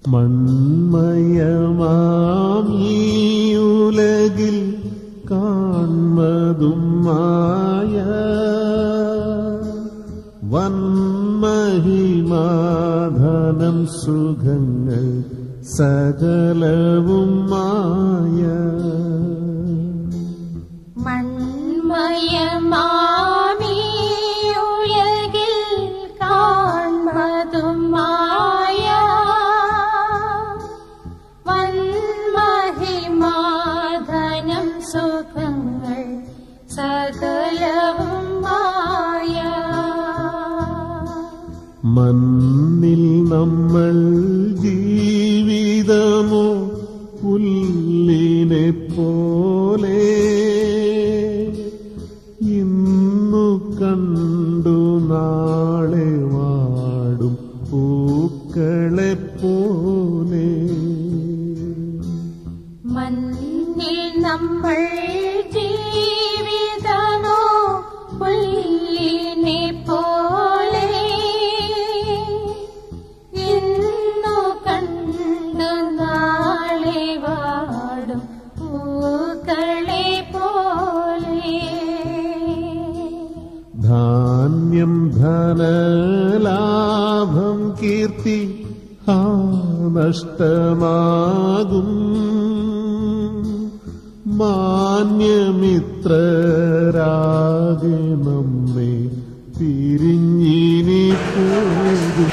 മൺമയമാം ഈ ഉലകിൽ കാൺമതും മായ വന്മഹിമാധനം സുഖങ്ങൾ സകലവും മായ മൺമയമാമിയുലകിൽ കാൺമതും മായ വന്മഹിമാധനം സുഖങ്ങൾ സകലവും മായ മണ്ണിൽ നമ്മൾ ജീവിതമോ പുല്ലിനെ പോലെ ഇന്നു കണ്ടു നാളെ വാടും പൂക്കളെ പോലെ മണ്ണിൽ നമ്മൾ ജീവിതമോ പുല്ലിനെ പോലെ ഇന്നു കണ്ടു നാളെ വാടും പൂക്കളെ പോലെ ധാന്യം ധനലാഭം കീർത്തി ആ നഷ്ടമാകും മാന്യമിത്രരാകെ നമ്മെ പിരിഞ്ഞിനി പോകും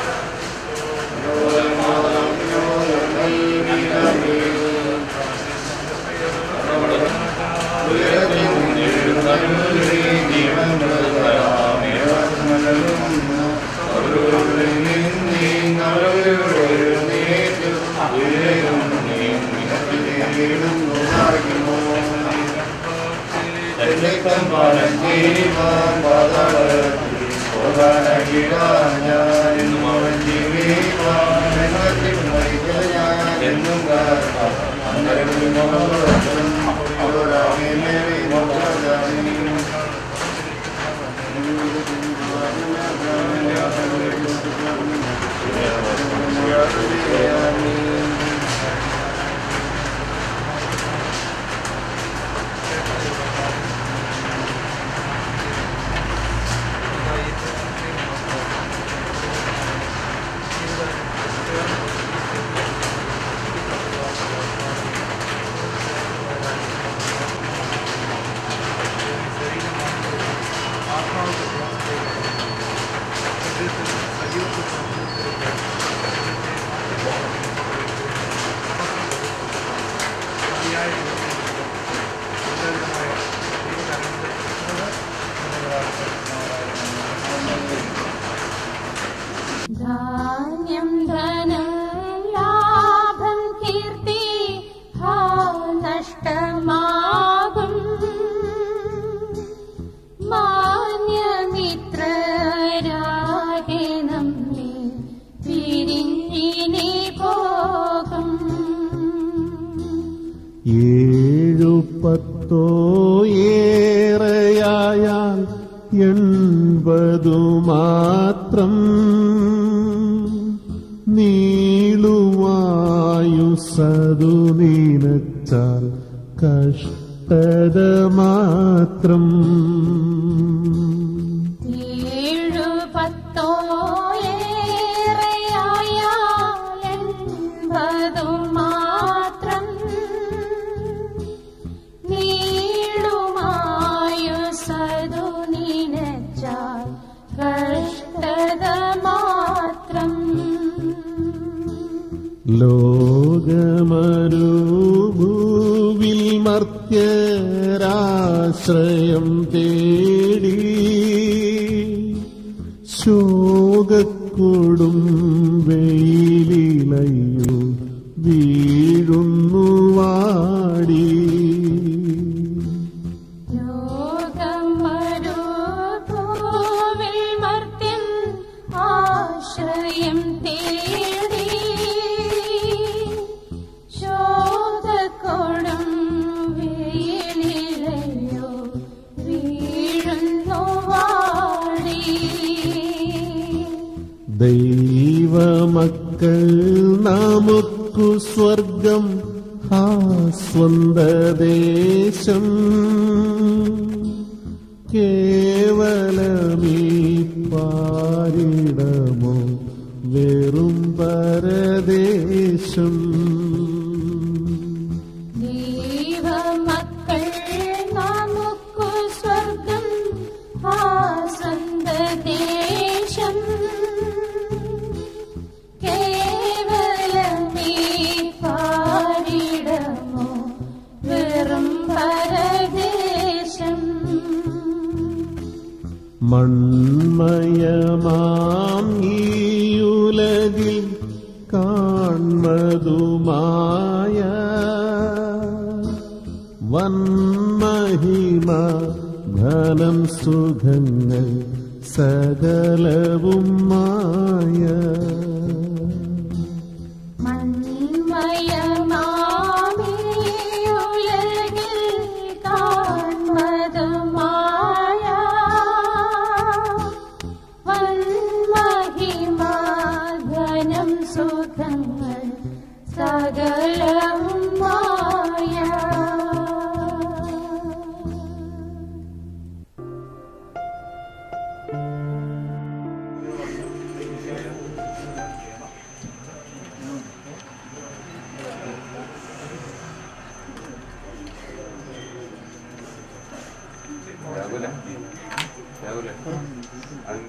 ധാന്യം ധനം ലാഭം കീർത്തി ഹാ നഷ്ടമാകും മാന്യമിത്രരാകെ നമ്മെ പിരിഞ്ഞിനി പോകും ഏഴു പത്തോ ഏറെയായാൽ എൺപതു മാത്രം നീളുവായുസതു നീനച്ചാൽ കഷ്ടത മാത്രം ഏഴു പത്തോ ഏറെയായാൽ എൺപതു മാത്രം നീളുമായു സതു നിനച്ചാൽ കഷ്ടത മാത്രം ലോകമരുഭൂവിൽ മർത്യരാശ്രയം തേടി ശോകക്കൊടും വെയിലിലയോ വീഴുന്നു വാടി ലോകം മരുഭൂവിൽ മർത്യൻ ആശ്രയം തേടി ശോധക്കൊടും വെയിലിലയോ വീഴുന്നു വാടി ദൈവമക്കൾ നാം നമുക്കു സ്വർഗം ആ സ്വന്തദേശം കേവലമീ പാരിടമോ വെറും പരദേശം ദൈവമക്കൾ നമുക്കു സ്വർഗം ആ സ്വന്തദേശം കേവലമീ പാരിടമോ വെറും പരദേശം മൺമയമാം ഈയുലകിൽ കാൺമതുമായ വന്മഹിമ ധനം സുഖങ്ങൾ സകലവും മായ മൺമയമാമിയുലകിൽ കാൺമതുമായ വന്മഹിമാധനം സുഖങ്ങൾ സകലവും മായ രാഹുല രാഹുല അത്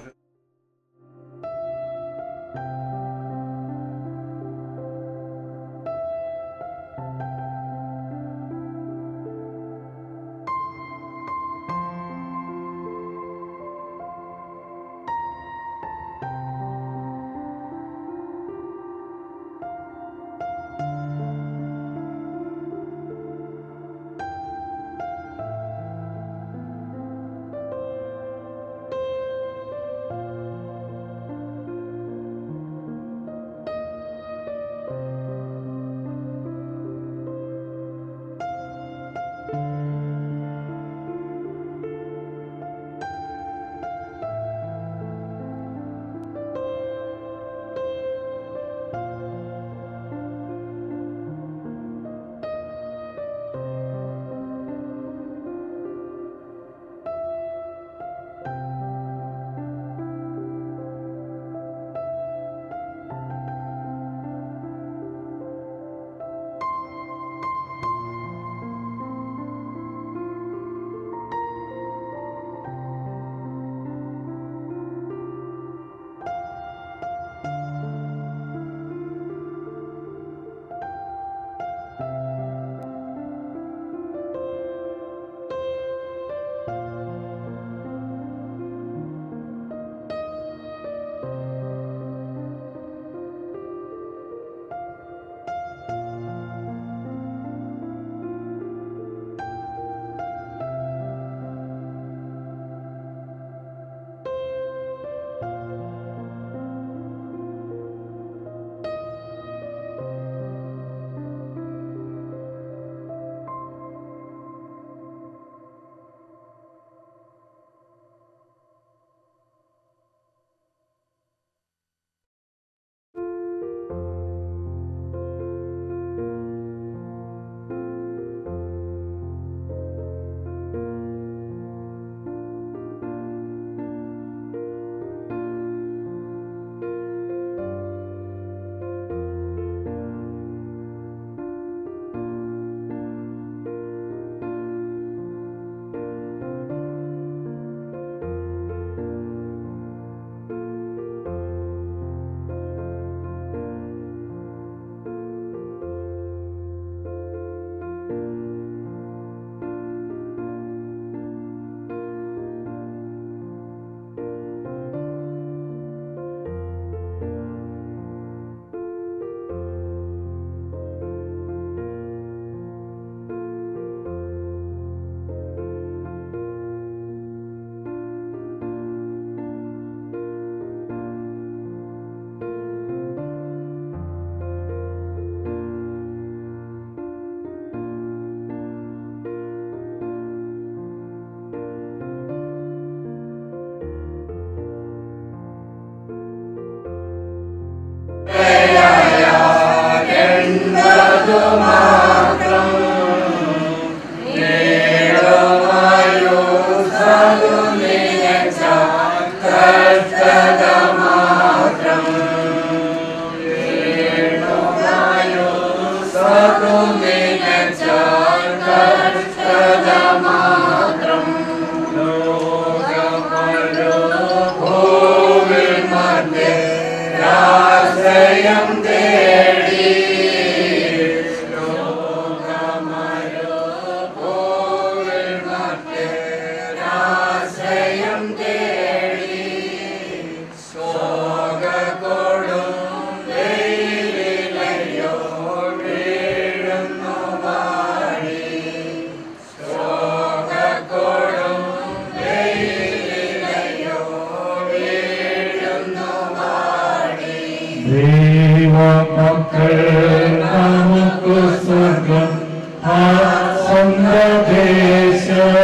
ദൈവമക്കൾ നമുക്ക് സ്വർഗം ആ സ്വന്തം ദേശം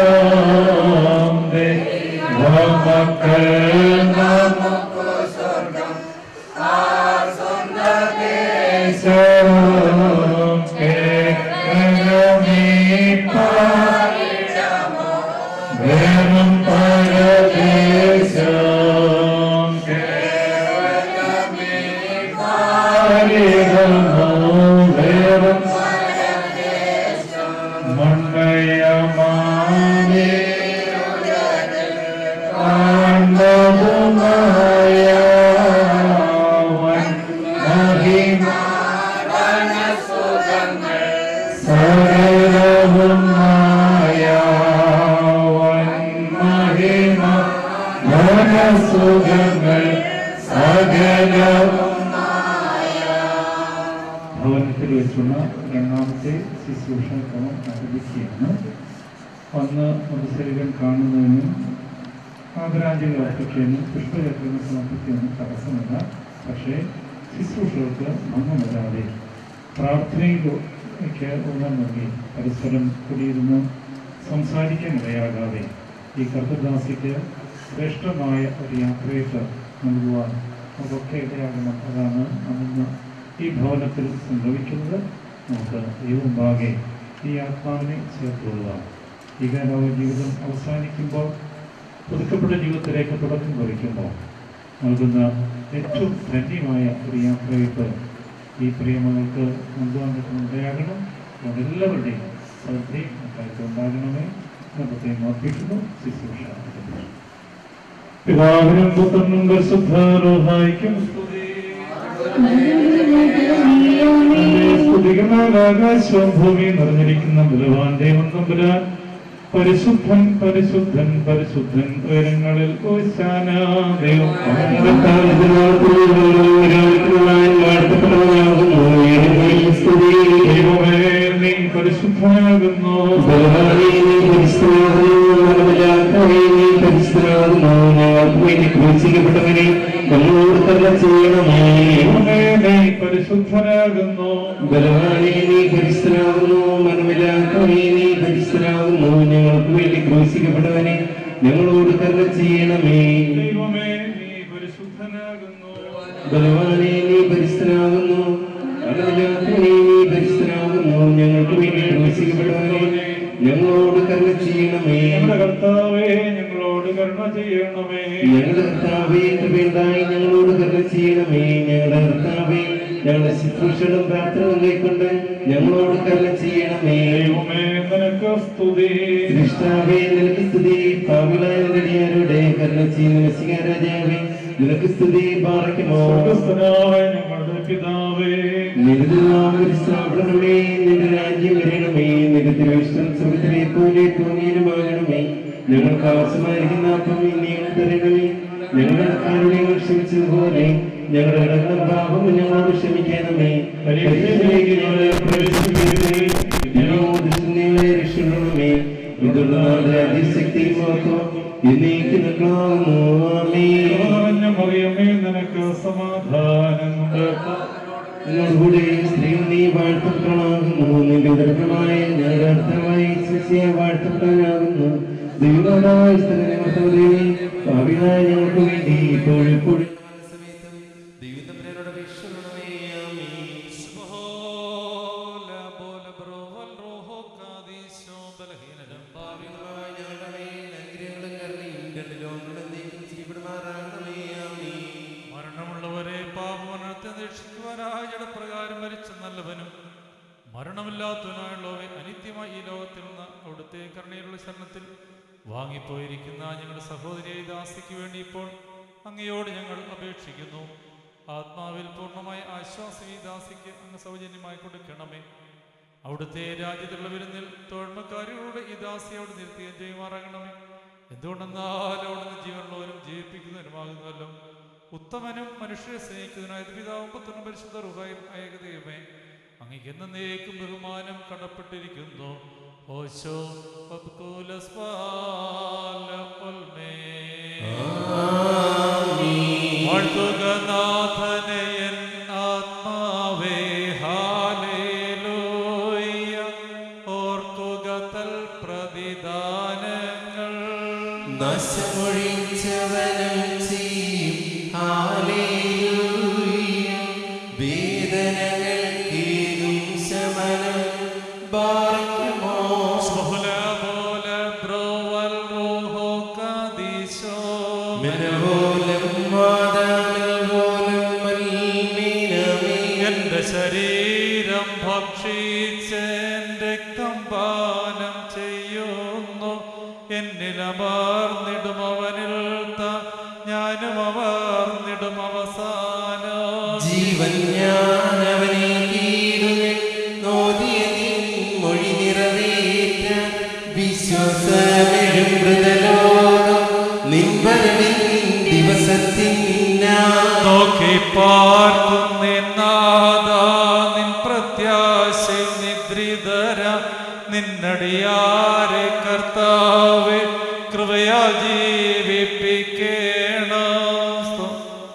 ദൈവമക്കൾ നമുക്ക് സ്വർഗം ആ സ്വന്തം ദേശം കേരളമേ പാരിടമോ വെറും പരദേശം കേരളമേ പാരിടമോ വെറും മണ്ണയമാനേ ആണ്ടതുമായ മഹിമ സകലവുമായ മഹിമ മനസുഖങ്ങൾ സകലവും ഭവനത്തിൽ വെച്ചുള്ള രണ്ടാമത്തെ ശുശ്രൂഷ ക്രമം ആരംഭിക്കുകയാണ് ഒന്ന് മൃതശരീരം കാണുന്നതിനും ആദരാഞ്ജലി അർപ്പിക്കുന്നതിനും പുഷ്പചക്രങ്ങൾ സമർപ്പിക്കുന്നതിനും തടസ്സമല്ല പക്ഷേ ശുശ്രൂഷകൾക്ക് ഭംഗമില്ലാതെ പ്രാർത്ഥനയിലേക്ക് ഊന്നൽ നൽകി പരസ്പരം കൂടിയിരുന്ന് സംസാരിക്കാൻ ഇടയാകാതെ ഈ കർത്തദാസിക്ക് ശ്രേഷ്ഠമായ ഒരു യാത്രയിട്ട് നൽകുവാൻ നമുക്കൊക്കെ ഇടയാകണം അതാണ് അന്ന് ഈ ഭവനത്തിൽ സംഭവിക്കുന്നത് നമുക്ക് ദൈവമുമ്പാകെ ഈ ആത്മാവിനെ ചേർത്തുകൊള്ളുക ഈ ലോക ജീവിതം അവസാനിക്കുമ്പോൾ പുതുക്കപ്പെട്ട ജീവിതത്തിലേക്ക് തുടക്കം കുറിക്കുമ്പോൾ നൽകുന്ന ഏറ്റവും ധന്യമായ ഒരു യാത്രയിട്ട് ഈ പ്രിയമകൾക്ക് നൽകുവാൻ പറ്റുന്ന ഇടയാകണം അതുകൊണ്ട് എല്ലാവരുടെയും ശ്രദ്ധയും അക്കാര്യത്തിൽ ഉണ്ടാകണമേ എന്ന് പ്രത്യേകം ഓർപ്പിക്കുന്നു ശുശ്രൂഷ പിതാവിനും പുത്രനും പരിശുദ്ധാരോഹായിക്കും സ്തുതികളാൽ ആകാശവും ഭൂമിയും നിറഞ്ഞിരിക്കുന്ന ബലവാൻ ദൈവം തമ്പുരാൻ പരിശുദ്ധൻ പരിശുദ്ധൻ പരിശുദ്ധൻ ഉയരങ്ങളിൽ ഓശാന ദൈവം അവന്റെ ദൈവമേ നീ പരിശുദ്ധനാകുന്നു ക്രൂശിക്കപ്പെട്ടവനെ നമ്മളോട് കരുണ ചെയ്യണമേ ദൈവമേ നീ പരിശുദ്ധനാകുന്നു ബലവാനെ നീ പരിസ്ഥനാകുന്നു മനമില്ലാത്തവനെ നീ പരിസ്ഥനാകുന്നു ഞങ്ങൾക്ക് വേണ്ടി ക്രൂശിക്കപ്പെട്ടവനെ ഞങ്ങളോട് കരുണ ചെയ്യണമേ ദൈവമേ നീ പരിശുദ്ധനാകുന്നു ബലവാനെ നീ പരിസ്ഥനാകുന്നു മനമില്ലാത്തവനെ നീ പരിസ്ഥനാകുന്നു ഞങ്ങൾക്ക് വേണ്ടി ക്രൂശിക്കപ്പെട്ടവനെ ഞങ്ങളോട് കരുണ ചെയ്യണമേ ഞങ്ങളുടെ കർത്താവേ ഞങ്ങളോട് കരുണ ചെയ്യണമേ ഞങ്ങളുടെ കർത്താവേ കൃപയുണ്ടായി ഞങ്ങളോട് കരുണ ചെയ്യണമേ ഞങ്ങളുടെ കർത്താവേ ഞങ്ങളുടെ ശുശ്രൂഷകളും പ്രാർത്ഥനകളും കൈക്കൊണ്ട് ഞങ്ങളോട് കരുണ ചെയ്യണമേ ദൈവമേ നിനക്ക് സ്തുതി സൃഷ്ടാവേ നിനക്ക് സ്തുതി പാവിളായ നടിയാരുടെ കരുണ ചെയ്യുന്ന വശിക രാജാവേ നിനക്ക് സ്തുതി പാറയ്ക്കുമോ സ്വർഗസ്ഥനായ ഞങ്ങളുടെ പിതാവേ നിന്റെ നാമം സ്ഥാപനമേ നിന്റെ രാജ്യം വരണമേ നിന്റെ തിരുവിഷ്ടം സ്വർഗത്തിലെ പോലെ തോന്നിയനുമാകണമേ ഞങ്ങൾക്ക് ആവശ്യമായിരിക്കുന്ന അപ്പം നീ തരണമേ ഞങ്ങളുടെ കാരുണ്യങ്ങൾ ക്ഷമിച്ചതുപോലെ ഞങ്ങളുടെ ഇടങ്ങളും പാപം ഞങ്ങളോട് ക്ഷമിക്കണമേ പരീക്ഷയിലേക്ക് ഞങ്ങളെ പ്രവേശിപ്പിക്കരുതേ ഞങ്ങളോട് ദുഷ്ടങ്ങളെ രക്ഷിക്കണമേ ഇതുള്ള അതിശക്തി മാത്രം എന്നേക്ക് നിൽക്കാവുന്നു ആമേൻ നിറഞ്ഞ മറിയമേ നിനക്ക് സമാധാനമുണ്ട് നിങ്ങളുടെ സ്ത്രീ നീ വാഴ്ത്തപ്പെടാകുന്നു നിന്റെ ഉദരമായ ഞങ്ങളുടെ അർത്ഥമായി ശിശിയെ വാഴ്ത്തപ്പെടാനാകുന്നു ദൈവമായ സ്ഥലത്തെ ഭാവിയായ ഞങ്ങൾക്ക് വേണ്ടി ഇപ്പോഴെപ്പോഴും മരണമുള്ളവരെ പാപമരണത്തെ നിരീക്ഷിക്കുവാനായി ജഡപ്രകാരം മരിച്ച നല്ലവനും മരണമില്ലാത്തവനായുള്ളവെ അനിത്യമായി ഈ ലോകത്തിൽ നിന്ന് അവിടുത്തെ കരുണയിലുള്ള ശരണത്തിൽ വാങ്ങിപ്പോയിരിക്കുന്ന ഞങ്ങളുടെ സഹോദരിയായി ദാസിക്ക് വേണ്ടി ഇപ്പോൾ അങ്ങയോട് ഞങ്ങൾ അപേക്ഷിക്കുന്നു ആത്മാവിൽ പൂർണ്ണമായ ആശ്വാസം ഈ ദാസിക്ക് അങ്ങ് സൗജന്യമായി കൊടുക്കണമേ അവിടുത്തെ രാജ്യത്തുള്ള വിരുന്നിൽ തോഴ്മക്കാരികളുടെ ഈ ദാസിയോട് നിർത്തിയും ചെയ്യുമാറാകണമേ എന്തുകൊണ്ടെന്നാൽ അവിടുന്ന് ജീവനുള്ളവരും ജീവിപ്പിക്കുന്നവരുമാകുന്നുവല്ലോ ഉത്തമനും മനുഷ്യരെ സ്നേഹിക്കുന്നതിനായ പിതാവും പുത്രനും പരിശുദ്ധ റുഹായും ഏകദൈവമേ അങ്ങേക്ക് എന്നേക്കും ബഹുമാനം കടപ്പെട്ടിരിക്കുന്നു ഓശോ വാഴ്ത്തുക നാഥനെ എൻ ആത്മാവേ ഹാലേലൂയ ഓർക്കുക തൽ പ്രതിദാനങ്ങൾ നശമൊഴിച്ചവനും ചെയ്യും ഹാലേലൂയ വേദനകൾക്കേകും ശമനം ബാർക്കുമോ സുഹുല പോല ബ്രോവൽ റൂഹോ കാദീശോ മനോലം മാതാവിൽ പോലും മൽമീനമേ എന്റെ ശരീരം ഭക്ഷിച്ച് എന്റെ രക്തം പാനം ചെയ്യുന്നു എന്നിൽ അമർന്നിടും അവനിൽ ത- ഞാനും അമർന്നിടും അവസാനം ജീവൻ ഞാൻ അവനെ കീഴുകൾ നോദിയതിൻ മൊഴി നിറവേറ്റ വിശ്വാസമെഴും മൃതലോകം നിൻവരവിൻ ദിവസത്തിൻ നോക്കി പാർക്കുന്നാദാ നിൻ പ്രത്യാശ നിദ്രിതര നിന്നടിയാരെ കർത്താവെ കൃപയാ ജീവിപ്പിക്കണം സ്തോ-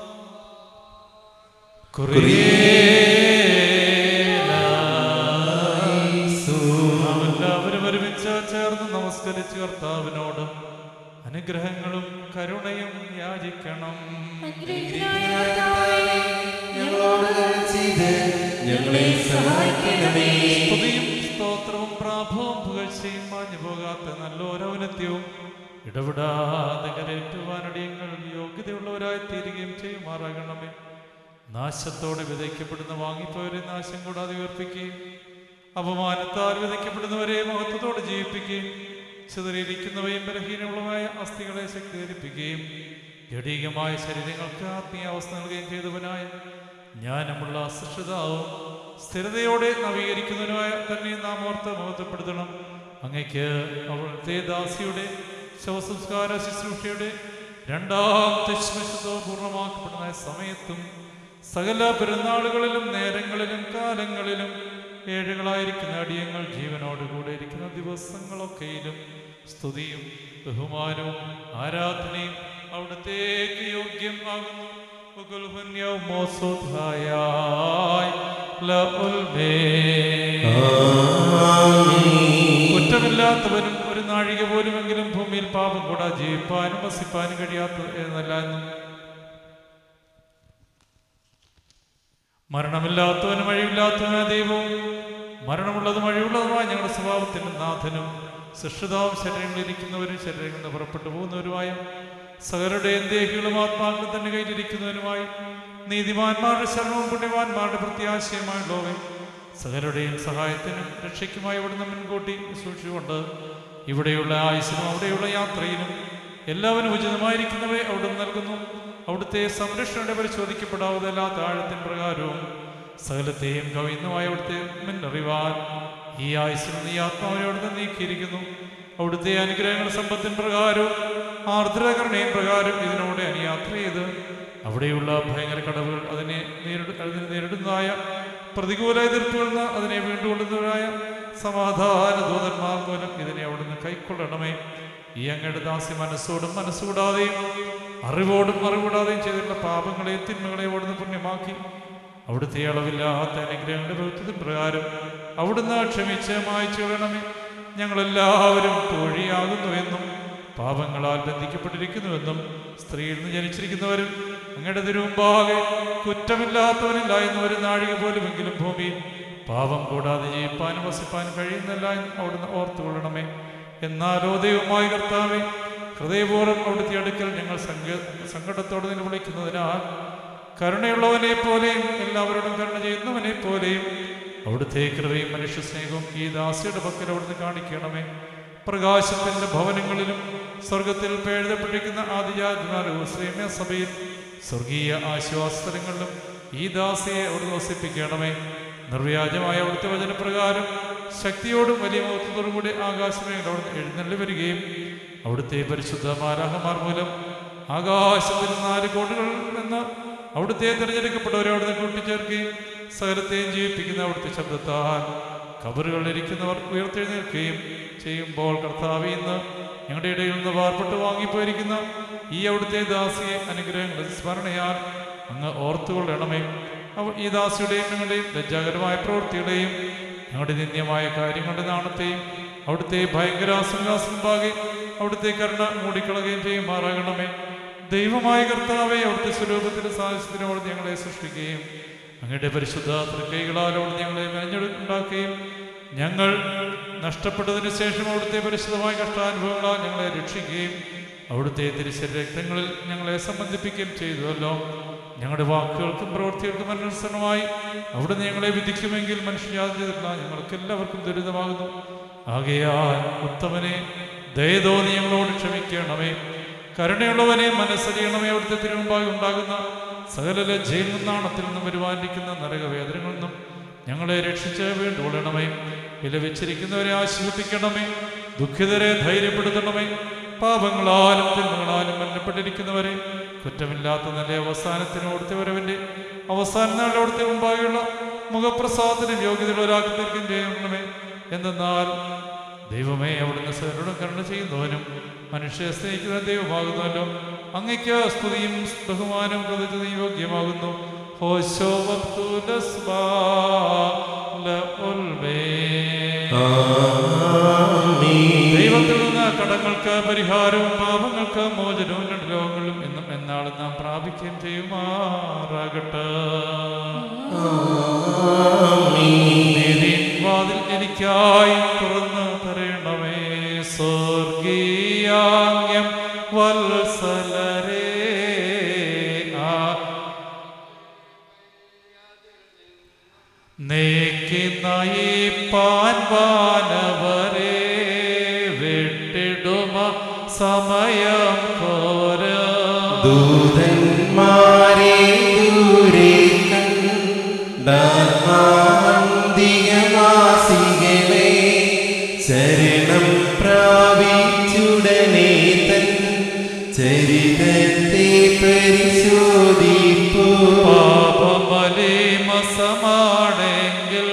നാം എല്ലാവരും ഒരുമിച്ച് ചേർന്ന് നമസ്കരിച്ച് കർത്താവിനോടും അനുഗ്രഹങ്ങളും കരുണയും യാചിക്കണം അനുഗ്രഹിക്കനായ കർത്താവേ, ഞങ്ങളോട് കരുണ ചെയ്ത് ഞങ്ങളെ സഹായിക്കണമേ സ്തുതിയും സ്തോത്രവും പ്രാഭവും പുകഴ്ചയും മാഞ്ഞു പോകാത്ത നല്ലൊരൗനത്യവും ഇടപെടാതെ കരയേറ്റുവാനടിയങ്ങൾ യോഗ്യതയുള്ളവരായി തീരുകയും ചെയ്യുമാറാകണമേ നാശത്തോടെ വിതയ്ക്കപ്പെടുന്ന വാങ്ങിപ്പോയവരെ നാശം കൂടാതെ ഉയർപ്പിക്കുകയും അപമാനത്താൽ വിതയ്ക്കപ്പെടുന്നവരെ മഹത്വത്തോടെ ജീവിപ്പിക്കുകയും ചിതറിയിരിക്കുന്നവയും ബലഹീനമുള്ളതായ അസ്ഥികളെ ശക്തീകരിപ്പിക്കുകയും ജടീകമായ ശരീരങ്ങൾക്ക് ആത്മീയ അവസ്ഥ നൽകുകയും ചെയ്തവനായ ജ്ഞാനമുള്ള സൃഷ്ടിതാവും സ്ഥിരതയോടെ നവീകരിക്കുന്നതിനുമായ തന്നെ നാം ഓർത്ത് മഹത്വപ്പെടുത്തണം അങ്ങയ്ക്ക് അവിടുത്തെ ദാസിയുടെ ശവസംസ്കാര ശുശ്രൂഷയുടെ രണ്ടാമത്തെ ശ്മശത്വം പൂർണ്ണമാക്കപ്പെടുന്ന സമയത്തും സകല പെരുന്നാളുകളിലും നേരങ്ങളിലും കാലങ്ങളിലും ഏഴുകളായിരിക്കുന്ന അടിയങ്ങൾ ജീവനോടുകൂടെ ഇരിക്കുന്ന ദിവസങ്ങളൊക്കെയിലും സ്തുതിയും ബഹുമാനവും ആരാധനയും അവിടത്തേക്ക് യോഗ്യം ആകുന്നു കുറ്റമില്ലാത്തവനും ഒരു നാഴിക പോലുമെങ്കിലും ഭൂമിയിൽ പാപം കൂടാ ജീവിപ്പാനും വസിപ്പാനും കഴിയാത്ത എന്നല്ല എന്നും മരണമില്ലാത്തവനും വഴിയില്ലാത്തവനായ ദൈവവും മരണമുള്ളതും വഴിയുള്ളതുമായ ഞങ്ങളുടെ സ്വഭാവത്തിന്റെ നാഥനും സൃഷ്ടിതാവും ശരീരങ്ങളിലിരിക്കുന്നവരും ശരീരങ്ങളിൽ നിന്ന് പുറപ്പെട്ടു പോകുന്നവരുമായ സകലരുടെയും ദേഹികളും ആത്മാക്കളും തന്നെ കയ്യിലിരിക്കുന്നവരുമായി നീതിമാന്മാരുടെ ശരണവും പുണ്യവാന്മാരുടെ പ്രത്യാശയമായുള്ളവൻ സകലരുടെയും സഹായത്തിനും രക്ഷയ്ക്കുമായി ഇവിടുന്ന് മുൻകൂട്ടി സൂക്ഷിച്ചുകൊണ്ട് ഇവിടെയുള്ള ആയുസിനും അവിടെയുള്ള യാത്രയിലും എല്ലാവരും ഉചിതമായിരിക്കുന്നവയെ അവിടുന്ന് നൽകുന്നു അവിടുത്തെ സംരക്ഷണയുടെ പരിശോധിക്കപ്പെടാവുന്ന താഴത്തിൻ പ്രകാരവും സകലത്തെയും കവിയുന്നതുമായ അവിടുത്തെ മുന്നറിവാൻ ഈ ആയുസിൽ നീ ആത്മാവിനെ അവിടുന്ന് നീക്കിയിരിക്കുന്നു അവിടുത്തെ അനുഗ്രഹങ്ങൾ സമ്പത്തിൻ പ്രകാരവും ആർദ്രകരണയും പ്രകാരം ഇതിനോടെ അനുയാത്ര ചെയ്ത് അവിടെയുള്ള ഭയങ്കര കടവുകൾ അതിനെ നേരിട അതിനെ നേരിടുന്നതായ പ്രതികൂല എതിർപ്പുകളിൽ നിന്ന് അതിനെ വീണ്ടുകൊള്ളുന്നവരായ സമാധാന ദൂതന്മാർ മൂലം ഇതിനെ അവിടുന്ന് കൈക്കൊള്ളണമേ ഈ അങ്ങയുടെ ദാസി മനസ്സോടും മനസ്സുകൂടാതെയും അറിവോടും അറിവിടാതെയും ചെയ്തിട്ടുള്ള പാപങ്ങളെയും തിന്മകളെയും അവിടുന്ന് പുണ്യമാക്കി അവിടുത്തെ അളവില്ലാത്ത അനുഗ്രഹങ്ങളുടെ ഭൗത്യത്തിൻ പ്രകാരം അവിടുന്ന് ക്ഷമിച്ച് മായ്ച്ചു കളയണമേ ഞങ്ങളെല്ലാവരും തോഴിയാകുന്നു എന്നും പാപങ്ങളാൽ ബന്ധിക്കപ്പെട്ടിരിക്കുന്നുവെന്നും സ്ത്രീയിൽ നിന്ന് ജനിച്ചിരിക്കുന്നവരും അങ്ങയുടെ തിരുമുമ്പാകെ കുറ്റമില്ലാത്തവനില്ല എന്ന് ഒരു നാഴിക പോലുമെങ്കിലും ഭൂമിയിൽ പാപം കൂടാതെ ജീവിപ്പാനും വസിപ്പാനും കഴിയുന്നില്ല എന്ന് അവിടുന്ന് ഓർത്തുകൊള്ളണമേ എന്നാലോ ദൈവമായ കർത്താവെ ഹൃദയപൂർവ്വം അവിടുത്തെ അടുക്കൽ ഞങ്ങൾ സങ്ക സങ്കടത്തോടെ നിന്ന് വിളിക്കുന്നതിനാൽ കരുണയുള്ളവനെ പോലെയും എല്ലാവരോടും കരുണ ചെയ്യുന്നവനെ പോലെയും അവിടുത്തെ കൃപയും മനുഷ്യ സ്നേഹവും ഈ ദാസിയുടെ പക്കൽ അവിടുന്ന് കാണിക്കണമേ പ്രകാശത്തിന്റെ ഭവനങ്ങളിലും സ്വർഗത്തിൽ പേഴുതപ്പെട്ടിരിക്കുന്ന ആദിജാതിമാരും ശ്രീമയ സഭയിൽ സ്വർഗീയ ആശ്വാസങ്ങളിലും ഈ ദാസിയെ അവിടുന്ന് വസിപ്പിക്കണമേ നിർവ്യാജമായ അവിടുത്തെ വചനപ്രകാരം ശക്തിയോടും വലിയ മഹത്വത്തോടും കൂടി ആകാശമേഖല അവിടുന്ന് എഴുന്നള്ളി വരികയും അവിടുത്തെ പരിശുദ്ധ മാരാഹമാർ മൂലം ആകാശത്തിൽ നാല് കോടുകളിൽ നിന്ന് അവിടുത്തെ തിരഞ്ഞെടുക്കപ്പെട്ടവരെ അവിടുന്ന് കൂട്ടിച്ചേർക്കുകയും സകലത്തെയും ജീവിപ്പിക്കുന്ന അവിടുത്തെ ശബ്ദത്താൽ കബറുകളിൽ ഇരിക്കുന്നവർ ഉയർത്തെഴുന്നേൽക്കുകയും ചെയ്യുമ്പോൾ കർത്താവ് ഇന്ന് ഞങ്ങളുടെ ഇടയിൽ നിന്ന് വാർപ്പെട്ട് വാങ്ങിപ്പോയിരിക്കുന്ന ഈ അവിടുത്തെ ദാസിയെ അനുഗ്രഹങ്ങളുടെ സ്മരണയാൽ അങ്ങ് ഓർത്തുകൊള്ളണമേ അവ ഈ ദാസിയുടെയും ഞങ്ങളുടെയും ലജ്ജാകരമായ പ്രവൃത്തിയുടെയും ഞങ്ങളുടെ നിന്ദ്യമായ കാര്യങ്ങളുടെ നാണത്തെയും അവിടുത്തെ ഭയങ്കര സിംഹാസനഭാഗെ അവിടുത്തെ കരുണ മൂടിക്കളയുകയും ചെയ്യുമാറാകണമേ ദൈവമായ കർത്താവെ അവിടുത്തെ സ്വരൂപത്തിന്റെ സാഹചര്യത്തിനോട് ഞങ്ങളെ സൃഷ്ടിക്കുകയും അങ്ങയുടെ പരിശുദ്ധ തൃക്കൈകളാലോട് ഞങ്ങളെ മെനഞ്ഞെടുക്കുണ്ടാക്കുകയും ഞങ്ങൾ നഷ്ടപ്പെട്ടതിന് ശേഷം അവിടുത്തെ പരിശുദ്ധമായ കഷ്ടാനുഭവങ്ങളാൽ ഞങ്ങളെ രക്ഷിക്കുകയും അവിടുത്തെ തിരിച്ചരി രക്തങ്ങളിൽ ഞങ്ങളെ സംബന്ധിപ്പിക്കുകയും ചെയ്തുവല്ലോ ഞങ്ങളുടെ വാക്കുകൾക്കും പ്രവൃത്തികൾക്കും അനുസരണമായി അവിടുന്ന് ഞങ്ങളെ വിധിക്കുമെങ്കിൽ മനുഷ്യജാതി ചെയ്തിട്ടുള്ള ഞങ്ങൾക്ക് എല്ലാവർക്കും ദുരിതമാകുന്നു ആകയാൽ ഉത്തമനെ ദയതോന്നി ഞങ്ങളോട് ക്ഷമിക്കണമേ കരുണയുള്ളവനെ മനസ്സറിയണമേ അവിടുത്തെ തിരുമുമ്പായി ഉണ്ടാകുന്ന സകല ലജ്ജയിൽ നിന്നാണത്തിൽ നിന്നും വരുവാനിരിക്കുന്ന നരകവേദനകളിൽ നിന്നും ഞങ്ങളെ രക്ഷിച്ച് വീണ്ടുകൊള്ളണമേ വിലവെച്ചിരിക്കുന്നവരെ ആശ്വസിപ്പിക്കണമേ ദുഃഖിതരെ ധൈര്യപ്പെടുത്തണമേ പാപങ്ങളാലും തിന്മകളാലും മരണപ്പെട്ടിരിക്കുന്നവരെ കുറ്റമില്ലാത്ത നല്ല അവസാനത്തിന് ഓടുത്തവരവന്റെ അവസാന നാളിൽ അവിടുത്തെ മുമ്പായുള്ള മുഖപ്രസാദത്തിന് യോഗ്യതയുള്ളവരാക്കി തീർക്കുകയും ചെയ്യണമേ എന്തെന്നാൽ ദൈവമേ അവിടുന്ന് സകലോടും കരുണ ചെയ്യുന്നവനും മനുഷ്യ സ്നേഹിക്കുന്ന ദൈവമാകുന്നവല്ലോ അങ്ങയ്ക്ക് സ്തുതിയും ബഹുമാനവും കൃതജ്ഞതയും യോഗ്യമാകുന്നു ഹോശോ വത്തുലസ്ബാ ലഉൽമേ. ദൈവത്തിൽ നിന്ന് കടങ്ങൾക്ക് പരിഹാരവും പാപങ്ങൾക്ക് മോചനവും രണ്ട് ലോകങ്ങളിലും എന്നും എന്നാളും നാം പ്രാപിക്കുകയും ചെയ്യുമാറാകട്ടെ നീതിൻ വാതിൽ എനിക്കായി തുറന്നു തരണമേ സ്വർഗീയാങ്യം വത്സലരേ ആ നീക്കിന്നയിപ്പാൻ വാനവരെ വിട്ടിടുമ സമയം പോര ദൂതന്മാരെ ദൂരെ കണ്ടാത്മാന്തികവാസികളെ ശരണം പ്രാപിച്ചുടനെ തൻ ചരിതത്തെ പരിശോധിപ്പൂ പാപമലിമസമാണെങ്കിൽ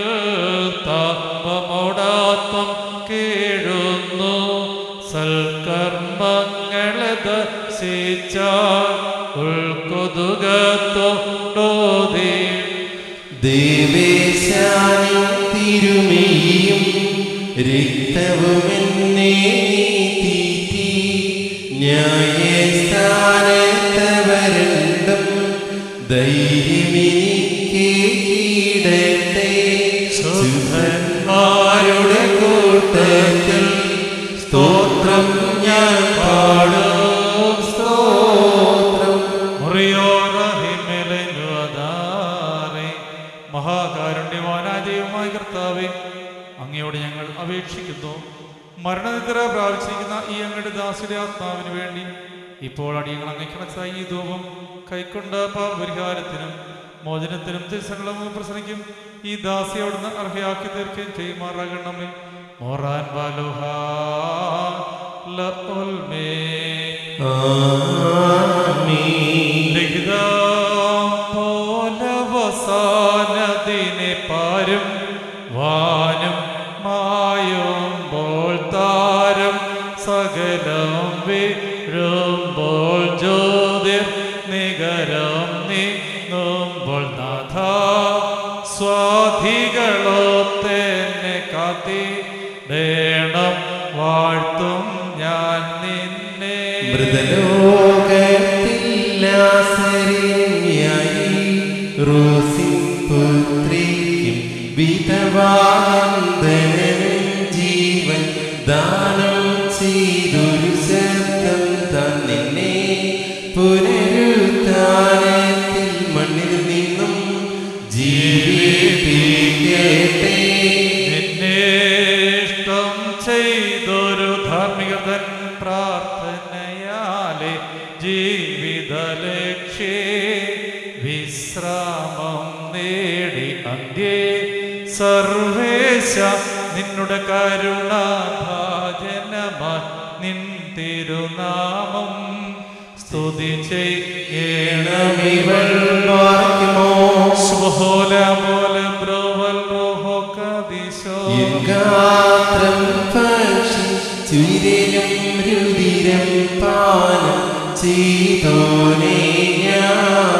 താപമോടാത്മം കീഴുന്നു സൽക്കർമ്മങ്ങളെ ദർശിച്ചാൽ ഉൾക്കൊതുകത്തോടോതി ദേവേശാനും തിരുമേയും രക്തവുമെന്നെ തീറ്റി ന്യായസ്ഥാനത്തവരണ്ടും ധൈര്യമെനിക്ക് കീടട്ടെ ശുഭന്മാരുടെ കൂട്ടത്തിൽ സ്തോത്രം ഞാൻ പാടും സ്തോത്രം മുറിയോറഹിമെലനുവദാരെ. മഹാകാരുണ്യവാനായ ദൈവമായ കർത്താവെ അങ്ങയോട് ഞങ്ങൾ അപേക്ഷിക്കുന്നു മരണനിദ്ര പ്രാപിച്ചിരിക്കുന്ന ഈ അങ്ങയുടെ ദാസിയുടെ ആത്മാവിന് വേണ്ടി ഇപ്പോൾ അടിയങ്ങൾ അങ്ങേക്കണച്ചായി ഈ ധൂപം കൈക്കൊണ്ട പാപപരിഹാരത്തിനും മോചനത്തിനും തിരുസങ്ങളും പ്രസനിക്കും ഈ ദാസി അവിടുന്ന് അർഹയാക്കി തീർക്കുകയും ചെയ്യുമാറാകണമേ മോറാൻ ബാലുഹ ലഉൽമേ ലിഖിതപോലവസാനദിനെ പാരും വാനും മായുമ്പോൾ താരം സകലം വീഴുമ്പോൾ ജ്യോതിർ നികരം നീങ്ങുമ്പോൾ നാഥ സ്വാധികളോ തന്നെ കാത്തി ദേണം വാഴ്ത്തും ഞാൻ നിന്നെ മൃതലോകത്തില്ലാസരിയായി റോസിൻ പുത്രിക്കും വിധവാന്തനും ജീവൻ ദാനം ചെയ്തൊരു ശബ്ദം താൻ നിന്നെ പുനരുത്ഥാനത്തിൽ മണ്ണിൽ നിന്നും ജീവിപ്പിക്കട്ടെ സർവേശ നിന്നുടെ കരുണ ഭാജനമായി നിൻ തിരുനാമം സ്തുതി ചെയ്യണമിവൾ പാർക്കുമോ ശുഭോല പോലെ ബ്രോവൽ റോഹോ കദിശോ ഗാത്രം ഭക്ഷിച്ചുരിലും രുതിരം പാനം ചെയ്തോനെ ഞാൻ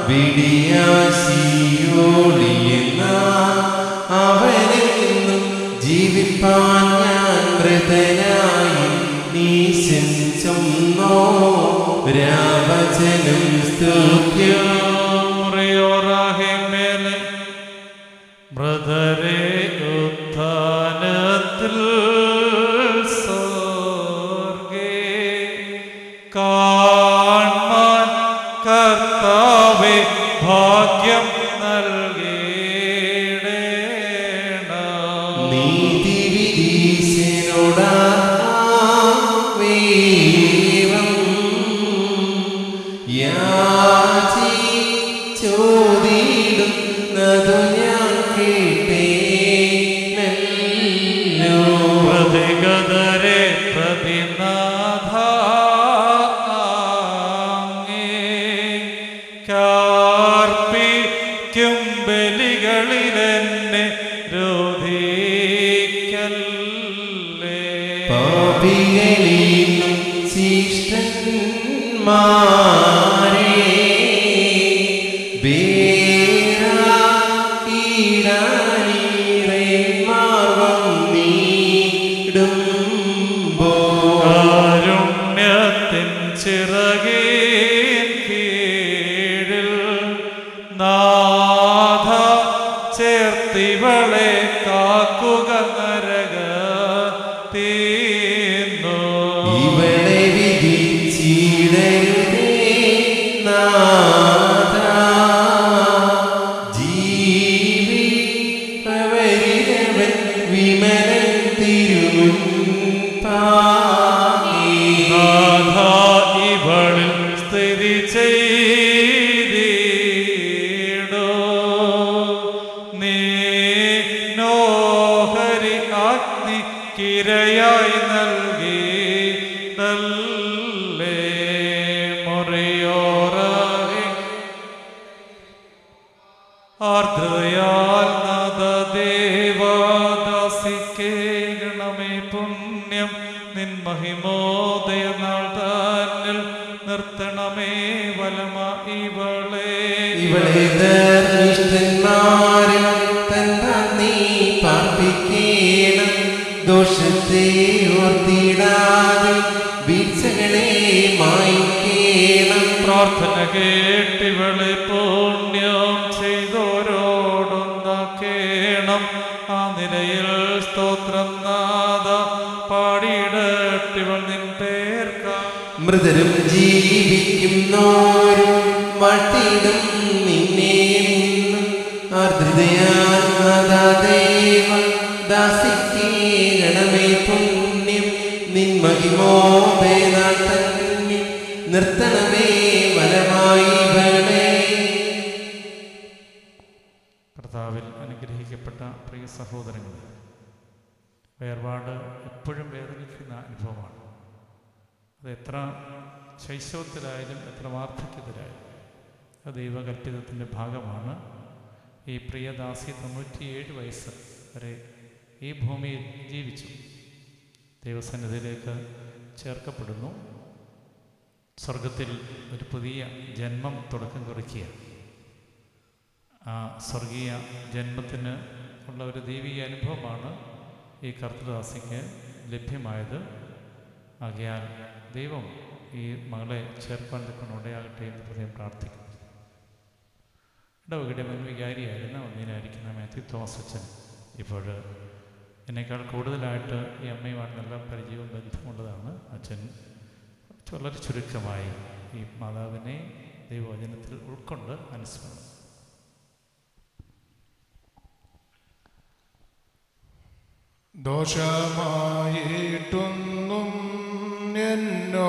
വിടിയാശിയോളിയെന്ന അവനെന്നും ജീവിപ്പാൻ ഞാൻ മൃതനായി നീ ശംസൊന്നോ രാവചനം സ്തുത്യം മേലെ ബ്രദരെ ഉത്ഥാനത്തിൽ സ്വർഗേ കാൺമാൻ കർത്താവെ ഭാഗ്യം നൽകേണ നീതി വിധീശനോടാ വേവം യാചി ചോദിടുന്നതു ഞാൻ കേട്ടേനല്ലോ പ്രതിഗതരെ പ്രതിനാഥ കാർപ്പിക്കും ബലികളിലെന്നെ രോധിക്കല്ലേ പാപികളിലും ശിഷ്ടന്മാരെ കാരുണ്യത്തിൻ ചിറകീൻ കീഴിൽ നാഥ ചേർത്തിവളെ കാക്കുക നരക തീന്നു ഇവളെ വിധിച്ചിടരുതേ നാഥ ജീവി പ്രവരിതവൻ വിമലൻ തിരുമുൻ നാഥ ഇവളിൽ സ്ഥിതി ചെയ്തിടോ നീ നോഹരി അഗ്നി കിരയായി നൽകി നല്ലേ മുറിയോറേ ആർദ്രയാൽ നദദേവാദാസിക്കേണമേ പുണ്യം നിൻ മഹിമോദയ നാൾ തന്നിൽ നിർത്തണമേ വലമ ഇവളെ ഇവളെ ധർമ്മിഷ്ഠന്മാരിൽ തന്നാ നീ പാർപ്പിക്കണം ദോഷത്തെ ഓർത്തിടാതെ വീഴ്ചകളെ മായിക്കണം പ്രാർത്ഥന കേട്ടിവളെ പുണ്യം ചെയ്തോരോടൊന്നാക്കേണം ആ നിലയിൽ സ്തോത്രം നാദ പാടിയിടട്ടിവൾ നിൻ പേർക്കാം മൃതരും ജീവിക്കുന്നോരും മട്ടിടും നിന്നെ ആർദ്രതയാൽ ദൈവ ദാസിക്കേണമേ പുണ്യം നിൻ മഹിമോപേനാൾ തന്നെ നിർത്തണമേ വലമായി വരണേ കർത്താവിൽ അനുഗ്രഹിക്കപ്പെട്ട പ്രിയ സഹോദരങ്ങൾ വേർപാട് എപ്പോഴും വേദനിക്കുന്ന അനുഭവമാണ് അത് എത്ര ശൈശവത്തിലായാലും എത്ര വാർദ്ധക്യത്തിലായാലും അത് ദൈവകൽപ്പിതത്തിൻ്റെ ഭാഗമാണ് ഈ പ്രിയദാസി തൊണ്ണൂറ്റിയേഴ് വയസ്സ് വരെ ഈ ഭൂമിയിൽ ജീവിച്ചു ദൈവസന്നിധിയിലേക്ക് ചേർക്കപ്പെടുന്നു സ്വർഗത്തിൽ ഒരു പുതിയ ജന്മം തുടക്കം കുറിക്കുകയാണ് ആ സ്വർഗീയ ജന്മത്തിന് ഉള്ള ഒരു ദൈവിക അനുഭവമാണ് ഈ കർത്തദാസിക്ക് ലഭ്യമായത് ആകയാൽ ദൈവം ഈ മകളെ ചേർക്കാൻ തക്കൊണ്ട് ഇടയാകട്ടെ എന്ന് ഹൃദയം പ്രാർത്ഥിക്കുന്നു ഇടവകയുടെ മുൻ വികാരിയായിരുന്ന ഒന്നിനായിരിക്കുന്ന മാത്യു തോമസ് അച്ഛൻ ഇപ്പോൾ എന്നേക്കാൾ കൂടുതലായിട്ട് ഈ അമ്മയുമായിട്ട് നല്ല പരിചയവും ബന്ധമുള്ളതാണ് അച്ഛൻ വളരെ ചുരുക്കമായി ഈ മാതാവിനെ ദൈവവചനത്തിൽ ഉൾക്കൊണ്ട് അനുസ്മരണം ദോഷമായിട്ടൊന്നും എന്നോ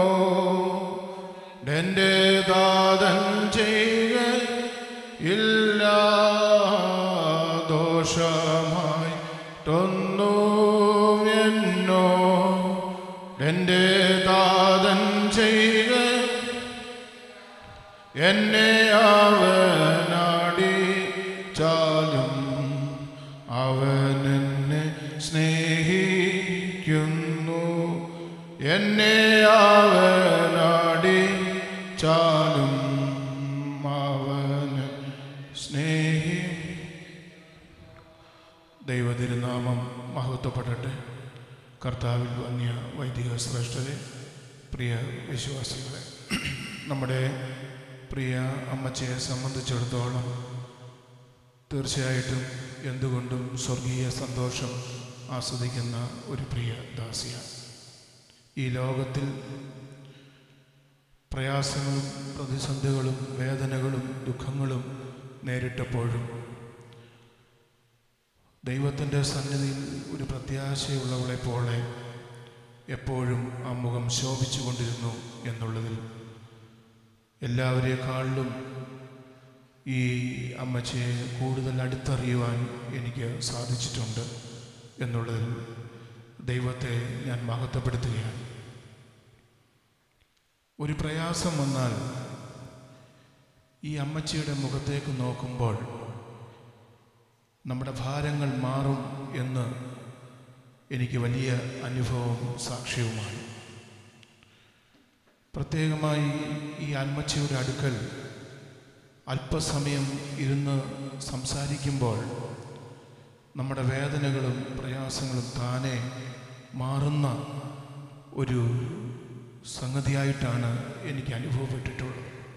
എൻ്റെ ദാതൻ ചെയ്യുക ഇല്ല ദോഷമാ തൊന്നും എന്നോ എൻ്റെ താതൻ ചെയ്ത് എന്നെ അവനാടി ചാലും അവൻ എന്നെ സ്നേഹിക്കുന്നു എന്നെ അവനാടി ചാലും അവന് സ്നേഹി ദൈവതിരുനാമം മഹത്വപ്പെടട്ടെ കർത്താവിൽ വന്യ വൈദിക ശ്രേഷ്ഠരെ പ്രിയ വിശ്വാസികളെ നമ്മുടെ പ്രിയ അമ്മച്ചയെ സംബന്ധിച്ചിടത്തോളം തീർച്ചയായിട്ടും എന്തുകൊണ്ടും സ്വർഗീയ സന്തോഷം ആസ്വദിക്കുന്ന ഒരു പ്രിയ ദാസിയാണ് ഈ ലോകത്തിൽ പ്രയാസങ്ങളും പ്രതിസന്ധികളും വേദനകളും ദുഃഖങ്ങളും നേരിട്ടപ്പോഴും ദൈവത്തിൻ്റെ സന്നിധിയിൽ ഒരു പ്രത്യാശയുള്ളവളെ പോലെ എപ്പോഴും ആ മുഖം ശോഭിച്ചു കൊണ്ടിരുന്നു എന്നുള്ളതിൽ എല്ലാവരെക്കാളിലും ഈ അമ്മച്ചയെ കൂടുതൽ അടുത്തറിയുവാൻ എനിക്ക് സാധിച്ചിട്ടുണ്ട് എന്നുള്ളതിൽ ദൈവത്തെ ഞാൻ മഹത്വപ്പെടുത്തുകയാണ് ഒരു പ്രയാസം വന്നാൽ ഈ അമ്മച്ചിയുടെ മുഖത്തേക്ക് നോക്കുമ്പോൾ നമ്മുടെ ഭാരങ്ങൾ മാറും എന്ന് എനിക്ക് വലിയ അനുഭവവും സാക്ഷ്യവുമാണ് പ്രത്യേകമായി ഈ അമ്മച്ചിയുടെ അടുക്കൽ അല്പസമയം ഇരുന്ന് സംസാരിക്കുമ്പോൾ നമ്മുടെ വേദനകളും പ്രയാസങ്ങളും താനെ മാറുന്ന ഒരു സംഗതിയായിട്ടാണ് എനിക്ക് അനുഭവപ്പെട്ടിട്ടുള്ളത്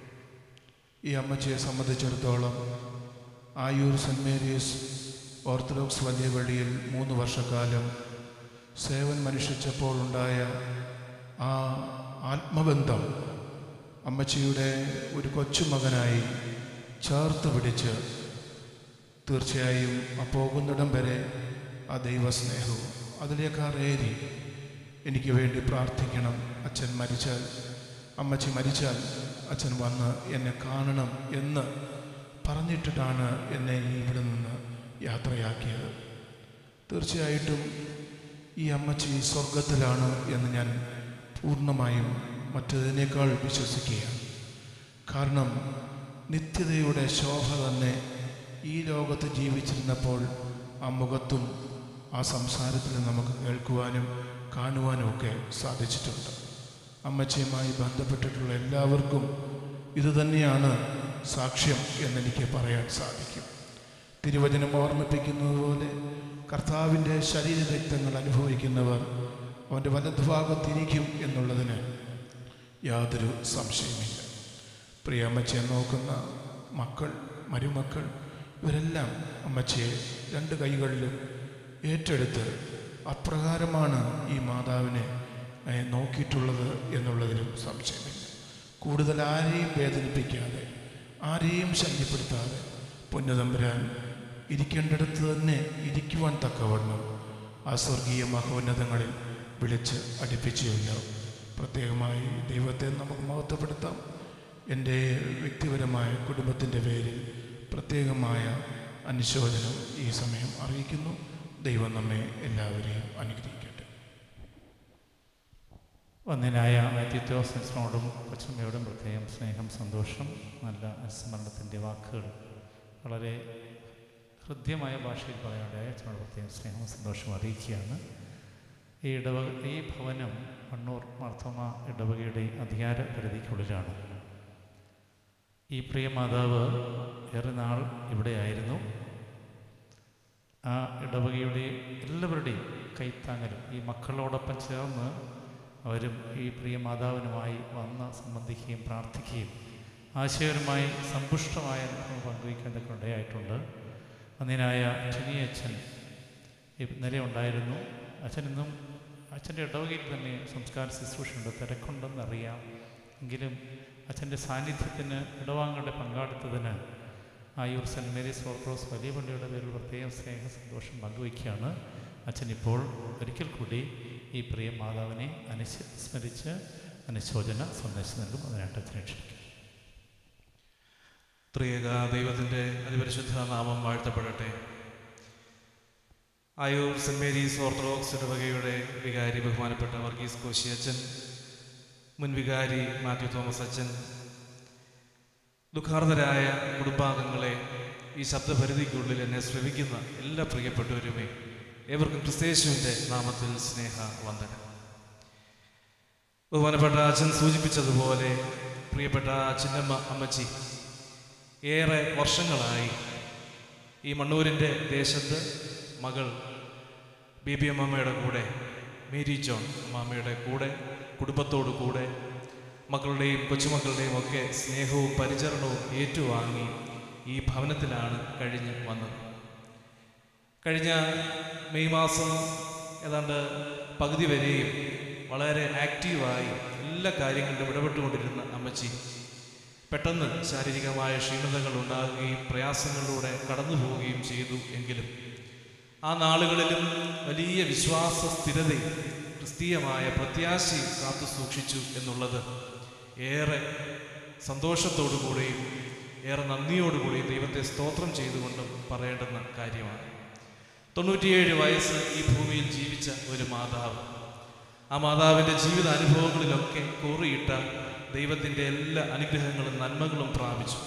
ഈ അമ്മച്ചിയെ സംബന്ധിച്ചിടത്തോളം ആയൂർ സെൻറ് മേരീസ് ഓർത്തഡോക്സ് വലിയ പള്ളിയിൽ മൂന്ന് വർഷക്കാലം സേവനം അനുഷ്ഠിച്ചപ്പോൾ ഉണ്ടായ ആ ആത്മബന്ധം അമ്മച്ചിയുടെ ഒരു കൊച്ചുമകനായി ചേർത്ത് പിടിച്ച് തീർച്ചയായും ആ പോകുന്നിടം വരെ ആ ദൈവസ്നേഹവും അതിലേക്കാറേറി എനിക്ക് വേണ്ടി പ്രാർത്ഥിക്കണം അച്ഛൻ മരിച്ചാൽ അമ്മച്ചി മരിച്ചാൽ അച്ഛൻ വന്ന് എന്നെ കാണണം എന്ന് പറഞ്ഞിട്ടിട്ടാണ് എന്നെ ഇവിടെ നിന്ന് യാത്രയാക്കിയത് തീർച്ചയായിട്ടും ഈ അമ്മച്ചി സ്വർഗത്തിലാണ് എന്ന് ഞാൻ പൂർണ്ണമായും മറ്റതിനേക്കാൾ വിശ്വസിക്കുകയാണ് കാരണം നിത്യതയുടെ ശോഭ തന്നെ ഈ ലോകത്ത് ജീവിച്ചിരുന്നപ്പോൾ ആ മുഖത്തും ആ സംസാരത്തിൽ നമുക്ക് കേൾക്കുവാനും കാണുവാനും ഒക്കെ സാധിച്ചിട്ടുണ്ട് അമ്മച്ചിയുമായി ബന്ധപ്പെട്ടിട്ടുള്ള എല്ലാവർക്കും ഇതുതന്നെയാണ് സാക്ഷ്യം എന്നെനിക്ക് പറയാൻ സാധിക്കും തിരുവചനം ഓർമ്മിപ്പിക്കുന്നത് പോലെ കർത്താവിൻ്റെ ശരീരരക്തങ്ങൾ അനുഭവിക്കുന്നവർ അവൻ്റെ വലതുഭാഗത്തിരിക്കും എന്നുള്ളതിന് യാതൊരു സംശയമില്ല പ്രിയ അമ്മച്ചയെ നോക്കുന്ന മക്കൾ മരുമക്കൾ ഇവരെല്ലാം അമ്മച്ചയെ രണ്ട് കൈകളിലും ഏറ്റെടുത്ത് അപ്രകാരമാണ് ഈ മാതാവിനെ ഏ, നോക്കിയിട്ടുള്ളത് എന്നുള്ളതിലും സംശയമില്ല കൂടുതൽ ആരെയും വേദനിപ്പിക്കാതെ ആരെയും ശല്യപ്പെടുത്താതെ പുണ്യതമ്പുരാൻ ഇരിക്കേണ്ടിടത്ത് തന്നെ ഇരിക്കുവാൻ തക്കവണ്ണം ആ സ്വർഗീയ മഹോന്നതങ്ങളിൽ വിളിച്ച് അടുപ്പിച്ചുമില്ല പ്രത്യേകമായി ദൈവത്തെ നമുക്ക് മഹത്വപ്പെടുത്താം എൻ്റെ വ്യക്തിപരമായ കുടുംബത്തിൻ്റെ പേരിൽ പ്രത്യേകമായ അനുശോചനം ഈ സമയം അറിയിക്കുന്നു ദൈവം നമ്മെ എല്ലാവരെയും അനുഗ്രഹിക്കട്ടെ വന്യനായ മാത്യുത്യോസൻസിനോടും കൊച്ചമ്മയോടും പ്രത്യേകം സ്നേഹം സന്തോഷം നല്ല അനുസ്മരണത്തിൻ്റെ വാക്കുകൾ വളരെ ഹൃദ്യമായ ഭാഷയിൽ പറയാണ്ടായ അച്ഛനോട് പ്രത്യേകം സ്നേഹവും സന്തോഷവും അറിയിക്കുകയാണ് ഈ ഇടവ ഈ ഭവനം മണ്ണൂർ മാർത്തോമ ഇടവകയുടെ അധികാര പരിധിക്കുള്ളിലാണ് ഈ പ്രിയ മാതാവ് ഏറെ നാൾ ഇവിടെയായിരുന്നു ആ ഇടവകയുടെ എല്ലാവരുടെയും കൈത്താങ്ങലും ഈ മക്കളോടൊപ്പം ചേർന്ന് അവരും ഈ പ്രിയ മാതാവിനുമായി വന്ന് സംബന്ധിക്കുകയും പ്രാർത്ഥിക്കുകയും ആശയപരമായി സമ്പുഷ്ടമായ അനുഭവം പങ്കുവയ്ക്കാനൊക്കെ ഇടയായിട്ടുണ്ട് അന്നിനായ ടിനി അച്ഛൻ ഇന്നലെ ഉണ്ടായിരുന്നു അച്ഛൻ ഇന്നും അച്ഛൻ്റെ ഇടവകയിൽ തന്നെ സംസ്കാര ശുശ്രൂഷയുണ്ട് തിരക്കുണ്ടെന്നറിയാം എങ്കിലും അച്ഛൻ്റെ സാന്നിധ്യത്തിന് ഇടവാങ്ങളുടെ പങ്കാളിത്തത്തിന് ആയൂർ സെൻറ് മേരീസ് ഓർത്തഡോക്സ് വലിയ പള്ളിയുടെ പേരിൽ പ്രത്യേകം സ്നേഹ സന്തോഷം പങ്കുവയ്ക്കുകയാണ് അച്ഛൻ ഇപ്പോൾ ഒരിക്കൽ കൂടി ഈ പ്രിയ മാതാവിനെ അനുസ്മരിച്ച് അനുശോചന സന്ദേശം നൽകും അതിനായിട്ട് അച്ഛനെ ക്ഷണിക്കും ത്രിയേക ദൈവത്തിൻ്റെ അതിപരിശുദ്ധ നാമം വാഴ്ത്തപ്പെടട്ടെ ആയൂർ സെൻറ് മേരീസ് ഓർത്തഡോക്സ് ഇടവകയുടെ വികാരി ബഹുമാനപ്പെട്ട വർഗീസ് കോശി അച്ഛൻ മുൻ വികാരി മാത്യു തോമസ് അച്ഛൻ ദുഃഖാർതരായ കുടുംബാംഗങ്ങളെ ഈ ശബ്ദപരിധിക്കുള്ളിൽ എന്നെ ശ്രമിക്കുന്ന എല്ലാ പ്രിയപ്പെട്ടവരുമേ ഏവർക്കും ക്രിസ്തേശുവിൻ്റെ നാമത്തിൽ സ്നേഹ വന്ദനം ബഹുമാനപ്പെട്ട അച്ഛൻ സൂചിപ്പിച്ചതുപോലെ പ്രിയപ്പെട്ട ചിന്നമ്മ അമ്മച്ചി ഏറെ വർഷങ്ങളായി ഈ മണ്ണൂരിൻ്റെ ദേശത്ത് മകൾ ബേബി അമ്മമ്മയുടെ കൂടെ മേരി ജോൺ അമ്മാമ്മയുടെ കൂടെ കുടുംബത്തോടു കൂടെ മക്കളുടെയും കൊച്ചുമക്കളുടെയും ഒക്കെ സ്നേഹവും പരിചരണവും ഏറ്റുവാങ്ങി ഈ ഭവനത്തിലാണ് കഴിഞ്ഞ് വന്നത് കഴിഞ്ഞ മെയ് മാസം ഏതാണ്ട് പകുതി വരെയും വളരെ ആക്റ്റീവായി എല്ലാ കാര്യങ്ങളിലും ഇടപെട്ടുകൊണ്ടിരുന്ന അമ്മച്ചി പെട്ടെന്ന് ശാരീരികമായ ക്ഷീണതകൾ ഉണ്ടാകുകയും പ്രയാസങ്ങളിലൂടെ കടന്നു പോവുകയും ചെയ്തു എങ്കിലും ആ നാളുകളിലും വലിയ വിശ്വാസ സ്ഥിരതയും ക്രിസ്തീയമായ പ്രത്യാശയും കാത്തു സൂക്ഷിച്ചു എന്നുള്ളത് ഏറെ സന്തോഷത്തോടു കൂടിയും ഏറെ നന്ദിയോടുകൂടിയും ദൈവത്തെ സ്തോത്രം ചെയ്തുകൊണ്ടും പറയേണ്ടുന്ന കാര്യമാണ് തൊണ്ണൂറ്റിയേഴ് വയസ്സ് ഈ ഭൂമിയിൽ ജീവിച്ച ഒരു മാതാവ് ആ മാതാവിൻ്റെ ജീവിത അനുഭവങ്ങളിലൊക്കെ കോറിയിട്ട ദൈവത്തിൻ്റെ എല്ലാ അനുഗ്രഹങ്ങളും നന്മകളും പ്രാപിച്ചു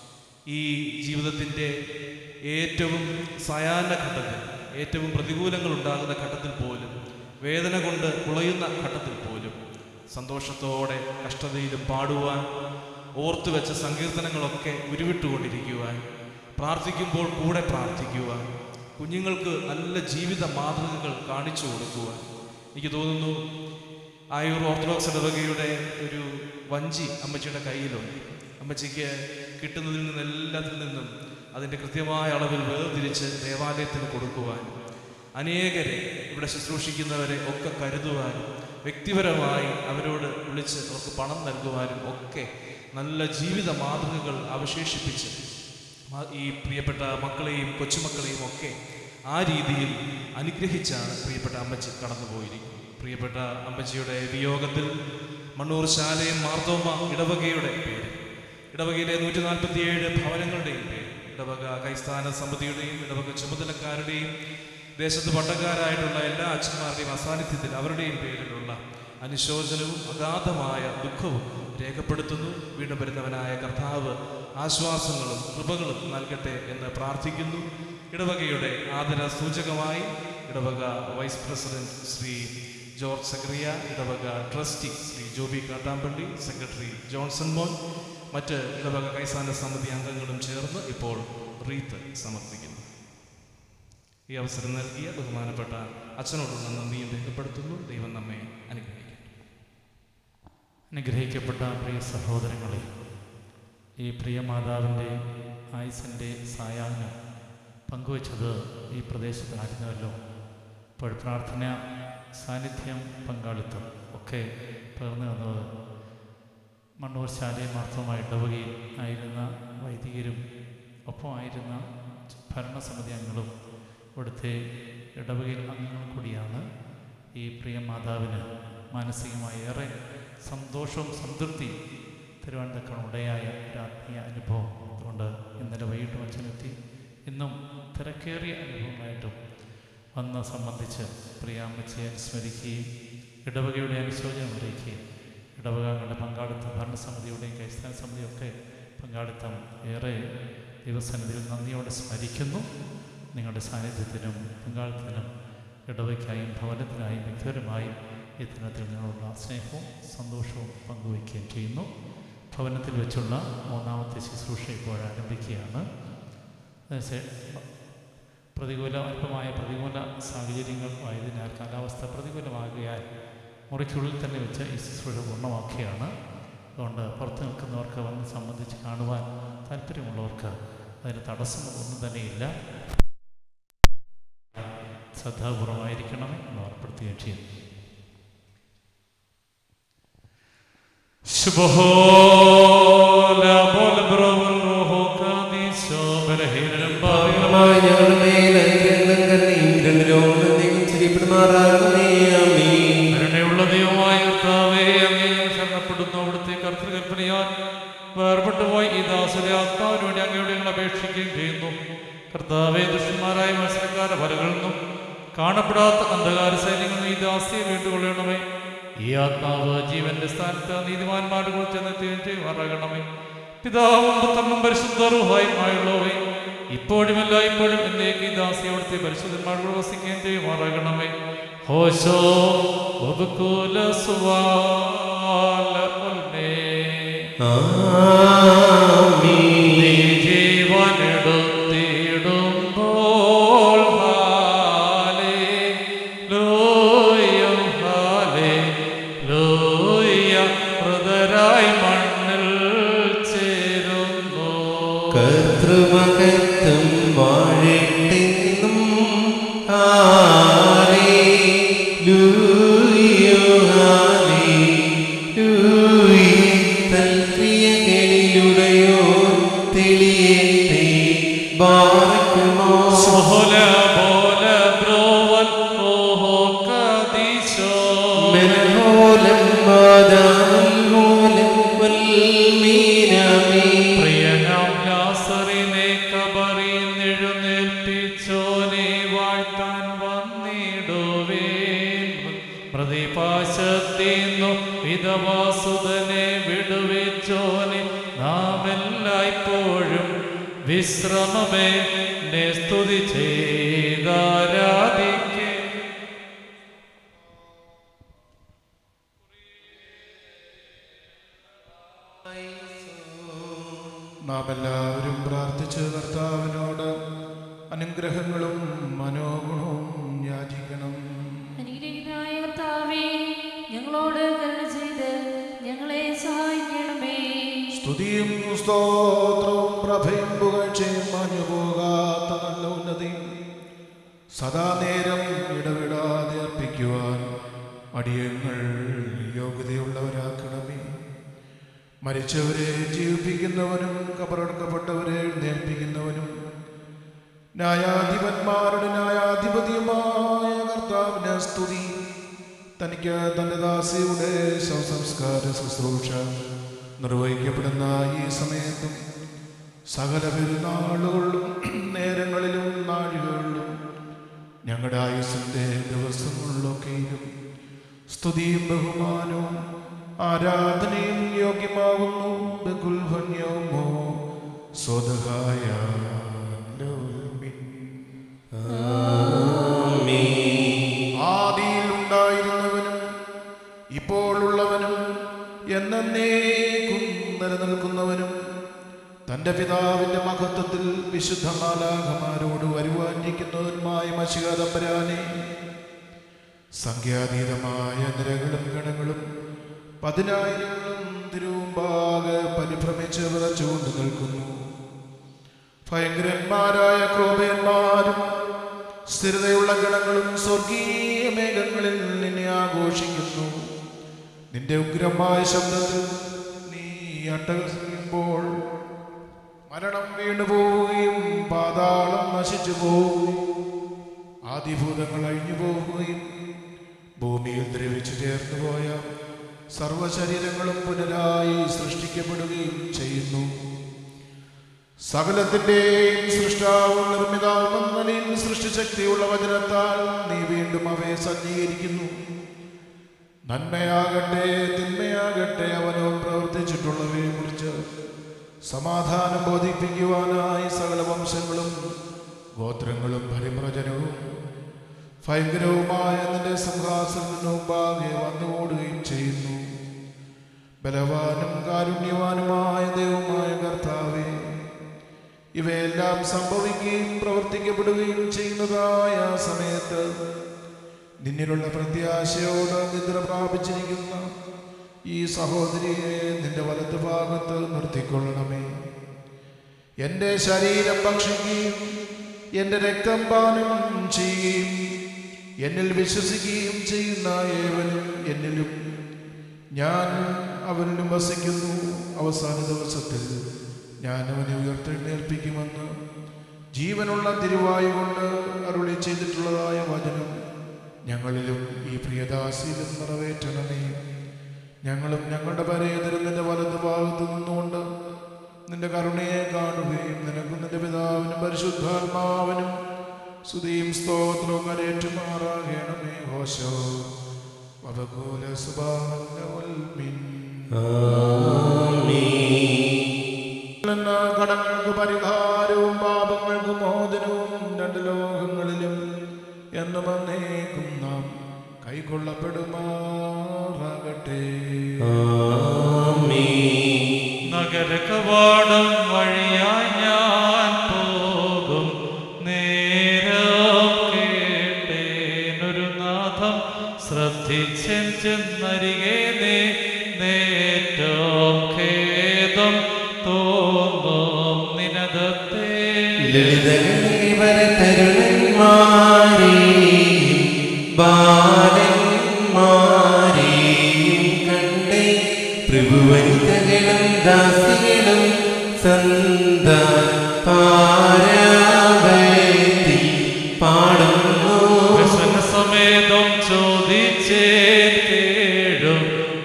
ഈ ജീവിതത്തിൻ്റെ ഏറ്റവും സായാഹ്ന ഘട്ടത്തിൽ ഏറ്റവും പ്രതികൂലങ്ങൾ ഉണ്ടാകുന്ന ഘട്ടത്തിൽ പോലും വേദന കൊണ്ട് കുളയുന്ന ഘട്ടത്തിൽ പോലും സന്തോഷത്തോടെ കഷ്ടതയിലും പാടുവാൻ ഓർത്തു വെച്ച സങ്കീർത്തനങ്ങളൊക്കെ ഉരുവിട്ടുകൊണ്ടിരിക്കുവാൻ പ്രാർത്ഥിക്കുമ്പോൾ കൂടെ പ്രാർത്ഥിക്കുവാൻ കുഞ്ഞുങ്ങൾക്ക് നല്ല ജീവിത മാതൃകകൾ കാണിച്ചു കൊടുക്കുവാൻ എനിക്ക് തോന്നുന്നു ആയൂർ ഓർത്തഡോക്സ് ഇടവകയുടെ ഒരു വഞ്ചി അമ്മച്ചിയുടെ കയ്യിലുണ്ട് അമ്മച്ചിക്ക് കിട്ടുന്നതിൽ നിന്ന് എല്ലാത്തിൽ നിന്നും അതിൻ്റെ കൃത്യമായ അളവിൽ വേർതിരിച്ച് ദേവാലയത്തിന് കൊടുക്കുവാൻ അനേകരെ ഇവിടെ ശുശ്രൂഷിക്കുന്നവരെ ഒക്കെ കരുതുവാനും വ്യക്തിപരമായി അവരോട് വിളിച്ച് അവർക്ക് പണം നൽകുവാനും ഒക്കെ നല്ല ജീവിത മാതൃകകൾ അവശേഷിപ്പിച്ച് മ- ഈ പ്രിയപ്പെട്ട മക്കളെയും കൊച്ചുമക്കളെയും ഒക്കെ ആ രീതിയിൽ അനുഗ്രഹിച്ചാണ് പ്രിയപ്പെട്ട അമ്മച്ചി കടന്നുപോയിരിക്കുന്നത് പ്രിയപ്പെട്ട അമ്മച്ചിയുടെ വിയോഗത്തിൽ മണ്ണൂർ ശാലയും മാർത്തോമ ഇടവകയുടെ പേര് ഇടവകയിലെ നൂറ്റി നാൽപ്പത്തിയേഴ് ഭവനങ്ങളുടെയും പേര് ഇടവക കൈസ്ഥാന സമിതിയുടെയും ഇടവക ചുമതലക്കാരുടെയും ദേശത്ത് പട്ടക്കാരായിട്ടുള്ള എല്ലാ അച്ഛന്മാരുടെയും അസാന്നിധ്യത്തിൽ അവരുടെയും പേരിലുള്ള അനുശോചനവും അഗാധമായ ദുഃഖവും രേഖപ്പെടുത്തുന്നു വീണ്ടും വരുന്നവനായ കർത്താവ് ആശ്വാസങ്ങളും കൃപകളും നൽകട്ടെ എന്ന് പ്രാർത്ഥിക്കുന്നു ഇടവകയുടെ ആദര സൂചകമായി ഇടവക vice president Shri George Zacharia ഇടവക trustee Shri Joby Kattampally secretary Johnson Mon മറ്റ് ഇടവക കൈസാന സമിതി അംഗങ്ങളും ചേർന്ന് ഇപ്പോൾ റീത്ത് സമർപ്പിക്കുന്നു ഈ അവസരം നൽകിയ ബഹുമാനപ്പെട്ട അച്ഛനോടുള്ള നന്ദിയും രേഖപ്പെടുത്തുന്നു ദൈവം നമ്മെ അനുഗ്രഹിക്കട്ടെ അനുഗ്രഹിക്കപ്പെട്ട പ്രിയ സഹോദരങ്ങളെ ഈ പ്രിയ മാതാവിൻ്റെ ആയുസിൻ്റെ സായാഹ്നം പങ്കുവച്ചത് ഈ പ്രദേശത്തായിരുന്നല്ലോ ഇപ്പോൾ പ്രാർത്ഥന സാന്നിധ്യം പങ്കാളിത്തം ഒക്കെ പകർന്നു വന്നത് മണ്ണൂർ ശാലയും മാത്രമായി ഇടവകയിൽ ആയിരുന്ന വൈദികരും ഒപ്പമായിരുന്ന ഭരണസമിതി അംഗങ്ങളും ഇവിടുത്തെ ഇടവകയിൽ അംഗങ്ങളും കൂടിയാണ് ഈ പ്രിയ മാതാവിന് മാനസികമായി ഏറെ സന്തോഷവും സംതൃപ്തിയും തരുവാൻ തക്കണം ഉടയായ ഒരു ആത്മീയ അനുഭവം അതുകൊണ്ട് ഇന്നലെ വൈകിട്ട് അച്ഛനെത്തി ഇന്നും തിരക്കേറിയ അനുഭവമായിട്ടും വന്ന് സംബന്ധിച്ച് പ്രിയാമ്മച്ചയെ അനുസ്മരിക്കുകയും ഇടവകയുടെ അനുശോചനം അറിയിക്കുകയും ഇടവകകളുടെ പങ്കാളിത്തം ഭരണസമിതിയുടെയും കൈസ്ഥാന സമിതിയൊക്കെ പങ്കാളിത്തം ഏറെ ദൈവസന്നിധിയിൽ നന്ദിയോടെ സ്മരിക്കുന്നു നിങ്ങളുടെ സാന്നിധ്യത്തിനും പങ്കാളിത്തത്തിനും ഇടവയ്ക്കായും ഭവനത്തിനായും വ്യക്തിപരമായും ഈ ദിനത്തിൽ നിന്നുള്ള സ്നേഹവും സന്തോഷവും പങ്കുവയ്ക്കുകയും ചെയ്യുന്നു ഭവനത്തിൽ വെച്ചുള്ള മൂന്നാമത്തെ ശുശ്രൂഷ ഇപ്പോൾ ആരംഭിക്കുകയാണ് അത് ശേ- പ്രതികൂല അല്പമായ പ്രതികൂല സാഹചര്യങ്ങൾ ആയതിനാൽ കാലാവസ്ഥ പ്രതികൂലമാകിയാൽ മുറിക്കുള്ളിൽ തന്നെ വെച്ച് ഈ ശുശ്രൂഷ പൂർണ്ണമാക്കുകയാണ് അതുകൊണ്ട് പുറത്ത് നിൽക്കുന്നവർക്ക് വന്ന് സംബന്ധിച്ച് കാണുവാൻ താല്പര്യമുള്ളവർക്ക് അതിന് തടസ്സമൊന്നും തന്നെയില്ല ശ്രദ്ധാപൂർവമായിരിക്കണമേ എന്ന് ഓർപ്പെടുത്തുകയും ചെയ്യുന്നു ശുഭഹോല ബോല ബ്രോവൽ റോഹോ കാദീശോ ബലഹീനരും പാപികളും പാവങ്ങളായ ഞങ്ങളുടെ മേൽ അനുഗ്രഹങ്ങളും കരുണയും രണ്ട് ലോകങ്ങളും ദൈവം ചെറിയപ്പെടുമാറാകണമേ ആമീൻ കരുണയുള്ള ദൈവമായ കർത്താവേ അങ്ങേ ഞങ്ങൾ ശരണപ്പെടുന്നു അവിടുത്തെ കർത്തൃകൽപ്പനയാൽ വേർപെട്ടു പോയി ഈ ദാസരെ ആത്മാവിന് വേണ്ടി അങ്ങയോട് ഞങ്ങൾ അപേക്ഷിക്കുകയും ചെയ്യുന്നു കർത്താവെ ദുഷ്ടന്മാരായ മത്സരക്കാരെ വരകളിൽ നിന്നും കാണപ്പെടാത്ത അന്ധകാര സൈന്യങ്ങൾ നീ ദാസ്യം വീണ്ടുകൊള്ളണമേ ഈ ആത്മാവ് ജീവന്റെ സ്ഥാനത്ത് നീതിമാന്മാരുടെ കുറിച്ച് എന്നെത്തുകയും ചെയ്യുമാറാകണമേ പിതാവും പുത്രനും പരിശുദ്ധറുഹായുമായുള്ളവേ ഇപ്പോഴുമല്ല ഇപ്പോഴും എന്നേക്ക് ഈ ദാസി അവിടുത്തെ പരിശുദ്ധന്മാരോട് വസിക്കുകയും ചെയ്യുമാറാകണമേ ഹോശോ വബുക്കുല സുവാല ഉൽമേ. നീ ജീവനെടുത്തിടുമ്പോൾ ഹാലേലൂയ, ഹാലേലൂയ, മൃതരായി മണ്ണിൽ ചേരുന്നു കർത്തൃമകത്വം വാഴട്ടെന്നും തൽക്രിയകളിലുടയോ തെളിയട്ടെ ബാറക്കുമോ സോല ബോല ബ്രോവൽ ഓഹോ കദീശോ മനോലം വാദാമൂലം വൽമീനാമേ പ്രിയനാം ലാസറിനെ കബറിൽ എഴുന്നേൽപ്പിച്ചോനെ വാഴ്ത്താൻ വന്നിടുവേൻ പ്രതിപാശത്തിന്നു വിധവാസുതനെ വിടുവിച്ചോനെ നാം എല്ലായ്പ്പോഴും വിശ്രമമേ നെ സ്തുതി ചെയ്താരാധിക്കേ നാം എല്ലാവരും പ്രാർത്ഥിച്ച് കർത്താവിനോട് അനുഗ്രഹങ്ങളും മനോഗുണവും യാചിക്കണം അനുഗ്രഹീതനായ കർത്താവേ ഞങ്ങളോട് കരുണ ചെയ്ത് ഞങ്ങളെ സഹായിക്കണമേ സ്തുതിയും സ്തോത്രവും പ്രഭയും പുകഴ്ചയും മാഞ്ഞു പോകാത്ത നല്ല ഉന്നതിയും സദാ നേരം ഇടവിടാതെ അർപ്പിക്കുവാൻ അടിയങ്ങൾ യോഗ്യതയുള്ളവരാക്കണമേ മരിച്ചവരെ ജീവിപ്പിക്കുന്നവനും കബറടക്കപ്പെട്ടവരെ എഴുന്നേൽപ്പിക്കുന്നവനും ന്യായാധിപന്മാരുടെ ന്യായാധിപതിയുമായ കർത്താവിന് സ്തുതി തനിക്ക് തൻ്റെ ദാസിയുടെ ശവസംസ്കാര ശുശ്രൂഷ നിർവഹിക്കപ്പെടുന്ന ഈ സമയത്തും സകല പെരുന്നാളുകളിലും നേരങ്ങളിലും നാഴികളിലും ഞങ്ങളുടെ ആയുസിൻ്റെ ദിവസങ്ങളിലൊക്കെയും സ്തുതിയും ബഹുമാനവും ആരാധനയും യോഗ്യമാകുന്നു ബഹുൽഭന്യമോ സ്വതഹായ ആദിയിൽ ഉണ്ടായിരുന്നവനും ഇപ്പോൾ ഉള്ളവനും എന്നേക്കും നിലനിൽക്കുന്നവനും തന്റെ പിതാവിന്റെ മഹത്വത്തിൽ വിശുദ്ധ മാലാഖമാരോട് വരുവാനിരിക്കുന്നവനുമായ മഷികാതമ്പരാനെ സംഖ്യാതീതമായ നിരകളും ഗണങ്ങളും പതിനായിരങ്ങളും തിരുവുമ്പാകെ പരിഭ്രമിച്ച് വിറച്ചുകൊണ്ട് നിൽക്കുന്നു ഭയങ്കരന്മാരായ ക്രോപയന്മാരും സ്ഥിരതയുള്ള ഗണങ്ങളും സ്വർഗീയ മേഘങ്ങളിൽ നിന്നെ ആഘോഷിക്കുന്നു നിന്റെ ഉഗ്രമായ ശബ്ദത്തിൽ നീ അട്ടഹസിക്കുമ്പോൾ മരണം വീണുപോവുകയും പാതാളം നശിച്ചു പോവുകയും ആദിഭൂതങ്ങൾ അഴിഞ്ഞു പോവുകയും ഭൂമിയിൽ ദ്രവിച്ചു ചേർന്നു പോയ സർവശരീരങ്ങളും പുനരായി സൃഷ്ടിക്കപ്പെടുകയും ചെയ്യുന്നു സകലത്തിന്റെയും സൃഷ്ടാവും നിർമ്മിതാവും എന്ന നിലയിൽ സൃഷ്ടിശക്തിയുള്ള വചനത്താൽ നീ വീണ്ടും അവയെ സജ്ജീകരിക്കുന്നു നന്മയാകട്ടെ തിന്മയാകട്ടെ അവനോ പ്രവർത്തിച്ചിട്ടുള്ളവയെ കുറിച്ച് സമാധാനം ബോധിപ്പിക്കുവാനായി സകല വംശങ്ങളും ഗോത്രങ്ങളും പരിമ്രജനവും ഭയങ്കരവുമായ നിന്റെ സിംഹാസനത്തിന് മുമ്പാകെ വന്നുകൂടുകയും ചെയ്യുന്നു ബലവാനും കാരുണ്യവാനുമായ ദൈവമായ കർത്താവേ ഇവയെല്ലാം സംഭവിക്കുകയും പ്രവർത്തിക്കപ്പെടുകയും ചെയ്യുന്നതായ ആ സമയത്ത് നിന്നിലുള്ള പ്രത്യാശയോട് നിദ്ര പ്രാപിച്ചിരിക്കുന്ന ഈ സഹോദരിയെ നിന്റെ വലത്ത് ഭാഗത്ത് നിർത്തിക്കൊള്ളണമേ എൻ്റെ ശരീരം ഭക്ഷിക്കുകയും എൻ്റെ രക്തം പാനം ചെയ്യുകയും എന്നിൽ വിശ്വസിക്കുകയും ചെയ്യുന്ന ഏവനും എന്നിലും ഞാൻ അവനിലും വസിക്കുന്നു അവസാന ദിവസത്തിൽ ഞാൻ അവനെ ഉയർത്തെഴുന്നേൽപ്പിക്കുമെന്ന് ജീവനുള്ള തിരുവായു കൊണ്ട് അരുളി ചെയ്തിട്ടുള്ളതായ വചനം ഞങ്ങളിലും ഈ പ്രിയദാസിയിലും നിറവേറ്റണമേ ഞങ്ങളും ഞങ്ങളുടെ പരേതരും നിന്റെ വലത് ഭാഗത്ത് നിന്നുകൊണ്ട് നിന്റെ കരുണയെ കാണുകയും നിനക്കും നിന്റെ പിതാവിനും പരിശുദ്ധാത്മാവിനും സ്തുതിയും സ്തോത്രവും കരേറ്റുമാറാം ഓശോ വബകൂല സുബാന ഉൽമിൻ എല്ലാ കടങ്ങൾക്ക് പരിഹാരവും പാപങ്ങൾക്ക് മോചനവും രണ്ട് ലോകങ്ങളിലും എന്നും എന്നേക്കും നാം കൈക്കൊള്ളപ്പെടുമാറാകട്ടെ നഗര കവാടം വഴിയായി ഞാൻ പോകും നേരം കേട്ടേനൊരു നാഥം ശ്രദ്ധിച്ചെൻ ചെന്നരികെ നേ നേറ്റം ഖേദം തോന്നും നിനദത്തെ തരുണന്മാരെയും ബാലന്മാരെയും കണ്ടേ പ്രഭുവനിതകളും ദാസികളും സന്ത പാരാവയത്തിൽ പാടുന്നു വ്യസന സമേതം ചോദിച്ചേൻ കേഴും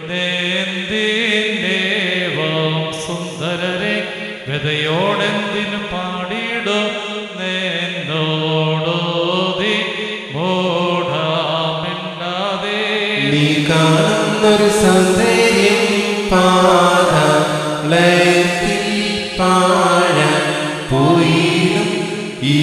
നേന്തിന്നേവം സുന്ദരരെ വ്യതയോടെന്തിനു പാടിയിടും നേന്നോടോതി മൂടാമിണ്ടാതെ നീ കാണുന്നൊരു സൗന്ദര്യം പാദത്തിൽ പാഴ പോയിടും ഈ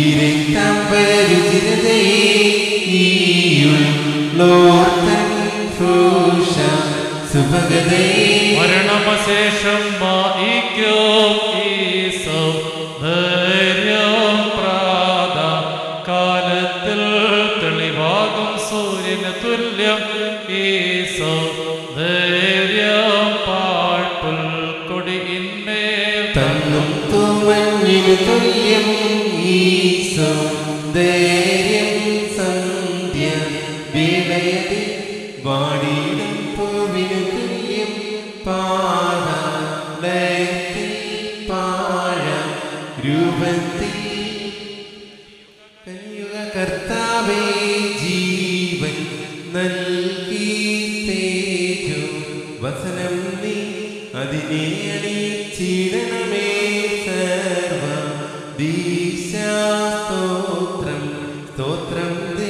രക്തംബരുചിരതയോർത്തൻ ഭൂഷ സുഭഗതേ മരണമശേഷം വായിക്കും ഈ സൗന്ദര്യം പ്രാത കാലത്തിൽ തെളിവാകും സൂര്യന് തുല്യം ഈ സൗന്ദര്യം പാഴ്പുൽ കൊടിയിന്മേൽ തന്നും തൂമഞ്ഞിനു തുല്യം ഈ സൗന്ദര്യം സന്ധ്യ വേളയതിൽ വാടിയിടും പൂവിനു തുല്യം പാദലയത്തിൽ പാഴ രൂപത്തിൽ കന്യുക കർത്താവേ ജീവൻ നൽകി തേജോ വസനം നീ അതിനെ അണിച്ചിടണമേ സർവ ദീശാസ്തോത്രം സ്തോത്രം ദേ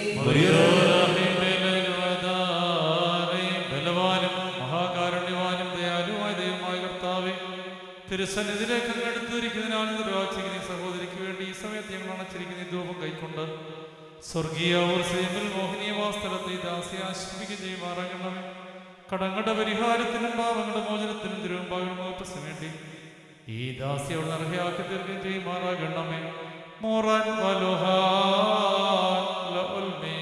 ബലവാനും മഹാകാരുണ്യവാനും ദയാലുമായ ദൈവമായ കർത്താവെ തിരുസന്നിധിയിലേക്ക് അങ്ങ് അടുത്തിരിക്കുന്നതിനാൽ നിർവാചിക്കുന്ന ഈ സഹോദരിക്ക് വേണ്ടി ഈ സമയത്ത് ഞങ്ങൾ അണച്ചിരിക്കുന്ന ഈ ധൂപം കൈക്കൊണ്ട് സ്വർഗീയ ഊർസയമിൽ മോഹനീയമാ സ്ഥലത്ത് ഈ ദാസിയെ ആശ്രമിക്കുക ചെയ്യുമാറാകണമേ കടങ്ങളുടെ പരിഹാരത്തിനും പാവങ്ങളുടെ മോചനത്തിനും തിരുവമ്പാവിനും മുഖപ്പസിന് വേണ്ടി ഈ ദാസിയോട് അർഹയാക്കി തീർക്കുകയും ചെയ്യുമാറാകണമേ മോറാൻ വലോഹാൻ ലഉൽമേ.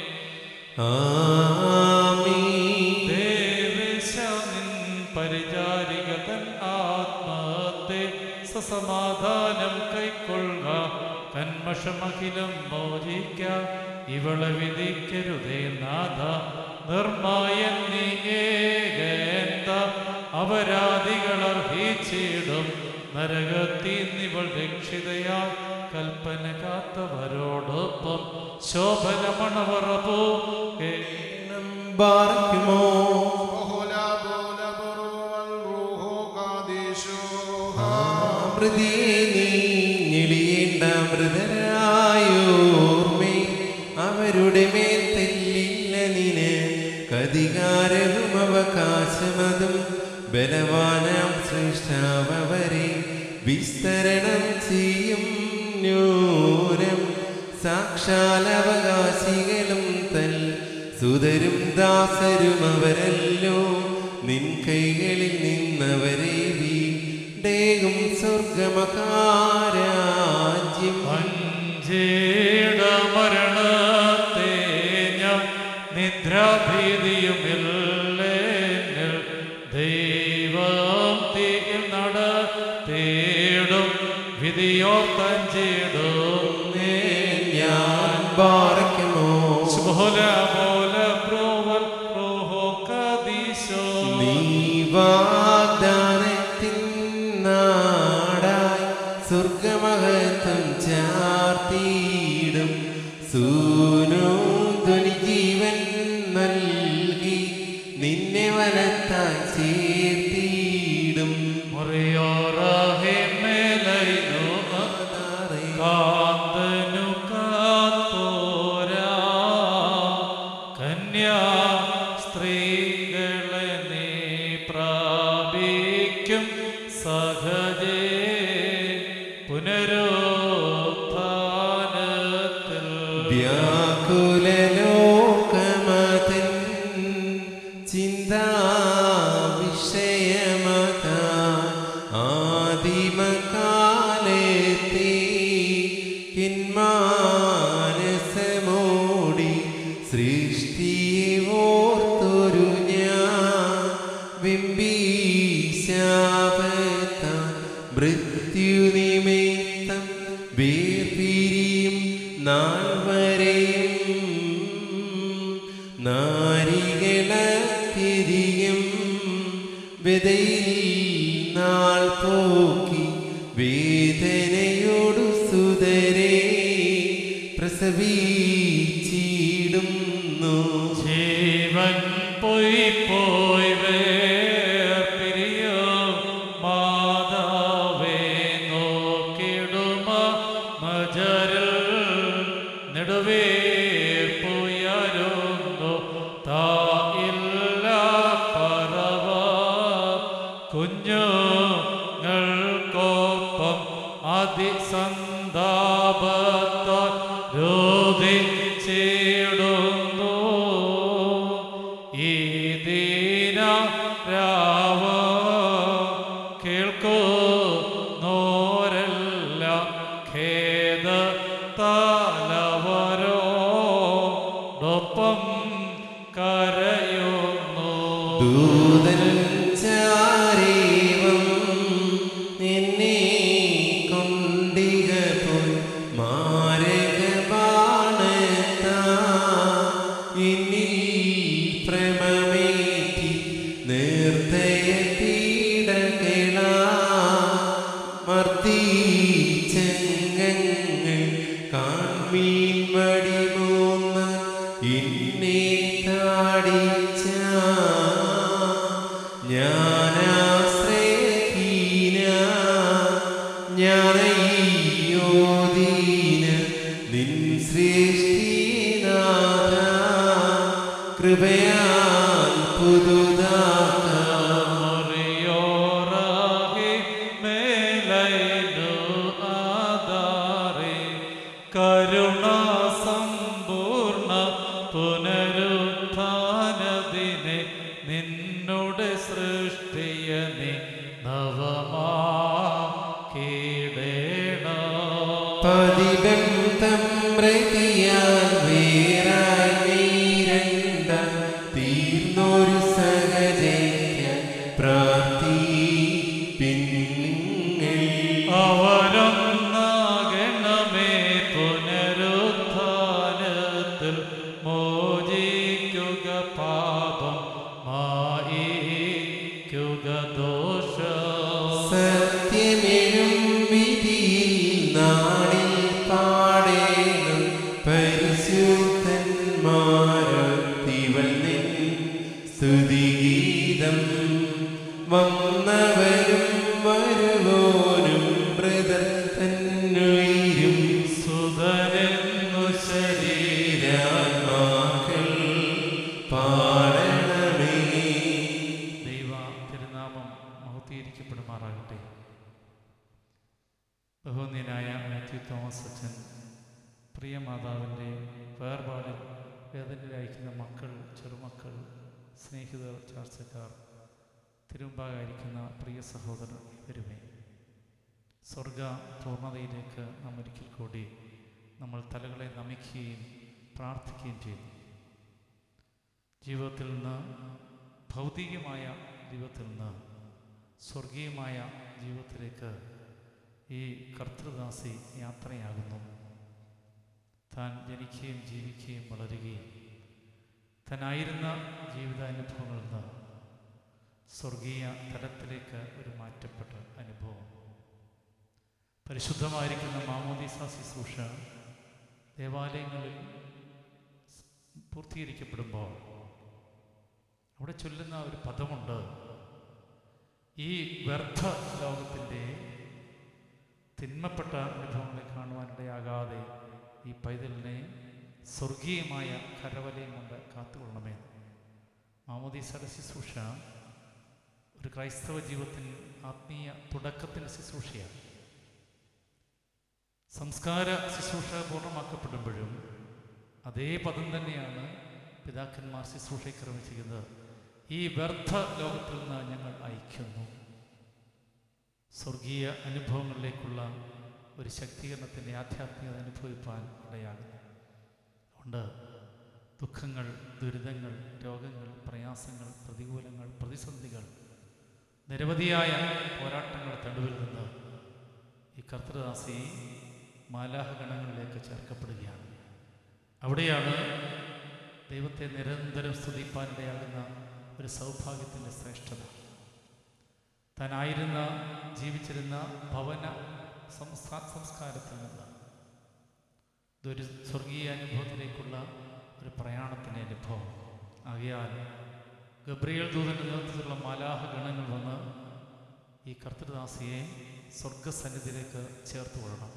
ആമീൻ ദേവേശ നിൻ പരിചാരികതൻ ആത്മത്തെ സസമാധാനം കൈക്കൊള്ളുക കന്മഷമഖിലം മോചിക്ക ഇവളെ വിധിക്കരുതേ നാഥ നിർമായൻ നീ ഏകേന്ത അപരാധികൾ അർഹിച്ചിടും നരകത്തീന്നിവൾ രക്ഷിതയാൽ കൽപ്പന കാത്തവരോടൊപ്പം ശോഭന മണവറപ്പോ ബാർക്കുമോ ഓഹോലാ ബോല ബറുവൽ റൂഹോ കാദേശോ മൃതിയെ നീ ഞെളിയേണ്ട മൃതരായോർമേ അവരുടെ മേൽ തെല്ലില്ല നിന് കതികാരവും അവകാശമതും ബലവാനാം സൃഷ്ടാവരെ വിസ്തരണം ചെയ്യും ന്യൂനം സാക്ഷാൽ അവകാശികളും തൽ സുതരും ദാസരും അവരല്ലോ നിൻ കൈകളിൽ നിന്നവരെ വീണ്ടേകും സ്വർഗമകാരാജ്യം അഞ്ചേട മരണത്തെ ഞാൻ നിദ്രാഭീതിയുമില്ലേനിൽ ദൈവം തീയിൽ നട തേടും വിധിയോ തഞ്ചിടും ഞാൻ പാറയ്ക്കുമോ ശുഭോല പോല പ്രോവൽ പ്രോഹോ കദീശോ നീ വാഗ്ദാനത്തിൻ നാടായി സ്വർഗമഹത്വം ചാർത്തിയിടും സൂനോ ധ്വനി ജീവൻ നൽകി നിന്നെ വനത്താൻ ചേർത്തിയിടും മുറിയോറാഹെ മേലൈനോ കാന്തനു കാത്തോരാ കന്യ സൃഷ്ടിയെ ഓർത്തൊരു ഞാൻ ബിംബീശാപത്താൽ മൃത്യുനിമിത്തം വേർപിരിയും നാൾ വരെയും നാരികളത്തിരിയും വിതയിൽ നാൾ പോക്കി വേദനയോടു സുതരെ പ്രസവിച്ചിടുന്നു ജീവൻ പോയി പോയി വേർപിരിയോ മാതാവേ നോക്കിടുമ മജരിൽ നെടുവേർപ്പുയരുന്നു തായില്ല പറവ കുഞ്ഞുങ്ങൾക്കൊപ്പം അതിസന്താപത്താൽ രോധിച്ചിടുന്നു ഈ ദീന രാവ കേൾക്കൂ നോരല്ല ഖേദ തലവരോടൊപ്പം കരയുന്നു ദൂതൻ ചാരീവം നിന്നെ കൊണ്ടിക പോയി മാരകബാണത്താ ഇനി പ്രമമേറ്റി നിർദ്ദയ പീഡകളാ മർദ്ദിച്ചങ്ങൾ കാൺമീൻ മടിമൂന്ന ഇന്നെ താടിച്ച ഞാനാശ്രയഹീന ഞാനയ്യോദീന നിൻ സൃഷ്ടിനാഥ കൃപയാൽ പുതുതാക്കാം മറിയോറാകെ മേലൈനു ആധാരേ കരുണ സമ്പൂർണ്ണ പുനരുത്ഥാനദിനെ നിന്നോട് സൃഷ്ടിയ നീ നവമാക്കിടേണം പതിബന്ധം പ്രതിയാൽ വേറായി നീരണ്ട തീർന്നൊരു സഹജയ്ക്കാൻ പ്രാർത്ഥിപ്പിന്നിങ്ങൾ അവരൊന്നാകണമേ പുനരുത്ഥാനത്തിൽ മോചിക്കുക പാപം മായിക്കുക ദോഷം സത്യമെഴും വിധിയിൽ നാളിൽ പാടേണം പരിശുദ്ധന്മാരത്തിവൾ നിൻ സ്തുതിഗീതം വന്നവരും വരുവോനും ബ്രദർ തന്നുയിരും സുതരെന്നു ശരീര രാത്മാക്കൾ പാടണമേ ദൈവ തിരുനാമം മഹത്തീകരിക്കപ്പെടുമാറാകട്ടെ ബഹുന്യനായ മാത്യു തോമസ് അച്ഛൻ പ്രിയ മാതാവിൻ്റെ വേർപാടിൽ വേദനയിലയക്കുന്ന മക്കൾ ചെറുമക്കൾ സ്നേഹിതർ ചാർച്ചക്കാർ തിരുമ്പാകായിരിക്കുന്ന പ്രിയ സഹോദരർ ഇവരുമേ സ്വർഗ പൂർണ്ണതയിലേക്ക് നാം ഒരിക്കൽ കൂടി നമ്മൾ തലകളെ നമിക്കുകയും പ്രാർത്ഥിക്കുകയും ചെയ്യുന്നു ജീവിതത്തിൽ നിന്ന് ഭൗതികമായ ജീവിതത്തിൽ നിന്ന് സ്വർഗീയമായ ജീവിതത്തിലേക്ക് ഈ കർത്തൃദാസി യാത്രയാകുന്നു താൻ ജനിക്കുകയും ജീവിക്കുകയും വളരുകയും താനായിരുന്ന ജീവിതാനുഭവങ്ങളിൽ നിന്ന് സ്വർഗീയ തലത്തിലേക്ക് ഒരു മാറ്റപ്പെട്ട അനുഭവം പരിശുദ്ധമായിരിക്കുന്ന മാമോദീസ ശുശ്രൂഷ ദേവാലയങ്ങളിൽ പൂർത്തീകരിക്കപ്പെടുമ്പോൾ അവിടെ ചൊല്ലുന്ന ഒരു പദമുണ്ട് ഈ വ്യർത്ഥ ലോകത്തിൻ്റെ തിന്മപ്പെട്ട അനുഭവങ്ങളെ കാണുവാനിടയാകാതെ ഈ പൈതലിനെ സ്വർഗീയമായ കരവലയം കൊണ്ട് കാത്തുകൊള്ളണമേ മാമോദീസയുടെ ശുശ്രൂഷ ഒരു ക്രൈസ്തവ ജീവിതത്തിന് ആത്മീയ തുടക്കത്തിൻ്റെ ശുശ്രൂഷയാണ് സംസ്കാര ശുശ്രൂഷ പൂർണ്ണമാക്കപ്പെടുമ്പോഴും അതേ പദം തന്നെയാണ് പിതാക്കന്മാർ ശുശ്രൂഷയെ ക്രമിച്ചിരിക്കുന്നത് ഈ വ്യർത്ഥ ലോകത്തിൽ നിന്ന് ഞങ്ങൾ അയക്കുന്നു സ്വർഗീയ അനുഭവങ്ങളിലേക്കുള്ള ഒരു ശക്തീകരണത്തിൻ്റെ ആധ്യാത്മികത അനുഭവിപ്പാൻ ഇടയാകുന്നു അതുകൊണ്ട് ദുഃഖങ്ങൾ ദുരിതങ്ങൾ രോഗങ്ങൾ പ്രയാസങ്ങൾ പ്രതികൂലങ്ങൾ പ്രതിസന്ധികൾ നിരവധിയായ പോരാട്ടങ്ങൾ തടുവിൽ നിന്ന് ഈ കർത്തൃദാസി മാലാഹഗണങ്ങളിലേക്ക് ചേർക്കപ്പെടുകയാണ് അവിടെയാണ് ദൈവത്തെ നിരന്തരം സ്തുതിപ്പാനിടയാകുന്ന ഒരു സൗഭാഗ്യത്തിൻ്റെ ശ്രേഷ്ഠത താനായിരുന്ന ജീവിച്ചിരുന്ന ഭവന സംസ്കാ സംസ്കാരത്തിൽ നിന്ന് ഇതൊരു സ്വർഗീയ അനുഭവത്തിലേക്കുള്ള ഒരു പ്രയാണത്തിൻ്റെ അനുഭവം ആകയാൽ ഗബ്രിയേൽ ദൂതൻ്റെ നേതൃത്വത്തിലുള്ള മാലാഹ ഗണങ്ങൾ വന്ന് ഈ കർത്തൃദാസിയെ സ്വർഗസന്നിധിയിലേക്ക് ചേർത്ത് കൊള്ളണം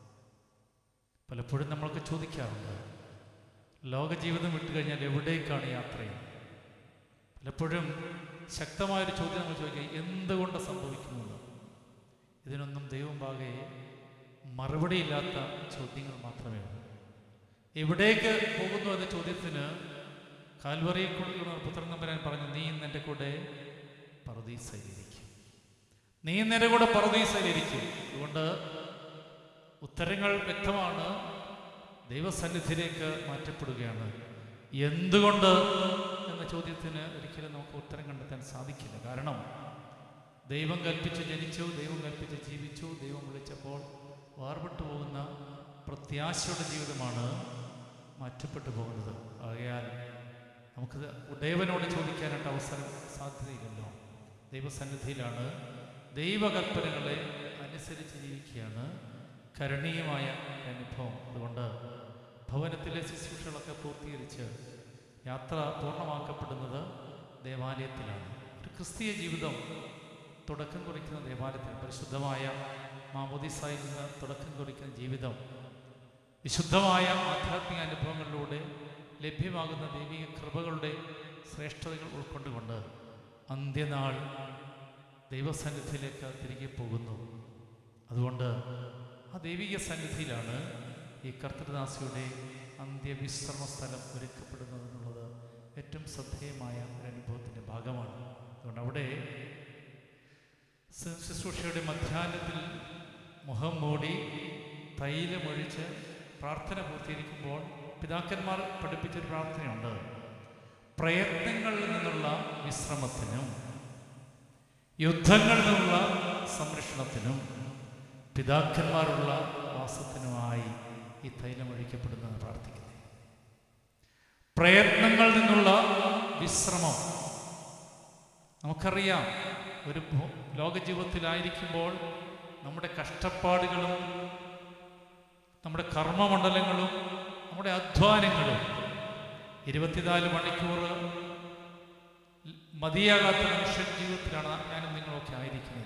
പലപ്പോഴും നമ്മൾക്ക് ചോദിക്കാറുണ്ട് ലോകജീവിതം വിട്ടുകഴിഞ്ഞാൽ എവിടേക്കാണ് യാത്രയും പലപ്പോഴും ശക്തമായൊരു ചോദ്യം നമ്മൾ ചോദിക്കുക എന്തുകൊണ്ട് സംഭവിക്കുന്നത് ഇതിനൊന്നും ദൈവം പാകെ മറുപടിയില്ലാത്ത ചോദ്യങ്ങൾ മാത്രമേ ഉള്ളൂ എവിടേക്ക് പോകുന്നു എന്ന ചോദ്യത്തിന് കാൽവറിയിൽ കൊടുക്കുന്ന പുത്രൻ നമ്പരാൻ പറഞ്ഞു നീ ഇന്ന് എൻ്റെ കൂടെ പറദീസയിലിരിക്കും നീ ഇന്ന് എൻ്റെ കൂടെ പറദീസയിലിരിക്കും അതുകൊണ്ട് ഉത്തരങ്ങൾ വ്യക്തമാണ് ദൈവസന്നിധിയിലേക്ക് മാറ്റപ്പെടുകയാണ് എന്തുകൊണ്ട് എന്ന ചോദ്യത്തിന് ഒരിക്കലും നമുക്ക് ഉത്തരം കണ്ടെത്താൻ സാധിക്കില്ല കാരണം ദൈവം കൽപ്പിച്ച് ജനിച്ചു ദൈവം കൽപ്പിച്ച് ജീവിച്ചു ദൈവം വിളിച്ചപ്പോൾ വേർപെട്ടു പോകുന്ന പ്രത്യാശയുടെ ജീവിതമാണ് മാറ്റപ്പെട്ടു പോകുന്നത് ആകയാൽ നമുക്കത് ഉടയവനോട് ചോദിക്കാനായിട്ട് അവസരം സാധ്യതയില്ലല്ലോ ദൈവസന്നിധിയിലാണ് ദൈവകൽപ്പനകളെ അനുസരിച്ച് ജീവിക്കുകയാണ് കരണീയമായ ഒരു അനുഭവം അതുകൊണ്ട് ഭവനത്തിലെ ശുശ്രൂഷകളൊക്കെ പൂർത്തീകരിച്ച് യാത്ര പൂർണ്ണമാക്കപ്പെടുന്നത് ദേവാലയത്തിലാണ് ഒരു ക്രിസ്തീയ ജീവിതം തുടക്കം കുറിക്കുന്ന ദേവാലയത്തിൽ പരിശുദ്ധമായ മാമോദിസായിൽ നിന്ന് തുടക്കം കുറിക്കുന്ന ജീവിതം വിശുദ്ധമായ ആധ്യാത്മിക അനുഭവങ്ങളിലൂടെ ലഭ്യമാകുന്ന ദൈവിക കൃപകളുടെ ശ്രേഷ്ഠതകൾ ഉൾക്കൊണ്ടുകൊണ്ട് അന്ത്യനാൾ ദൈവസന്നിധിയിലേക്ക് തിരികെ പോകുന്നു അതുകൊണ്ട് ആ ദൈവിക സന്നിധിയിലാണ് ഈ കർത്തൃദാസിയുടെ അന്ത്യവിശ്രമ സ്ഥലം ഒരുക്കപ്പെടുന്നത് എന്നുള്ളത് ഏറ്റവും ശ്രദ്ധേയമായ ഒരു അനുഭവത്തിൻ്റെ ഭാഗമാണ് അതുകൊണ്ട് അവിടെ ശു- ശുശ്രൂഷയുടെ മധ്യാഹ്നത്തിൽ മുഖം മൂടി തൈലമൊഴിച്ച് പ്രാർത്ഥന പൂർത്തീകരിക്കുമ്പോൾ പിതാക്കന്മാർ പഠിപ്പിച്ചൊരു പ്രാർത്ഥനയുണ്ട് പ്രയത്നങ്ങളിൽ നിന്നുള്ള വിശ്രമത്തിനും യുദ്ധങ്ങളിൽ നിന്നുള്ള സംരക്ഷണത്തിനും പിതാക്കന്മാരുള്ള വാസത്തിനുമായി ഈ തൈലമൊഴിക്കപ്പെടുന്നത് പ്രാർത്ഥിക്കുന്നത് പ്രയത്നങ്ങളിൽ നിന്നുള്ള വിശ്രമം നമുക്കറിയാം ഒരു ഭൂ- ലോകജീവിതത്തിലായിരിക്കുമ്പോൾ നമ്മുടെ കഷ്ടപ്പാടുകളും നമ്മുടെ കർമ്മമണ്ഡലങ്ങളും നമ്മുടെ അധ്വാനങ്ങളും ഇരുപത്തിനാല് മണിക്കൂർ മതിയാകാത്ത മനുഷ്യ ജീവിതത്തിലാണ് ഞാനും നിങ്ങളൊക്കെ ആയിരിക്കുന്നത്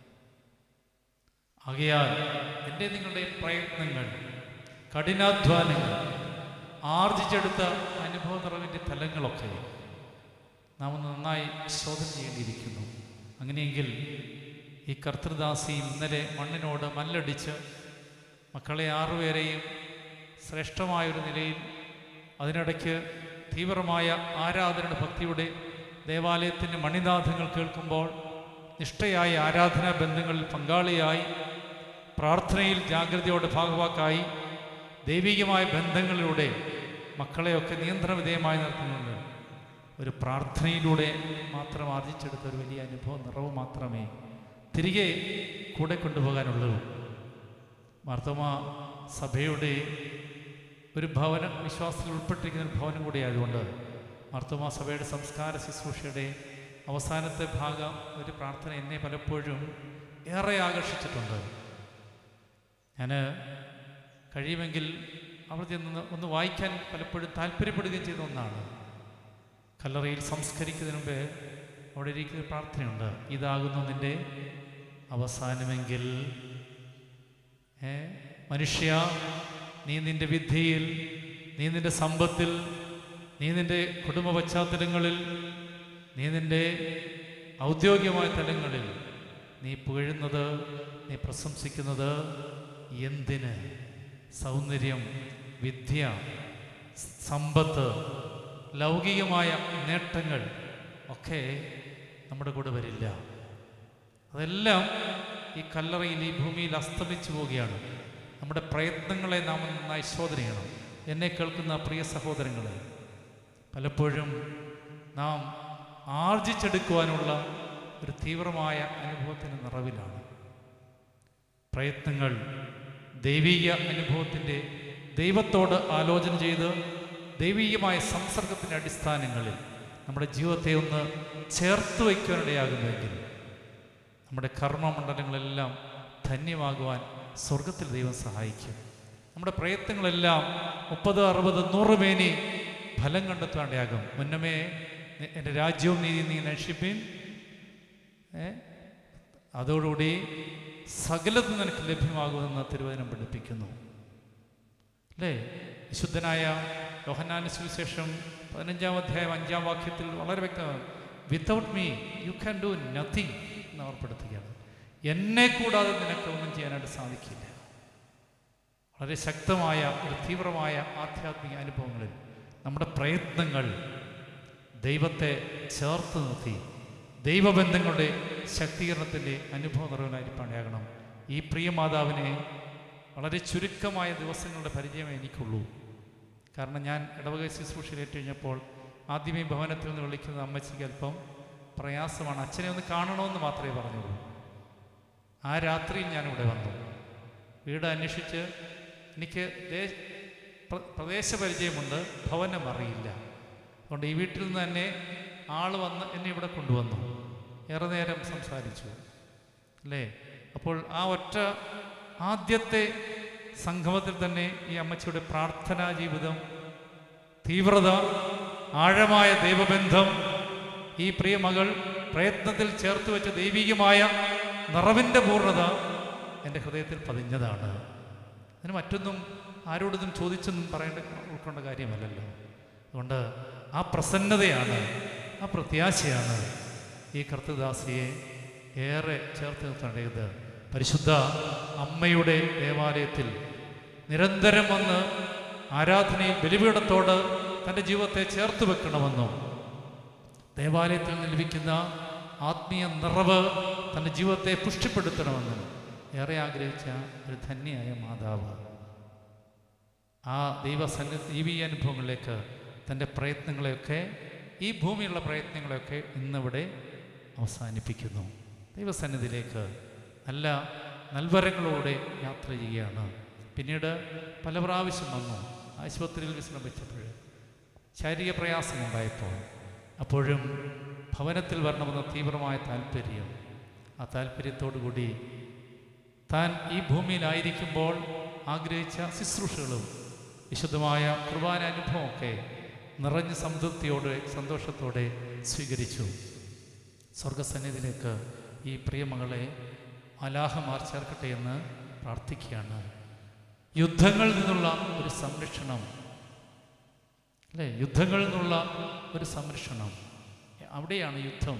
ആകയാൽ എൻ്റെ നിങ്ങളുടെ പ്രയത്നങ്ങൾ കഠിനാധ്വാനങ്ങൾ ആർജിച്ചെടുത്ത അനുഭവ നിറവിൻ്റെ തലങ്ങളൊക്കെ നാം ഒന്ന് നന്നായി ശോധന ചെയ്യേണ്ടിയിരിക്കുന്നു അങ്ങനെയെങ്കിൽ ഈ കർത്തൃദാസി ഇന്നലെ മണ്ണിനോട് മല്ലടിച്ച് മക്കളെ ആറുപേരെയും ശ്രേഷ്ഠമായൊരു നിലയിൽ അതിനിടയ്ക്ക് തീവ്രമായ ആരാധനയുടെ ഭക്തിയുടെ ദേവാലയത്തിൻ്റെ മണിനാഥങ്ങൾ കേൾക്കുമ്പോൾ നിഷ്ഠയായ ആരാധനാ ബന്ധങ്ങളിൽ പങ്കാളിയായി പ്രാർത്ഥനയിൽ ജാഗ്രതയോടെ ഭാഗവാക്കായി ദൈവികമായ ബന്ധങ്ങളിലൂടെ മക്കളെയൊക്കെ നിയന്ത്രണ വിധേയമായി നിർത്തുന്നുണ്ട് ഒരു പ്രാർത്ഥനയിലൂടെ മാത്രം ആർജിച്ചെടുത്ത ഒരു വലിയ അനുഭവം നിറവ് മാത്രമേ തിരികെ കൂടെ കൊണ്ടുപോകാനുള്ളൂ മാർത്തോമ സഭയുടെ ഒരു ഭവനം വിശ്വാസത്തിൽ ഉൾപ്പെട്ടിരിക്കുന്ന ഒരു ഭവനം കൂടി ആയതുകൊണ്ട് മാർത്തോമ സഭയുടെ സംസ്കാര ശുശ്രൂഷയുടെ അവസാനത്തെ ഭാഗം ഒരു പ്രാർത്ഥന എന്നെ പലപ്പോഴും ഏറെ ആകർഷിച്ചിട്ടുണ്ട് ഞാൻ കഴിയുമെങ്കിൽ അവിടെ ചെന്ന് ഒന്ന് വായിക്കാൻ പലപ്പോഴും താല്പര്യപ്പെടുകയും ചെയ്ത ഒന്നാണ് കല്ലറയിൽ സംസ്കരിക്കുന്നതിന് മുമ്പ് അവിടെ ഇരിക്കുന്ന ഒരു പ്രാർത്ഥനയുണ്ട് ഇതാകുന്നു നിന്റെ അവസാനമെങ്കിൽ ഏ മനുഷ്യ നീ നിന്റെ വിദ്യയിൽ നീ നിന്റെ സമ്പത്തിൽ നീ നിന്റെ കുടുംബ പശ്ചാത്തലങ്ങളിൽ നീ നിന്റെ ഔദ്യോഗികമായ തലങ്ങളിൽ നീ പുകഴുന്നത് നീ പ്രശംസിക്കുന്നത് എന്തിന് സൗന്ദര്യം വിദ്യ സമ്പത്ത് ലൗകികമായ നേട്ടങ്ങൾ ഒക്കെ നമ്മുടെ കൂടെ വരില്ല അതെല്ലാം ഈ കല്ലറയിൽ ഈ ഭൂമിയിൽ അസ്തമിച്ചു പോവുകയാണ് നമ്മുടെ പ്രയത്നങ്ങളെ നാം നന്നായി ശോധന ചെയ്യണം എന്നെ കേൾക്കുന്ന പ്രിയ സഹോദരങ്ങളെ പലപ്പോഴും നാം ആർജിച്ചെടുക്കുവാനുള്ള ഒരു തീവ്രമായ അനുഭവത്തിൻ്റെ നിറവിലാണ് പ്രയത്നങ്ങൾ ദൈവീക അനുഭവത്തിൻ്റെ ദൈവത്തോട് ആലോചന ചെയ്ത് ദൈവീകമായ സംസർഗത്തിൻ്റെ അടിസ്ഥാനങ്ങളിൽ നമ്മുടെ ജീവിതത്തെ ഒന്ന് ചേർത്ത് വയ്ക്കുവാനിടയാകുന്നുവെങ്കിൽ നമ്മുടെ കർമ്മമണ്ഡലങ്ങളെല്ലാം ധന്യമാകുവാൻ സ്വർഗത്തിൽ ദൈവം സഹായിക്കും നമ്മുടെ പ്രയത്നങ്ങളെല്ലാം മുപ്പത് അറുപത് നൂറ് മേനി ഫലം കണ്ടെത്താണ്ടാകും മുന്നമേ നി- എൻ്റെ രാജ്യവും നീതി നീ നശിപ്പിൻ ഏ അതോടുകൂടി സകലതും നിനക്ക് ലഭ്യമാകുമെന്ന് തിരുവചനം പഠിപ്പിക്കുന്നു അല്ലേ വിശുദ്ധനായ യോഹന്നാന സുവിശേഷം പതിനഞ്ചാം അധ്യായം അഞ്ചാം വാക്യത്തിൽ വളരെ വ്യക്തമാണ് without me you can do nothing എന്ന് ഓർപ്പെടുത്തുകയാണ് എന്നെ കൂടാതെ നിനക്ക് ഒന്നും ചെയ്യാനായിട്ട് സാധിക്കില്ല വളരെ ശക്തമായ ഒരു തീവ്രമായ ആധ്യാത്മിക അനുഭവങ്ങളിൽ നമ്മുടെ പ്രയത്നങ്ങൾ ദൈവത്തെ ചേർത്ത് നിർത്തി ദൈവബന്ധങ്ങളുടെ ശക്തീകരണത്തിൻ്റെ അനുഭവം നിറവിലായിരിക്കാനാകണം ഈ പ്രിയ മാതാവിനെ വളരെ ചുരുക്കമായ ദിവസങ്ങളുടെ പരിചയമേ എനിക്കുള്ളൂ കാരണം ഞാൻ ഇടവക ശുശ്രൂഷയിലേറ്റ് കഴിഞ്ഞപ്പോൾ ആദ്യമേ ഭവനത്തിൽ നിന്ന് വിളിക്കുന്നത് അമ്മച്ചിക്ക് അല്പം പ്രയാസമാണ് അച്ഛനെ ഒന്ന് കാണണമെന്ന് മാത്രമേ പറഞ്ഞുള്ളൂ ആ രാത്രിയിൽ ഞാനിവിടെ വന്നു വീട് അന്വേഷിച്ച് എനിക്ക് ദേ- പ്ര- പ്രദേശപരിചയമുണ്ട് ഭവനം അറിയില്ല അതുകൊണ്ട് ഈ വീട്ടിൽ നിന്ന് തന്നെ ആൾ വന്ന് എന്നെ ഇവിടെ കൊണ്ടുവന്നു ഏറെ നേരം സംസാരിച്ചു അല്ലേ അപ്പോൾ ആ ഒറ്റ ആദ്യത്തെ സംഗമത്തിൽ തന്നെ ഈ അമ്മച്ചിയുടെ പ്രാർത്ഥനാ ജീവിതം തീവ്രത ആഴമായ ദൈവബന്ധം ഈ പ്രിയ മകൾ പ്രയത്നത്തിൽ ചേർത്ത് വെച്ച ദൈവികമായ നിറവിൻ്റെ പൂർണ്ണത എൻ്റെ ഹൃദയത്തിൽ പതിഞ്ഞതാണ് അതിന് മറ്റൊന്നും ആരോടൊന്നും ചോദിച്ചൊന്നും പറയേണ്ട ഉൾക്കൊണ്ട കാര്യമല്ലല്ലോ അതുകൊണ്ട് ആ പ്രസന്നതയാണ് ആ പ്രത്യാശയാണ് ഈ കർത്തദാസിയെ ഏറെ ചേർത്ത് നിർത്തേണ്ടത് പരിശുദ്ധ അമ്മയുടെ ദേവാലയത്തിൽ നിരന്തരം വന്ന് ആരാധനയിൽ ബലിപീഠത്തോട് തൻ്റെ ജീവിതത്തെ ചേർത്ത് വെക്കണമെന്നും ദേവാലയത്തിൽ നിന്ന് ലഭിക്കുന്ന ആത്മീയ നിറവ് തൻ്റെ ജീവിതത്തെ പുഷ്ടിപ്പെടുത്തണമെന്നും ഏറെ ആഗ്രഹിച്ച ഒരു ധന്യയായ മാതാവ് ആ ദൈവസന്ന ദൈവീയ അനുഭവങ്ങളിലേക്ക് തൻ്റെ പ്രയത്നങ്ങളെയൊക്കെ ഈ ഭൂമിയുള്ള പ്രയത്നങ്ങളെയൊക്കെ ഇന്നിവിടെ അവസാനിപ്പിക്കുന്നു ദൈവസന്നിധിയിലേക്ക് നല്ല നൽവരങ്ങളോടെ യാത്ര ചെയ്യുകയാണ് പിന്നീട് പല പ്രാവശ്യം വന്നു ആശുപത്രിയിൽ വിശ്രമിച്ചപ്പോൾ ശാരീരിക പ്രയാസമുണ്ടായപ്പോൾ അപ്പോഴും ഭവനത്തിൽ വരണമെന്ന തീവ്രമായ താല്പര്യം ആ താല്പര്യത്തോടു കൂടി താൻ ഈ ഭൂമിയിലായിരിക്കുമ്പോൾ ആഗ്രഹിച്ച ശുശ്രൂഷകളും വിശുദ്ധമായ കുർബാന അനുഭവമൊക്കെ നിറഞ്ഞ സംതൃപ്തിയോടെ സന്തോഷത്തോടെ സ്വീകരിച്ചു സ്വർഗസന്നിധിയിലേക്ക് ഈ പ്രിയമകളെ അലാഹമാർ ചേർക്കട്ടെ എന്ന് പ്രാർത്ഥിക്കുകയാണ് യുദ്ധങ്ങളിൽ നിന്നുള്ള ഒരു സംരക്ഷണം അല്ലേ യുദ്ധങ്ങളിൽ നിന്നുള്ള ഒരു സംരക്ഷണം അവിടെയാണ് യുദ്ധം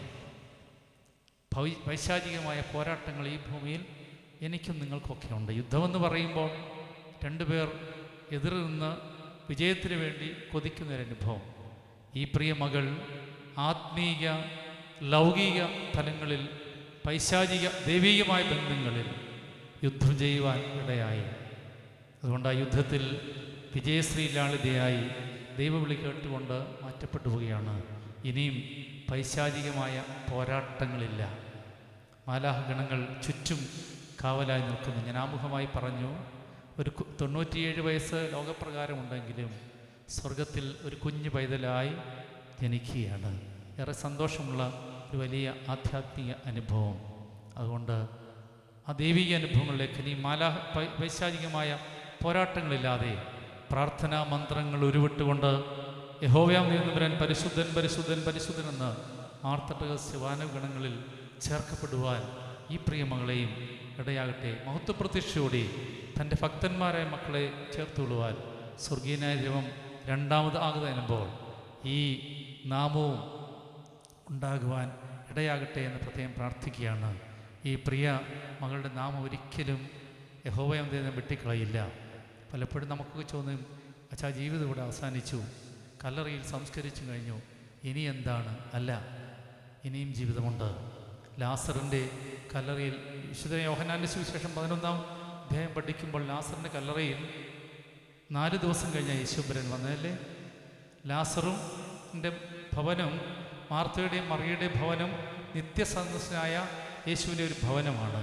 ഭൗ- പൈശാചികമായ പോരാട്ടങ്ങൾ ഈ ഭൂമിയിൽ എനിക്കും നിങ്ങൾക്കൊക്കെ ഉണ്ട് യുദ്ധമെന്ന് പറയുമ്പോൾ രണ്ടുപേർ എതിർ നിന്ന് വിജയത്തിന് വേണ്ടി കൊതിക്കുന്ന ഒരു അനുഭവം ഈ പ്രിയ മകൾ ആത്മീയ ലൗകിക തലങ്ങളിൽ പൈശാചിക ദൈവീകമായ ബന്ധങ്ങളിൽ യുദ്ധം ചെയ്യുവാൻ ഇടയായി അതുകൊണ്ട് ആ യുദ്ധത്തിൽ വിജയശ്രീലാളിതയായി ദൈവവിളി കേട്ടുകൊണ്ട് മാറ്റപ്പെട്ടു പോവുകയാണ് ഇനിയും പൈശാചികമായ പോരാട്ടങ്ങളില്ല മാലാഹഗണങ്ങൾ ചുറ്റും കാവലായി നിൽക്കുന്നു ഞാൻ ആമുഖമായി പറഞ്ഞു ഒരു കു- തൊണ്ണൂറ്റിയേഴ് വയസ്സ് ലോകപ്രകാരമുണ്ടെങ്കിലും സ്വർഗത്തിൽ ഒരു കുഞ്ഞു പൈതലായി ജനിക്കുകയാണ് ഏറെ സന്തോഷമുള്ള ഒരു വലിയ ആധ്യാത്മിക അനുഭവം അതുകൊണ്ട് ആ ദൈവിക അനുഭവങ്ങളിലേക്ക് ഇനി മാലാ പൈ- പൈശാചികമായ പോരാട്ടങ്ങളില്ലാതെ പ്രാർത്ഥനാ മന്ത്രങ്ങൾ ഉരുവിട്ടുകൊണ്ട് യഹോവയാം നീന്തുവരാൻ പരിശുദ്ധൻ പരിശുദ്ധൻ പരിശുദ്ധൻ എന്ന് ആർത്തട്ടകസ്യ വാനഗണങ്ങളിൽ ചേർക്കപ്പെടുവാൻ ഈ പ്രിയമകളെയും ഇടയാകട്ടെ മഹത്വപ്രതീക്ഷയോടെ തൻ്റെ ഭക്തന്മാരായ മക്കളെ ചേർത്തുകൊള്ളുവാൻ സ്വർഗീയനായ ദൈവം രണ്ടാമത് ആകുന്നതിനുമ്പോൾ ഈ നാമവും ഉണ്ടാകുവാൻ ഇടയാകട്ടെ എന്ന് പ്രത്യേകം പ്രാർത്ഥിക്കുകയാണ് ഈ പ്രിയ മകളുടെ നാമം ഒരിക്കലും യഹോവയം ദൈവം വെട്ടിക്കളയില്ല പലപ്പോഴും നമുക്കൊക്കെ ചോദ്യം അച്ഛാ ജീവിതം ഇവിടെ അവസാനിച്ചു കല്ലറയിൽ സംസ്കരിച്ചു കഴിഞ്ഞു ഇനി എന്താണ് അല്ല ഇനിയും ജീവിതമുണ്ട് ലാസറിൻ്റെ കല്ലറയിൽ വിശുദ്ധ യോഹനാൻ്റെ സുവിശേഷം പതിനൊന്നാം അധ്യായം പഠിക്കുമ്പോൾ ലാസറിൻ്റെ കല്ലറയിൽ നാല് ദിവസം കഴിഞ്ഞ യേശുബരൻ വന്നതല്ലേ ലാസറും ൻ്റെ ഭവനം മാർത്തയുടെയും മറിയുടെയും ഭവനം നിത്യസന്ദസ്സനായ യേശുവിൻ്റെ ഒരു ഭവനമാണ്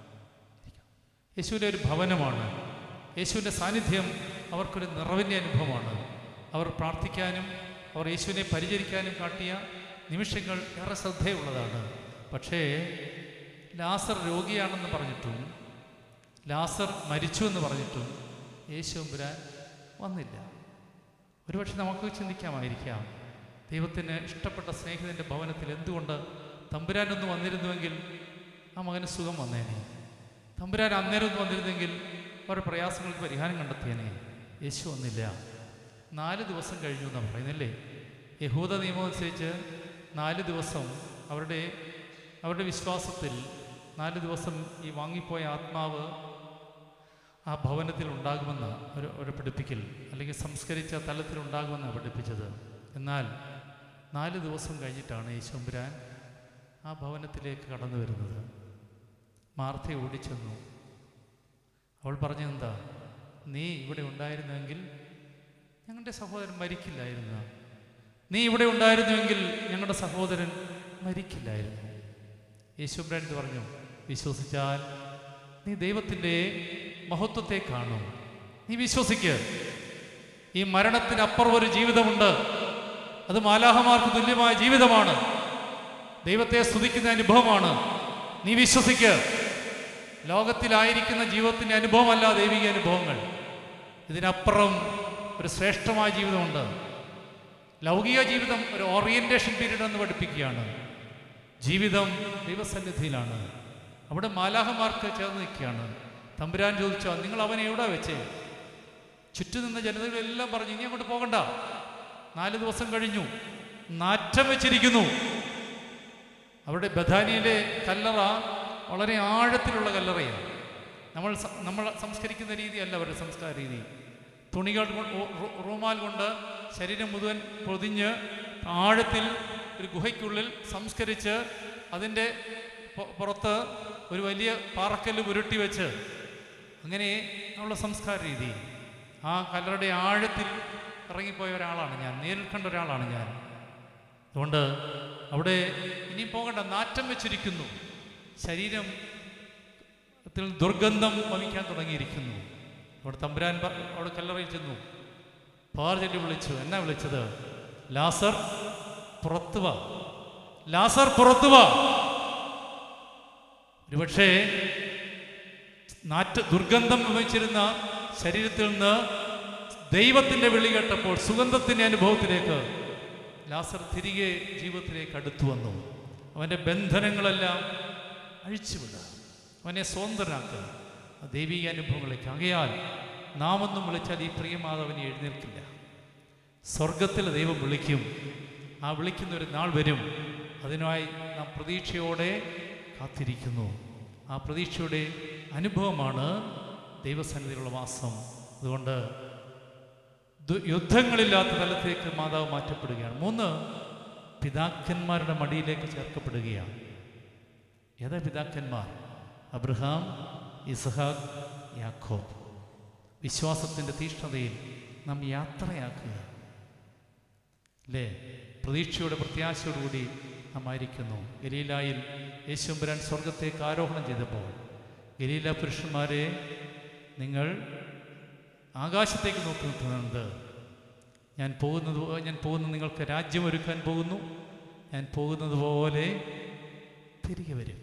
യേശുവിൻ്റെ ഒരു ഭവനമാണ് യേശുവിൻ്റെ സാന്നിധ്യം അവർക്കൊരു നിറവിൻ്റെ അനുഭവമാണ് അവർ പ്രാർത്ഥിക്കാനും അവർ യേശുവിനെ പരിചരിക്കാനും കാട്ടിയ നിമിഷങ്ങൾ ഏറെ ശ്രദ്ധയുള്ളതാണ് പക്ഷേ ലാസർ രോഗിയാണെന്ന് പറഞ്ഞിട്ടും ലാസർ മരിച്ചു എന്ന് പറഞ്ഞിട്ടും യേശു എമ്പുരാൻ വന്നില്ല ഒരുപക്ഷെ നമുക്ക് ചിന്തിക്കാമായിരിക്കാം ദൈവത്തിന് ഇഷ്ടപ്പെട്ട സ്നേഹിതൻ്റെ ഭവനത്തിൽ എന്തുകൊണ്ട് തമ്പുരാനൊന്ന് വന്നിരുന്നുവെങ്കിൽ ആ മകന് സുഖം വന്നേനെ തമ്പുരാൻ അന്നേരം ഒന്ന് വന്നിരുന്നെങ്കിൽ അവരുടെ പ്രയാസങ്ങൾക്ക് പരിഹാരം കണ്ടെത്തിയേനെ യേശു വന്നില്ല നാല് ദിവസം കഴിഞ്ഞു എന്നാണ് പറയുന്നില്ലേ യഹൂദ നിയമം അനുസരിച്ച് നാല് ദിവസം അവരുടെ അവരുടെ വിശ്വാസത്തിൽ നാല് ദിവസം ഈ വാങ്ങിപ്പോയ ആത്മാവ് ആ ഭവനത്തിൽ ഉണ്ടാകുമെന്ന് ഒരു ഒരു പഠിപ്പിക്കൽ അല്ലെങ്കിൽ സംസ്കരിച്ച തലത്തിൽ ഉണ്ടാകുമെന്നാണ് പഠിപ്പിച്ചത് എന്നാൽ നാല് ദിവസം കഴിഞ്ഞിട്ടാണ് യേശുമ്പുരാൻ ആ ഭവനത്തിലേക്ക് കടന്നു വരുന്നത് മാർത്ത ഓടിച്ചെന്നു അവൾ പറഞ്ഞെന്താ നീ ഇവിടെ ഉണ്ടായിരുന്നെങ്കിൽ ഞങ്ങളുടെ സഹോദരൻ മരിക്കില്ലായിരുന്നു നീ ഇവിടെ ഉണ്ടായിരുന്നുവെങ്കിൽ ഞങ്ങളുടെ സഹോദരൻ മരിക്കില്ലായിരുന്നു യേശുബ്രാൻ ഇത് പറഞ്ഞു വിശ്വസിച്ചാൽ നീ ദൈവത്തിൻ്റെ മഹത്വത്തെ കാണും നീ വിശ്വസിക്ക് ഈ മരണത്തിനപ്പുറം ഒരു ജീവിതമുണ്ട് അത് മാലാഹമാർക്ക് തുല്യമായ ജീവിതമാണ് ദൈവത്തെ സ്തുതിക്കുന്ന അനുഭവമാണ് നീ വിശ്വസിക്ക് ലോകത്തിലായിരിക്കുന്ന ജീവിതത്തിൻ്റെ അനുഭവമല്ല ദൈവിക അനുഭവങ്ങൾ ഇതിനപ്പുറം ഒരു ശ്രേഷ്ഠമായ ജീവിതമുണ്ട് ലൗകിക ജീവിതം ഒരു ഓറിയന്റേഷൻ പീരീഡ് എന്ന് പഠിപ്പിക്കുകയാണ് ജീവിതം ദൈവസന്നിധിയിലാണ് അവിടെ മാലാഹമാർക്ക് ചേർന്ന് നിൽക്കുകയാണ് തമ്പുരാൻ ചോദിച്ചോ നിങ്ങൾ അവനെ എവിടെ വെച്ചേ ചുറ്റും നിന്ന ജനതകളെല്ലാം പറഞ്ഞു ഇനി അങ്ങോട്ട് പോകണ്ട നാല് ദിവസം കഴിഞ്ഞു നാറ്റം വെച്ചിരിക്കുന്നു അവിടെ ബഥാനിയിലെ കല്ലറ വളരെ ആഴത്തിലുള്ള കല്ലറയാണ് നമ്മൾ സ- നമ്മൾ സംസ്കരിക്കുന്ന രീതിയല്ല അവരുടെ സംസ്കാര രീതി തുണികൾ കൊണ്ട് റൂ- റൂ- റൂമാൽ കൊണ്ട് ശരീരം മുഴുവൻ പൊതിഞ്ഞ് ആഴത്തിൽ ഒരു ഗുഹയ്ക്കുള്ളിൽ സംസ്കരിച്ച് അതിൻ്റെ പൊ- പുറത്ത് ഒരു വലിയ പാറക്കല്ല് ഉരുട്ടി വെച്ച് അങ്ങനെ ഉള്ള സംസ്കാര രീതി ആ കല്ലറയുടെ ആഴത്തിൽ ഇറങ്ങിപ്പോയ ഒരാളാണ് ഞാൻ നേരിൽ കണ്ട ഒരാളാണ് ഞാൻ അതുകൊണ്ട് അവിടെ ഇനി പോകണ്ട നാറ്റം വെച്ചിരിക്കുന്നു ശരീരം ത്തിൽ ദുർഗന്ധം വമിക്കാൻ തുടങ്ങിയിരിക്കുന്നു അവിടെ തമ്പുരാൻ പ- അവിടെ കല്ലറയിൽ ചെന്നു പാർ ചൊല്ലി വിളിച്ചു എന്നാ വിളിച്ചത് ലാസർ പുറത്തു വാ ലാസർ പുറത്തു വാ ഒരുപക്ഷേ നാറ്റ് ദുർഗന്ധം വമിച്ചിരുന്ന ശരീരത്തിൽ നിന്ന് ദൈവത്തിൻ്റെ വിളി കേട്ടപ്പോൾ സുഗന്ധത്തിൻ്റെ അനുഭവത്തിലേക്ക് ലാസർ തിരികെ ജീവിതത്തിലേക്ക് അടുത്തു വന്നു അവൻ്റെ ബന്ധനങ്ങളെല്ലാം അഴിച്ചുവിടുക അവനെ സ്വതന്ത്രനാക്കുക ആ ദൈവിക അനുഭവങ്ങളിലേക്ക് ആകയാൽ നാം ഒന്നും വിളിച്ചാൽ ഈ പ്രിയമാധവനെ എഴുന്നേൽക്കില്ല സ്വർഗത്തിൽ ദൈവം വിളിക്കും ആ വിളിക്കുന്ന ഒരു നാൾ വരും അതിനായി നാം പ്രതീക്ഷയോടെ കാത്തിരിക്കുന്നു ആ പ്രതീക്ഷയുടെ അനുഭവമാണ് ദൈവസന്നിധിയിലുള്ള വാസം അതുകൊണ്ട് ദു- യുദ്ധങ്ങളില്ലാത്ത തലത്തേക്ക് മാതാവ് മാറ്റപ്പെടുകയാണ് മൂന്ന് പിതാക്കന്മാരുടെ മടിയിലേക്ക് ചേർക്കപ്പെടുകയാണ് ഏതാ പിതാക്കന്മാർ അബ്രഹാം ഇസ്ഹാഖ് യാക്കോബ് വിശ്വാസത്തിൻ്റെ തീഷ്ണതയിൽ നാം യാത്രയാക്കുക അല്ലേ പ്രതീക്ഷയുടെ പ്രത്യാശയോടുകൂടി നാം ആയിരിക്കുന്നു ഗലീലായിൽ യേശുമ്പുരാൻ സ്വർഗത്തേക്ക് ആരോഹണം ചെയ്തപ്പോൾ ഗലീല പുരുഷന്മാരെ നിങ്ങൾ ആകാശത്തേക്ക് നോക്കി നിൽക്കുന്നുണ്ട് ഞാൻ പോകുന്നത് പോ- ഞാൻ പോകുന്നത് നിങ്ങൾക്ക് രാജ്യമൊരുക്കാൻ പോകുന്നു ഞാൻ പോകുന്നത് പോലെ തിരികെ വരും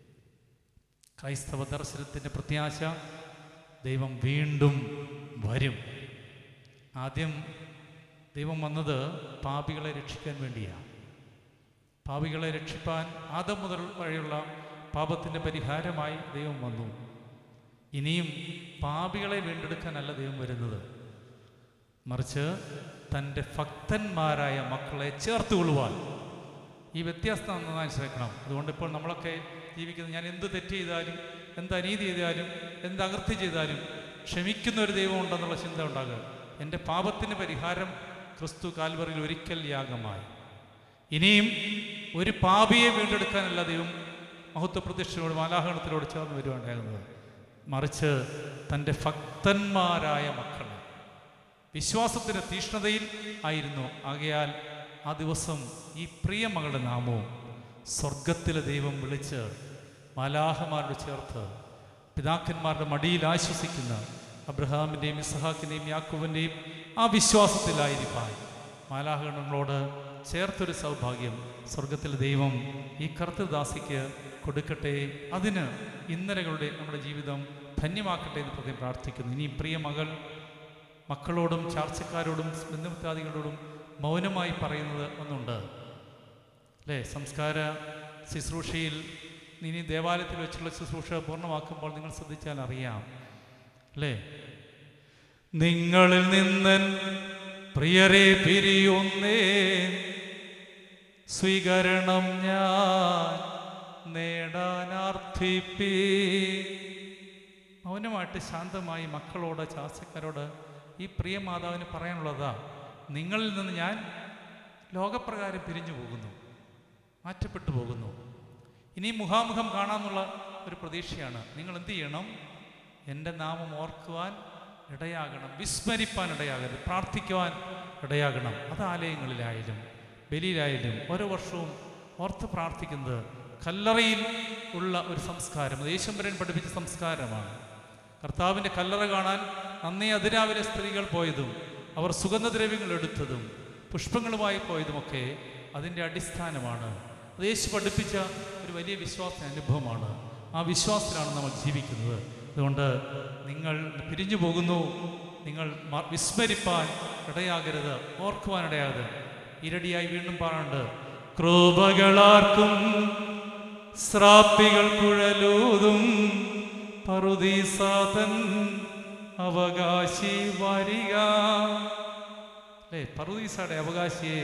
ക്രൈസ്തവ ദർശനത്തിൻ്റെ പ്രത്യാശ ദൈവം വീണ്ടും വരും ആദ്യം ദൈവം വന്നത് പാപികളെ രക്ഷിക്കാൻ വേണ്ടിയാണ് പാപികളെ രക്ഷിപ്പാൻ ആദം മുതൽ വഴിയുള്ള പാപത്തിൻ്റെ പരിഹാരമായി ദൈവം വന്നു ഇനിയും പാപികളെ വീണ്ടെടുക്കാനല്ല ദൈവം വരുന്നത് മറിച്ച് തൻ്റെ ഭക്തന്മാരായ മക്കളെ ചേർത്തുകൊള്ളുവാൻ ഈ വ്യത്യാസം നമ്മൾ മനസ്സിലാക്കണം അതുകൊണ്ട് ഇപ്പോൾ നമ്മളൊക്കെ ജീവിക്കുന്നത് ഞാൻ എന്ത് തെറ്റ് ചെയ്താലും എന്ത് അനീതി ചെയ്താലും എന്ത് അകൃത്യം ചെയ്താലും ക്ഷമിക്കുന്ന ഒരു ദൈവം ഉണ്ടെന്നുള്ള ചിന്ത ഉണ്ടാകുക എൻ്റെ പാപത്തിന് പരിഹാരം ക്രിസ്തു കാൽവറിൽ ഒരിക്കൽ യാഗമായി ഇനിയും ഒരു പാപിയെ വീണ്ടെടുക്കാനല്ല ദൈവം മഹത്വ പ്രതിഷ്ഠയോട് മാലാഹരണത്തിലോട് ചേർന്ന് വരുവാണ്ടാകുന്നത് മറിച്ച് തൻ്റെ ഭക്തന്മാരായ മക്കളെ വിശ്വാസത്തിൻ്റെ തീഷ്ണതയിൽ ആയിരുന്നു ആകയാൽ ആ ദിവസം ഈ പ്രിയ മകളുടെ നാമവും സ്വർഗത്തിലെ ദൈവം വിളിച്ച് മാലാഹമാരോട് ചേർത്ത് പിതാക്കന്മാരുടെ മടിയിൽ ആശ്വസിക്കുന്ന അബ്രഹാമിൻ്റെയും ഇസഹാക്കിൻ്റെയും യാക്കൂബിൻ്റെയും ആ വിശ്വാസത്തിലായിരിക്കാൻ മാലാഹഗണങ്ങളോട് ചേർത്തൊരു സൗഭാഗ്യം സ്വർഗത്തിലെ ദൈവം ഈ കർത്തദാസിക്ക് കൊടുക്കട്ടെ അതിന് ഇന്നലകളുടെ നമ്മുടെ ജീവിതം ധന്യമാക്കട്ടെ എന്ന് പ്രത്യേകം പ്രാർത്ഥിക്കുന്നു ഇനി പ്രിയ മകൾ മക്കളോടും ചാർച്ചക്കാരോടും ബന്ധുമിത്രാദികളോടും മൗനമായി പറയുന്നത് ഒന്നുണ്ട് അല്ലേ സംസ്കാര ശുശ്രൂഷയിൽ ഇനി ദേവാലയത്തിൽ വെച്ചുള്ള ശുശ്രൂഷ പൂർണ്ണമാക്കുമ്പോൾ നിങ്ങൾ ശ്രദ്ധിച്ചാൽ അറിയാം അല്ലേ നിങ്ങളിൽ നിന്നൻ പ്രിയരെ പിരിയുന്നേ സ്വീകരണം ഞാൻ നേടാനാർത്ഥിപ്പി മൗനമായിട്ട് ശാന്തമായി മക്കളോട് ചാർച്ചക്കാരോട് ഈ പ്രിയ മാതാവിന് പറയാനുള്ളതാ നിങ്ങളിൽ നിന്ന് ഞാൻ ലോകപ്രകാരം പിരിഞ്ഞു പോകുന്നു മാറ്റപ്പെട്ടു പോകുന്നു ഇനി മുഖാമുഖം കാണാമെന്നുള്ള ഒരു പ്രതീക്ഷയാണ് നിങ്ങൾ എന്ത് ചെയ്യണം എൻ്റെ നാമം ഓർക്കുവാൻ ഇടയാകണം വിസ്മരിപ്പാൻ ഇടയാകരുത് പ്രാർത്ഥിക്കുവാൻ ഇടയാകണം അത് ആലയങ്ങളിലായാലും ബലിയിലായാലും ഓരോ വർഷവും ഓർത്ത് പ്രാർത്ഥിക്കുന്നത് കല്ലറയിൽ ഉള്ള ഒരു സംസ്കാരം അത് യേശുമ്പരൻ പഠിപ്പിച്ച സംസ്കാരമാണ് കർത്താവിൻ്റെ കല്ലറ കാണാൻ നന്നേ അതിരാവിലെ സ്ത്രീകൾ പോയതും അവർ സുഗന്ധദ്രവ്യങ്ങൾ എടുത്തതും പുഷ്പങ്ങളുമായി പോയതുമൊക്കെ അതിൻ്റെ അടിസ്ഥാനമാണ് അത് യേശു പഠിപ്പിച്ച ഒരു വലിയ വിശ്വാസ അനുഭവമാണ് ആ വിശ്വാസത്തിലാണ് നമ്മൾ ജീവിക്കുന്നത് അതുകൊണ്ട് നിങ്ങൾ പിരിഞ്ഞു പോകുന്നു നിങ്ങൾ മ- വിസ്മരിപ്പാൻ ഇടയാകരുത് ഓർക്കുവാൻ ഇടയാകരുത് ഇരടിയായി വീണ്ടും പറയുന്നുണ്ട് ക്രൂപകളാർക്കും ശ്രാപ്പികൾ കുഴലൂതും പറുദീസാതൻ അവകാശി വരിക അല്ലേ പറുദീസയുടെ അവകാശിയെ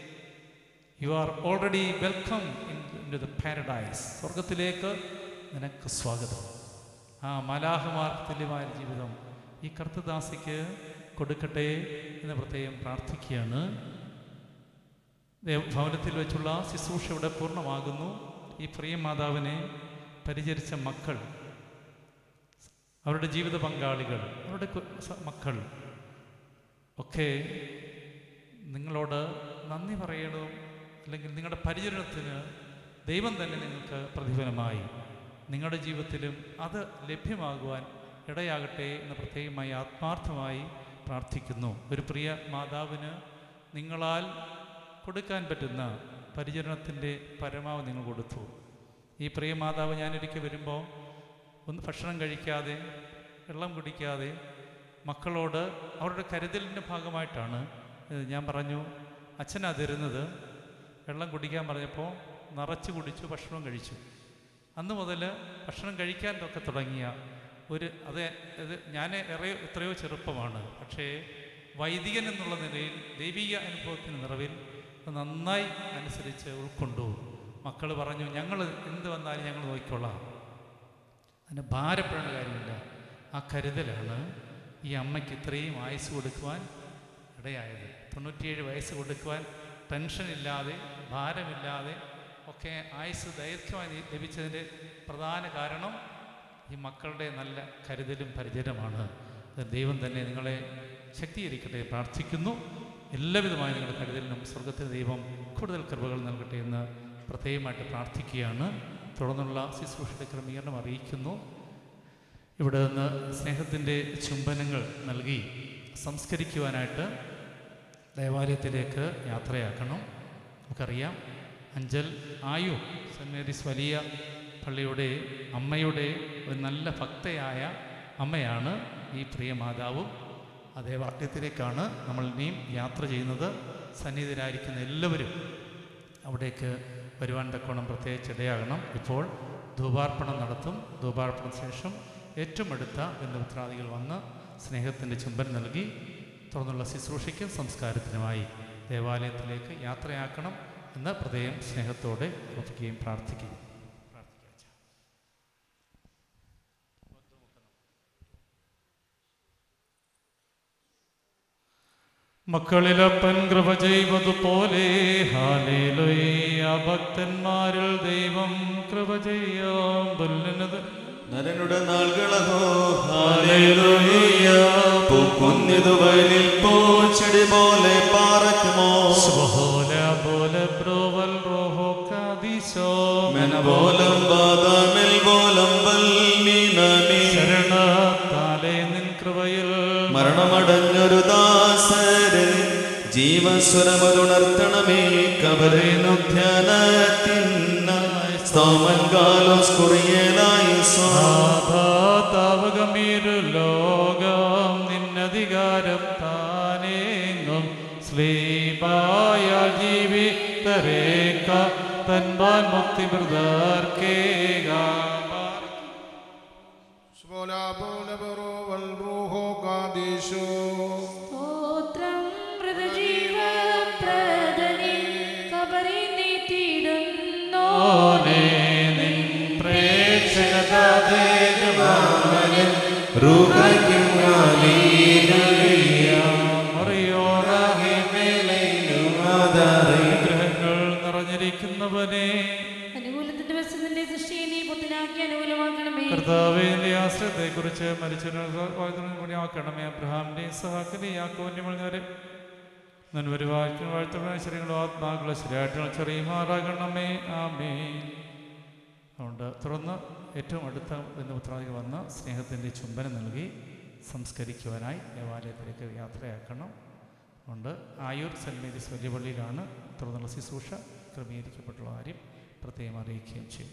you are already welcome in to the paradise സ്വർഗത്തിലേക്ക് നിനക്ക് സ്വാഗതം ആ മലാഹമാർ തുല്യമായ ജീവിതം ഈ കർത്തദാസിക്ക് കൊടുക്കട്ടെ എന്ന് പ്രത്യേകം പ്രാർത്ഥിക്കുകയാണ് ദേവ- ഭവനത്തിൽ വെച്ചുള്ള ശുശ്രൂഷ ഇവിടെ പൂർണ്ണമാകുന്നു ഈ പ്രിയ മാതാവിനെ പരിചരിച്ച മക്കൾ അവരുടെ ജീവിത പങ്കാളികൾ അവരുടെ കു- സ- മക്കൾ ഒക്കെ നിങ്ങളോട് നന്ദി പറയണം അല്ലെങ്കിൽ നിങ്ങളുടെ പരിചരണത്തിന് ദൈവം തന്നെ നിങ്ങൾക്ക് പ്രതിഫലമായി നിങ്ങളുടെ ജീവിതത്തിലും അത് ലഭ്യമാകുവാൻ ഇടയാകട്ടെ എന്ന് പ്രത്യേകമായി ആത്മാർത്ഥമായി പ്രാർത്ഥിക്കുന്നു ഒരു പ്രിയ മാതാവിന് നിങ്ങളാൽ കൊടുക്കാൻ പറ്റുന്ന പരിചരണത്തിൻ്റെ പരമാവധി നിങ്ങൾ കൊടുത്തു ഈ പ്രിയ മാതാവ് ഞാനൊരിക്കൽ വരുമ്പോൾ ഒന്ന് ഭക്ഷണം കഴിക്കാതെ വെള്ളം കുടിക്കാതെ മക്കളോട് അവരുടെ കരുതലിൻ്റെ ഭാഗമായിട്ടാണ് ഇത് ഞാൻ പറഞ്ഞു അച്ഛനാ തരുന്നത് വെള്ളം കുടിക്കാൻ പറഞ്ഞപ്പോൾ നിറച്ച് കുടിച്ചു ഭക്ഷണം കഴിച്ചു അന്ന് മുതൽ ഭക്ഷണം കഴിക്കാൻ ഒക്കെ തുടങ്ങിയ ഒരു അത് ഇത് ഞാൻ ഏറെ എത്രയോ ചെറുപ്പമാണ് പക്ഷേ വൈദികൻ എന്നുള്ള നിലയിൽ ദൈവിക അനുഭവത്തിന് നിറവിൽ അത് നന്നായി അനുസരിച്ച് ഉൾക്കൊണ്ടു മക്കൾ പറഞ്ഞു ഞങ്ങൾ എന്ത് വന്നാലും ഞങ്ങൾ നോക്കിക്കൊള്ളാം അതിന് ഭാരപ്പെടേണ്ട കാര്യമില്ല ആ കരുതലാണ് ഈ അമ്മയ്ക്ക് ഇത്രയും ആയുസ് കൊടുക്കുവാൻ ഇടയായത് തൊണ്ണൂറ്റിയേഴ് വയസ്സ് കൊടുക്കുവാൻ ടെൻഷനില്ലാതെ ഭാരമില്ലാതെ ഒക്കെ ആയുസ് ദൈർഘ്യമായി ലഭിച്ചതിൻ്റെ പ്രധാന കാരണം ഈ മക്കളുടെ നല്ല കരുതലും പരിചരണമാണ് അത് ദൈവം തന്നെ നിങ്ങളെ ശക്തീകരിക്കട്ടെ പ്രാർത്ഥിക്കുന്നു എല്ലാവിധമായ നിങ്ങളുടെ കരുതലിനും സ്വർഗത്തിലെ ദൈവം കൂടുതൽ കൃപകൾ നൽകട്ടെ എന്ന് പ്രത്യേകമായിട്ട് പ്രാർത്ഥിക്കുകയാണ് തുടർന്നുള്ള ശുശ്രൂഷയുടെ ക്രമീകരണം അറിയിക്കുന്നു ഇവിടെ നിന്ന് സ്നേഹത്തിൻ്റെ ചുംബനങ്ങൾ നൽകി സംസ്കരിക്കുവാനായിട്ട് ദേവാലയത്തിലേക്ക് യാത്രയാക്കണം നമുക്കറിയാം അഞ്ചൽ ആയു സെൻറ് മേരീസ് വലിയ പള്ളിയുടെ അമ്മയുടെ ഒരു നല്ല ഭക്തയായ അമ്മയാണ് ഈ പ്രിയ മാതാവും ആ ദേവാലയത്തിലേക്കാണ് നമ്മൾ ഇനിയും യാത്ര ചെയ്യുന്നത് സന്നിധിയിലായിരിക്കുന്ന എല്ലാവരും അവിടേക്ക് വരുവാൻ തക്കോണം പ്രത്യേകിച്ച് ഇടയാകണം ഇപ്പോൾ ധൂപാർപ്പണം നടത്തും ധൂപാർപ്പണ ശേഷം ഏറ്റവും അടുത്ത ബന്ധുമിത്രാദികൾ വന്ന് സ്നേഹത്തിൻ്റെ ചുംബൻ നൽകി തുടർന്നുള്ള ശുശ്രൂഷയ്ക്കും സംസ്കാരത്തിനുമായി ദേവാലയത്തിലേക്ക് യാത്രയാക്കണം എന്ന് പ്രത്യേകം സ്നേഹത്തോടെ ഓർക്കുകയും പ്രാർത്ഥിക്കുകയും പ്രാർത്ഥിക്കാം അച്ഛാ. മക്കളിലപ്പൻ കൃപ ചെയ്വതുപോലെ ഹാലേലുയ്യ ഭക്തന്മാരിൽ ദൈവം കൃപ ചെയ്യാം പുല്ലിനത് നരനുടെ നാളുകളഹോ ഹാലേലൂയ പൂക്കുന്നിതു വയലിൽ പൂച്ചെടി പോലെ പാറക്കുമോ സ്വഹോല ഈശോ മെനബോലം ബാദാമിൽ ബോലം വൽമീനമേ ശരണത്താലേ നിൻ കൃപയിൽ മരണമടഞ്ഞൊരു ദാസരെ ജീവസ്വരമരുണർത്തണമേ കബറിനുധ്യാനത്തിനായി സ്തോമൻ കാലോസ് കുറിയലായി താവകമീരു ലോകം നിന്നധികാരം താനേങ്ങും ശ്രീപായ ജീവിതരേഖ തൻപാൻ മുക്തിവൃതർക്കേക Svola bola baro wal ruho kadisho. സ്തോത്രം മൃതജീവപ്രദനെ കബറിൽ നീട്ടിയിടുന്നു ഓനേ നിൻ പ്രേക്ഷകതേജവാനൻ റൂഹയ്ക്കും മറിയോറാകെ അനുഗ്രഹങ്ങൾ നിറഞ്ഞിരിക്കുന്നവനെ അനുകൂലത്തിന്റെ വശത്തിന്റെ സൃഷ്ടിയെ നീ പുത്തനാക്കി അനുകൂലമാക്കണമേ കർത്താവിന്റെ ആശ്രയത്തെക്കുറിച്ച് മരിച്ചവനാക്കണമേ അബ്രഹാമിന്റെ സഹാക്കിന്റെ യാക്കോന്റെ മുഴുവരെ നൻവരു വാഴ്ക്കുന്ന വാഴ്ത്തുന്ന ശരികളോ ആത്മാക്കളെ ശരിയായിട്ടുള്ള ചെറിയുമാറാകണമേ ആമേ അതുകൊണ്ട് തുടർന്ന് ഏറ്റവും അടുത്ത ബന്ധുപുത്രാദികൾ വന്ന് സ്നേഹത്തിൻ്റെ ചുംബനം നൽകി സംസ്കരിക്കുവാനായി ദേവാലയത്തിലേക്ക് യാത്രയാക്കണം അതുകൊണ്ട് ആയൂർ സെൻറ്റ് മേരീസ് വലിയ പള്ളിയിലാണ് തുടർന്നുള്ള ശുശ്രൂഷ ക്രമീകരിക്കപ്പെട്ടുള്ള കാര്യം പ്രത്യേകം അറിയിക്കുകയും ചെയ്യും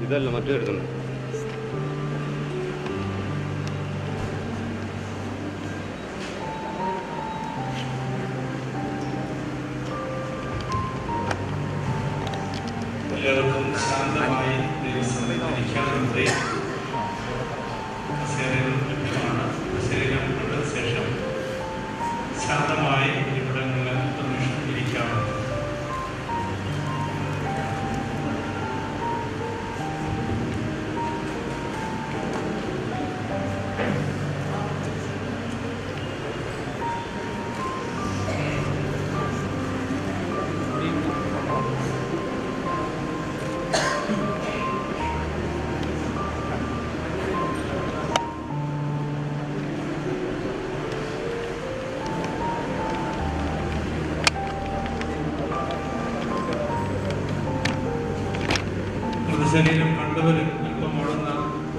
ഇതല്ല മറ്റേ എടുക്കണം എല്ലാവർക്കും ശാന്തമായി ദൈവസന്നിധിക്കാറുണ്ട് ശരീരം ലഭ്യമാണ് ശരീരം കൊണ്ട ശേഷം ശാന്തമായി ഇവിടങ്ങളിൽ നിമിഷം ഇരിക്കാറുണ്ട് മൃതശരീരം കണ്ടവരും അല്പം മുഴന്ന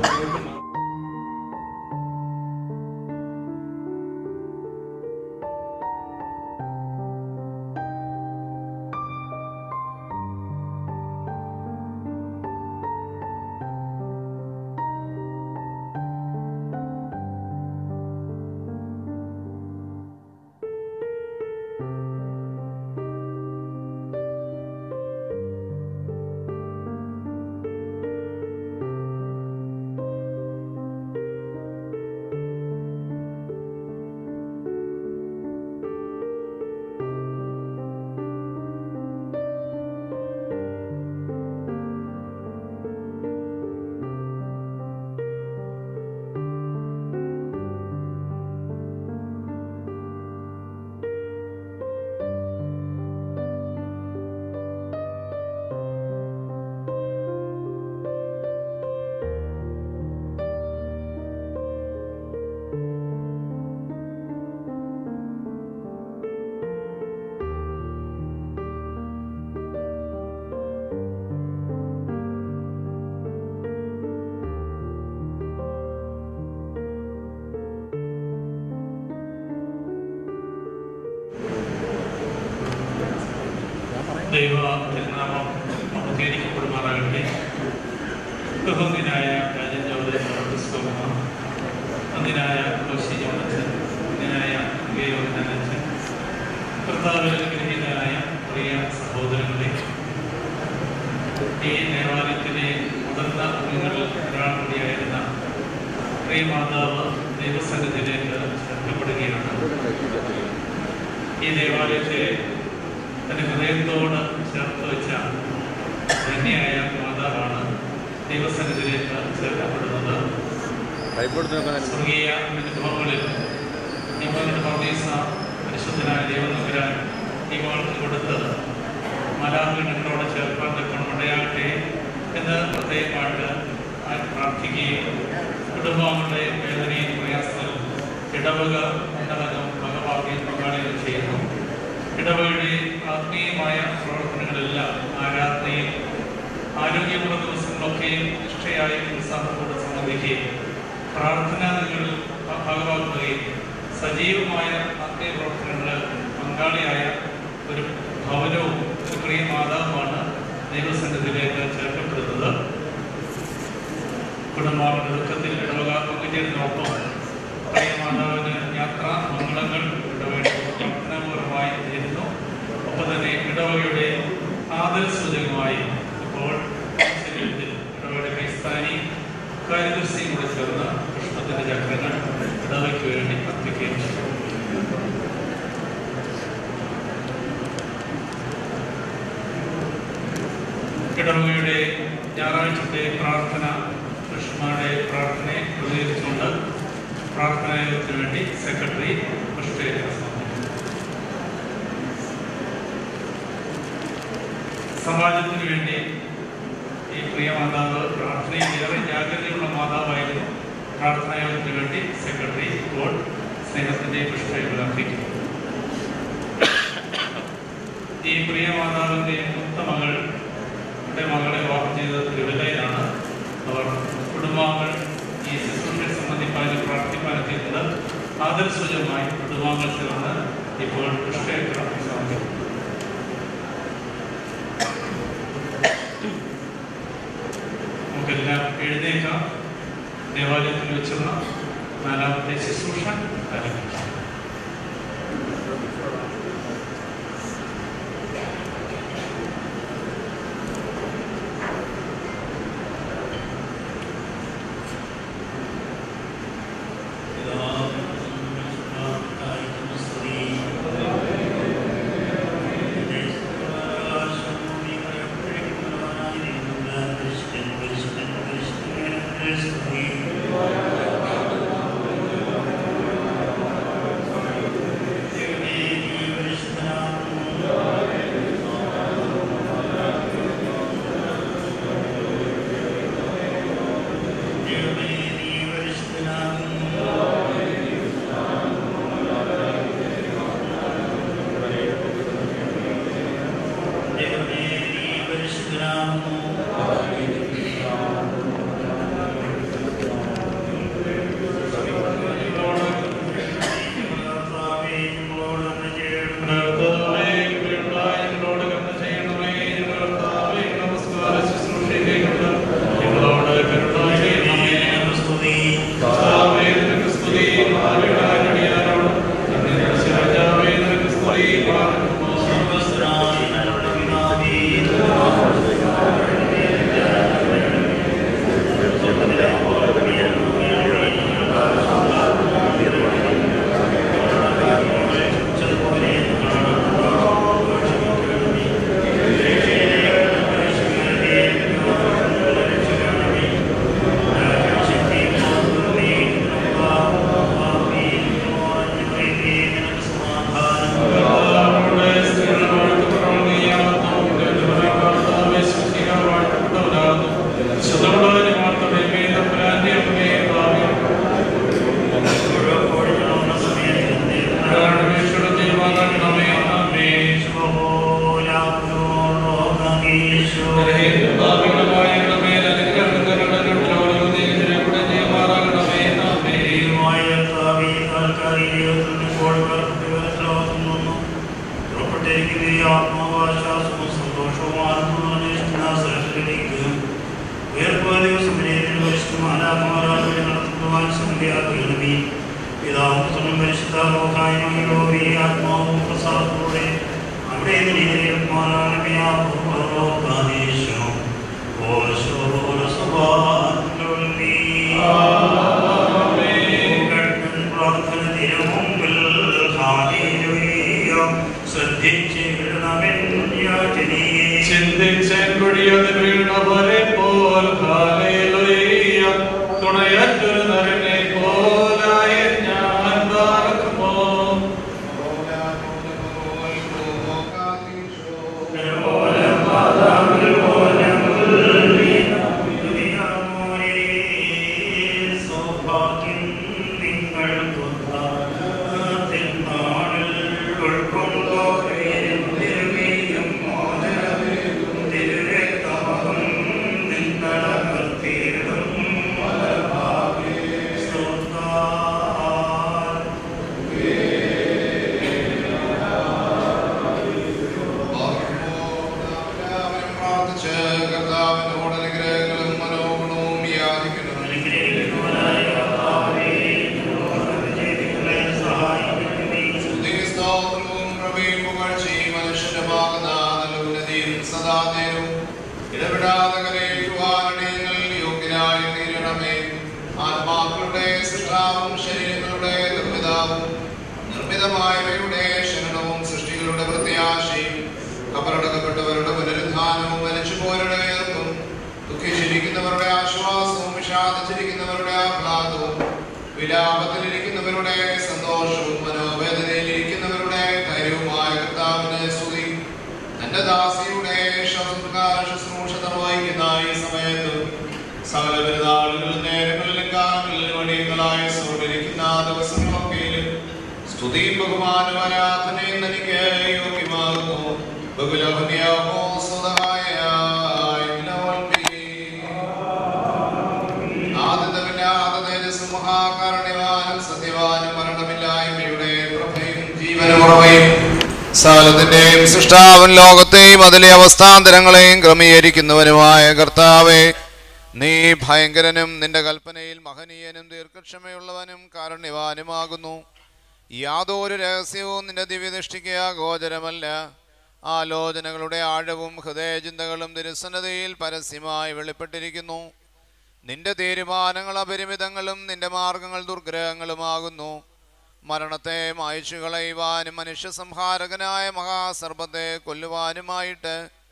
ദൈവ തിരുനാമം അപകരിക്കപ്പെടുമാറാകട്ടെ ബഹുദിനായ രാജൻ ജോലി അന്തിനായ കോശി ജോണച്ചൻ അന്തിനായ ഗേയോധനച്ചൻ കർത്താവിൽ ഗ്രഹീതനായ പ്രിയ സഹോദരങ്ങളെ ഈ ദേവാലയത്തിലെ മുതിർന്ന അംഗങ്ങളിൽ ഒരാൾ കൂടിയായിരുന്ന പ്രിയ മാതാവ് ദൈവസംഘത്തിലേക്ക് ചേർക്കപ്പെടുകയാണ് ഈ ദേവാലയത്തെ തന്റെ ഹൃദയത്തോട് ചേർത്ത് വെച്ച ധന്യായ മാതാവാണ് ദൈവസന്നിധിയിലേക്ക് ചേർക്കപ്പെടുന്നത് സ്വർഗീയ അനുഭവങ്ങളിൽ നിങ്ങളുടെ പർദീസ പരിശുദ്ധനായ ദൈവനഗരാൻ ഈ മകൾക്ക് കൊടുത്ത് മലാമിനോട് ചേർക്കാൻ തക്കണം ഇടയാകട്ടെ എന്ന് പ്രത്യേകമായിട്ട് ഞാൻ പ്രാർത്ഥിക്കുകയും കുടുംബങ്ങളുടെ വേദനയും പ്രയാസവും ഇടവക ഉന്നതകം ഭഗവാദ്യം പങ്കാളികൾ ചെയ്യുന്നു ഇടവകയുടെ ആത്മീയമായ പ്രവർത്തനങ്ങളെല്ലാം ആരാധനയും ആരോഗ്യമുള്ള ദിവസങ്ങളൊക്കെയും നിഷ്ഠയായും ഉത്സാഹത്തോടെ സംബന്ധിക്കുകയും പ്രാർത്ഥനാ നിങ്ങളിൽ ഭാഗമാക്കുകയും സജീവമായ ആത്മീയ പ്രവർത്തനങ്ങളിൽ പങ്കാളിയായ ഒരു ഭവനവും ഒരു പ്രിയ മാതാവുമാണ് ദൈവസന്നിധിയിലേക്ക് ചേർക്കപ്പെടുന്നത് കുടുംബാങ്ങളുടെ ദുഃഖത്തിൽ ഇടവക പങ്കുചേരുന്നതോടൊപ്പം പ്രിയ മാതാവിന് യാത്രാ മംഗളങ്ങൾ ഇടവകയുടെ പ്രാർത്ഥനാപൂർവമായി നേരുന്നു ഒപ്പം തന്നെ ഇടവകയുടെ ആദരസൂചകമായി ഇപ്പോൾ ശരീരത്തിൽ ഇടവകയുടെ ക്രൈസ്താനി കാര്യദർശിയും കൂടെ ചേർന്ന് പുഷ്പത്തിന്റെ ചക്രങ്ങൾ ഇടവയ്ക്ക് വേണ്ടി അർപ്പിക്കുകയും ചെയ്തു ഇടവകയുടെ ഞായറാഴ്ചത്തെ പ്രാർത്ഥന കൃഷ്ണയുടെ പ്രാർത്ഥനയെ പ്രതികരിച്ചുകൊണ്ട് പ്രാർത്ഥനായോഗത്തിന് വേണ്ടി സെക്രട്ടറി പുഷ്പേരി സമാജത്തിന് വേണ്ടി ഈ പ്രിയ മാതാവ് പ്രാർത്ഥനയിൽ ഏറെ ജാഗ്രതയുള്ള മാതാവായിരുന്നു പ്രാർത്ഥനായോഗത്തിന് വേണ്ടി സെക്രട്ടറി ഇപ്പോൾ സ്നേഹത്തിന്റെ പുഷ്പങ്ങൾ അർപ്പിക്കുന്നു ഈ പ്രിയ മാതാവിന്റെ മൂത്ത മകൾ മകളെ വിവാഹം ചെയ്തത് തിരുവല്ലയിലാണ് അവർ കുടുംബാംഗങ്ങൾ ഈ ശുശ്രൂഷയെ സംബന്ധിപ്പാനും പ്രാർത്ഥിപ്പാനെത്തിയത് ആദരസൂചകമായി കുടുംബാംഗങ്ങൾ ചേർന്ന് ഇപ്പോൾ പുഷ്പയത്ര സമർപ്പിക്കുന്നു ദേവാലയത്തിൽ വെച്ചുള്ള നാലാമത്തെ ശുശ്രൂഷ ആരംഭിച്ചു ചിന്തിച്ചൻ കുഴിയതിൽ വീണ പോലെ പോൽ ഹാലേലുയ്യ. തുണയറ്റൊരു നരനെ പോലായ ഞാൻ പാർക്കുമോ ആത്മാക്കളുടെ സൃഷ്ടാവും ശരീരങ്ങളുടെ നിർമ്മിതാവും നിർമ്മിതമായവയുടെ ശരണവും സൃഷ്ടികളുടെ പ്രത്യാശയും കബറടക്കപ്പെട്ടവരുടെ പുനരുദ്ധാനവും മരിച്ചുപോരുടെ ഉയർപ്പും ദുഃഖിച്ചിരിക്കുന്നവരുടെ ആശ്വാസവും വിഷാദിച്ചിരിക്കുന്നവരുടെ ആഹ്ലാദവും വിലാപത്തിലിരിക്കുന്നവരുടെ സന്തോഷവും മനോവേദനയിലിരിക്കുന്നവരുടെ ധൈര്യവുമായ കർത്താവിനെ സ്തുതി തന്റെ ദാസിയുടെ ശുശ്രൂഷ ശുശ്രൂഷ നിർവഹിക്കുന്ന ഈ സമയത്ത് സകല പെരുന്നാളുകളിലും നേരങ്ങളിലും കാലങ്ങളിലും അടിയങ്ങളായ സോടിരിക്കുന്ന ദിവസങ്ങളൊക്കെയിലും സ്തുതിയും ബഹുമാനവും ആരാധനയും തനിക്ക് യോഗ്യമാകുന്നു ബഹുലഹുനിയാമോ സ്വതഹായ മഹാകാരുണ്യവാനും സത്യവാനും മരണമില്ലായ്മയുടെ പ്രഭയും ജീവനുറവയും സകലത്തിന്റെയും സൃഷ്ടാവൻ ലോകത്തെയും അതിലെ അവസ്ഥാന്തരങ്ങളെയും ക്രമീകരിക്കുന്നവനുമായ കർത്താവെ നീ ഭയങ്കരനും നിന്റെ കൽപ്പനയിൽ മഹനീയനും ദീർഘക്ഷമയുള്ളവനും കാരുണ്യവാനുമാകുന്നു യാതൊരു രഹസ്യവും നിന്റെ ദിവ്യദൃഷ്ടിക്ക് ഗോചരമല്ല ആലോചനകളുടെ ആഴവും ഹൃദയചിന്തകളും തിരുസന്നതയിൽ പരസ്യമായി വെളിപ്പെട്ടിരിക്കുന്നു നിന്റെ തീരുമാനങ്ങൾ അപരിമിതങ്ങളും നിന്റെ മാർഗങ്ങൾ ദുർഗ്രഹങ്ങളുമാകുന്നു മരണത്തെ മായ്ച്ചു കളയുവാനും മനുഷ്യ സംഹാരകനായ മഹാസർപ്പത്തെ കൊല്ലുവാനുമായിട്ട്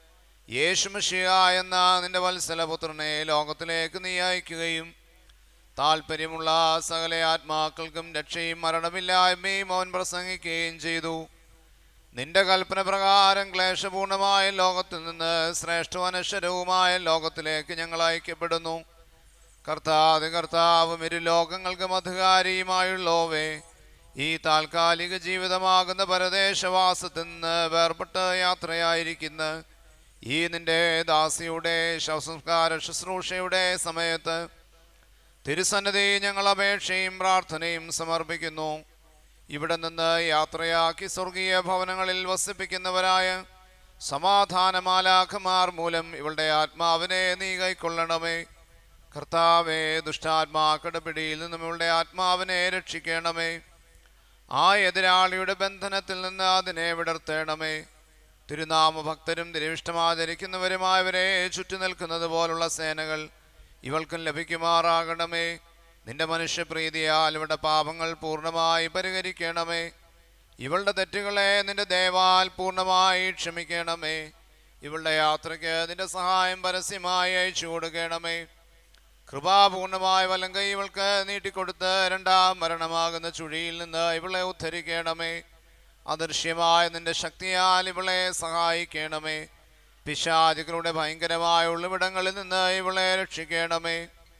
യേശുമഷിയ എന്ന നിന്റെ വത്സലപുത്രനെ ലോകത്തിലേക്ക് നീ അയക്കുകയും താല്പര്യമുള്ള സകല ആത്മാക്കൾക്കും രക്ഷയും മരണമില്ലായ്മയും അവൻ പ്രസംഗിക്കുകയും ചെയ്തു നിന്റെ കൽപ്പന പ്രകാരം ക്ലേശപൂർണമായ ലോകത്തിൽ നിന്ന് ശ്രേഷ്ഠവനശ്വരവുമായ ലോകത്തിലേക്ക് ഞങ്ങൾ അയക്കപ്പെടുന്നു കർത്താതി കർത്താവും ഇരു ലോകങ്ങൾക്കും അധികാരിയുമായുള്ളോവേ ഈ താൽക്കാലിക ജീവിതമാകുന്ന പരദേശവാസത്തിൽ നിന്ന് വേർപെട്ട് യാത്രയായിരിക്കുന്ന ഈ നിന്റെ ദാസിയുടെ ശവസംസ്കാര ശുശ്രൂഷയുടെ സമയത്ത് തിരുസന്നതി ഞങ്ങൾ അപേക്ഷയും പ്രാർത്ഥനയും സമർപ്പിക്കുന്നു ഇവിടെ നിന്ന് യാത്രയാക്കി സ്വർഗീയ ഭവനങ്ങളിൽ വസിപ്പിക്കുന്നവരായ സമാധാനമാലാഖമാർ മൂലം ഇവളുടെ ആത്മാവിനെ നീ കൈക്കൊള്ളണമേ കർത്താവെ ദുഷ്ടാത്മാക്കളുടെ പിടിയിൽ നിന്നും ഇവളുടെ ആത്മാവിനെ രക്ഷിക്കണമേ ആ എതിരാളിയുടെ ബന്ധനത്തിൽ നിന്ന് അതിനെ വിടർത്തേണമേ തിരുനാമ ഭക്തരും തിരുവിഷ്ടമാചരിക്കുന്നവരുമായവരെ ചുറ്റി നിൽക്കുന്നത് പോലുള്ള സേനകൾ ഇവൾക്കും ലഭിക്കുമാറാകണമേ നിന്റെ മനുഷ്യപ്രീതിയാൽ ഇവളുടെ പാപങ്ങൾ പൂർണ്ണമായി പരിഹരിക്കണമേ ഇവളുടെ തെറ്റുകളെ നിന്റെ ദയവാൽ പൂർണ്ണമായി ക്ഷമിക്കണമേ ഇവളുടെ യാത്രയ്ക്ക് നിന്റെ സഹായം പരസ്യമായി അയച്ചു കൊടുക്കണമേ കൃപാപൂർണമായ വലങ്കൈ ഇവൾക്ക് നീട്ടിക്കൊടുത്ത് രണ്ടാം മരണമാകുന്ന ചുഴിയിൽ നിന്ന് ഇവളെ ഉദ്ധരിക്കണമേ അദൃശ്യമായ നിന്റെ ശക്തിയാൽ ഇവളെ സഹായിക്കണമേ പിശാചികളുടെ ഭയങ്കരമായ ഉള്ളിവിടങ്ങളിൽ നിന്ന് ഇവളെ രക്ഷിക്കണമേ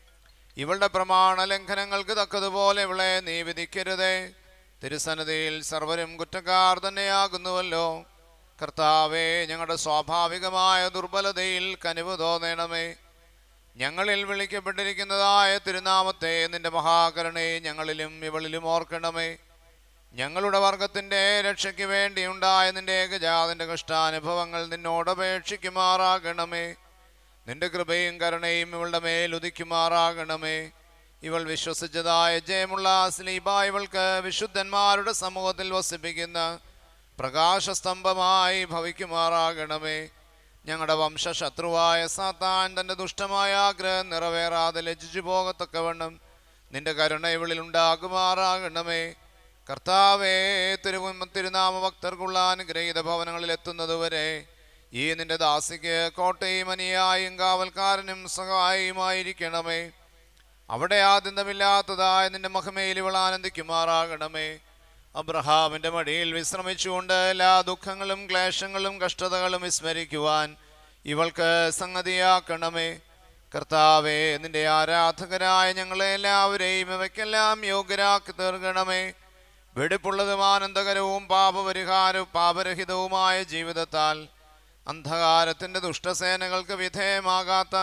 ഇവളുടെ പ്രമാണ ലംഘനങ്ങൾക്ക് തക്കതുപോലെ ഇവളെ നീ വിധിക്കരുതേ തിരുസന്നതിയിൽ സർവരും കുറ്റക്കാർ തന്നെയാകുന്നുവല്ലോ കർത്താവെ ഞങ്ങളുടെ സ്വാഭാവികമായ ദുർബലതയിൽ കനിവ് തോന്നണമേ ഞങ്ങളിൽ വിളിക്കപ്പെട്ടിരിക്കുന്നതായ തിരുനാമത്തെ നിന്റെ മഹാകരുണയെ ഞങ്ങളിലും ഇവളിലും ഓർക്കണമേ ഞങ്ങളുടെ വർഗത്തിന്റെ രക്ഷയ്ക്ക് വേണ്ടിയുണ്ടായ നിന്റെ ഏകജാതിന്റെ കഷ്ടാനുഭവങ്ങൾ നിന്നോട് അപേക്ഷിക്കുമാറാകണമേ നിന്റെ കൃപയും കരുണയും ഇവളുടെ മേൽ ഉദിക്കുമാറാകണമേ ഇവൾ വിശ്വസിച്ചതായ ജയമുള്ള സ്ലീബ ഇവൾക്ക് വിശുദ്ധന്മാരുടെ സമൂഹത്തിൽ വസിപ്പിക്കുന്ന പ്രകാശസ്തംഭമായി ഭവിക്കുമാറാകണമേ ഞങ്ങളുടെ വംശശത്രുവായ സാത്താൻ തന്റെ ദുഷ്ടമായ ആഗ്രഹം നിറവേറാതെ ലജ്ജിച്ചു പോകത്തക്കവണ്ണം നിന്റെ കരുണ ഇവളിൽ ഉണ്ടാകുമാറാകണമേ കർത്താവേ തിരു തിരുനാമ ഭക്തർക്കുള്ള അനുഗ്രഹീത ഭവനങ്ങളിൽ എത്തുന്നതുവരെ ഈ നിന്റെ ദാസിക്ക് കോട്ടയും അനിയായും കാവൽക്കാരനും സഹായിയുമായിരിക്കണമേ അവിടെ ആദ്യന്തമില്ലാത്തതായ നിന്റെ മഹിമയിൽ ഇവൾ ആനന്ദിക്കുമാറാകണമേ അബ്രഹാമിന്റെ മടിയിൽ വിശ്രമിച്ചുകൊണ്ട് എല്ലാ ദുഃഖങ്ങളും ക്ലേശങ്ങളും കഷ്ടതകളും വിസ്മരിക്കുവാൻ ഇവൾക്ക് സംഗതിയാക്കണമേ കർത്താവേ നിന്റെ ആരാധകരായ ഞങ്ങളെ എല്ലാവരെയും ഇവയ്ക്കെല്ലാം യോഗ്യരാക്കി തീർക്കണമേ വെടിപ്പുള്ളതും ആനന്ദകരവും പാപപരിഹാരവും പാപരഹിതവുമായ ജീവിതത്താൽ അന്ധകാരത്തിന്റെ ദുഷ്ടസേനകൾക്ക് വിധേയമാകാത്ത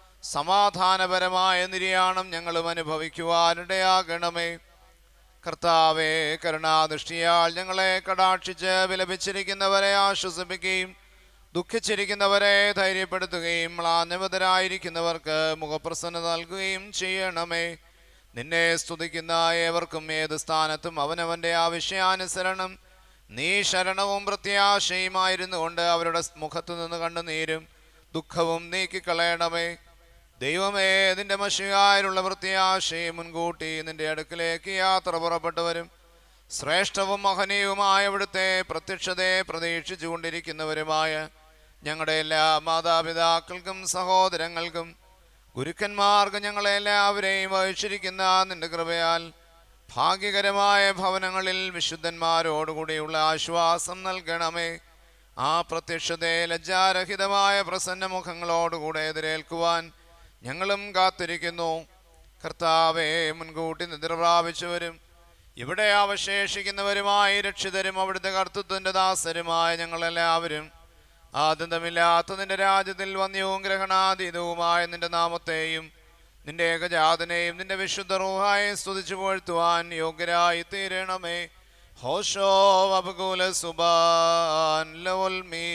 സമാധാനപരമായ നിര്യാണം ഞങ്ങളും അനുഭവിക്കുവാനിടയാകണമേ കർത്താവെ കരുണാദൃഷ്ടിയാൽ ഞങ്ങളെ കടാക്ഷിച്ച് വിലപിച്ചിരിക്കുന്നവരെ ആശ്വസിപ്പിക്കുകയും ദുഃഖിച്ചിരിക്കുന്നവരെ ധൈര്യപ്പെടുത്തുകയും മ്ലാന്യവതരായിരിക്കുന്നവർക്ക് മുഖപ്രസന്ന നൽകുകയും ചെയ്യണമേ നിന്നെ സ്തുതിക്കുന്ന ഏവർക്കും ഏത് സ്ഥാനത്തും അവനവന്റെ ആവശ്യാനുസരണം നീ ശരണവും പ്രത്യാശയുമായിരുന്നു കൊണ്ട് അവരുടെ മുഖത്തു നിന്ന് കണ്ണുനീരും ദുഃഖവും നീക്കിക്കളയണമേ ദൈവമേ നിന്റെ മഷിയായുള്ള പ്രത്യാശയും മുൻകൂട്ടി നിന്റെ അടുക്കിലേക്ക് യാത്ര പുറപ്പെട്ടവരും ശ്രേഷ്ഠവും മഹനീയവുമായ ഇവിടുത്തെ പ്രത്യക്ഷതയെ പ്രതീക്ഷിച്ചുകൊണ്ടിരിക്കുന്നവരുമായ ഞങ്ങളുടെ എല്ലാ മാതാപിതാക്കൾക്കും സഹോദരങ്ങൾക്കും ഗുരുക്കന്മാർക്ക് ഞങ്ങളെ എല്ലാവരെയും വഹിച്ചിരിക്കുന്ന നിന്റെ കൃപയാൽ ഭാഗ്യകരമായ ഭവനങ്ങളിൽ വിശുദ്ധന്മാരോടുകൂടിയുള്ള ആശ്വാസം നൽകണമേ ആ പ്രത്യക്ഷതയെ ലജ്ജാരഹിതമായ പ്രസന്ന മുഖങ്ങളോടുകൂടെ എതിരേൽക്കുവാൻ ഞങ്ങളും കാത്തിരിക്കുന്നു കർത്താവെ മുൻകൂട്ടി നിദ്ര പ്രാപിച്ചവരും ഇവിടെ അവശേഷിക്കുന്നവരുമായി രക്ഷിതരും അവിടുത്തെ കർത്തൃത്വന്റെ ദാസരുമായ ഞങ്ങളെല്ലാവരും ആദ്യന്തമില്ലാത്ത നിന്റെ രാജ്യത്തിൽ വന്യവും ഗ്രഹണാതീതവുമായ നിന്റെ നാമത്തെയും നിന്റെ ഏകജാതനെയും നിന്റെ വിശുദ്ധ റൂഹായെ സ്തുതിച്ചു പുകഴ്ത്തുവാൻ യോഗ്യരായി തീരണമേ ഹോഷോ അപകൂല സുബാൻ ലവുൽമീ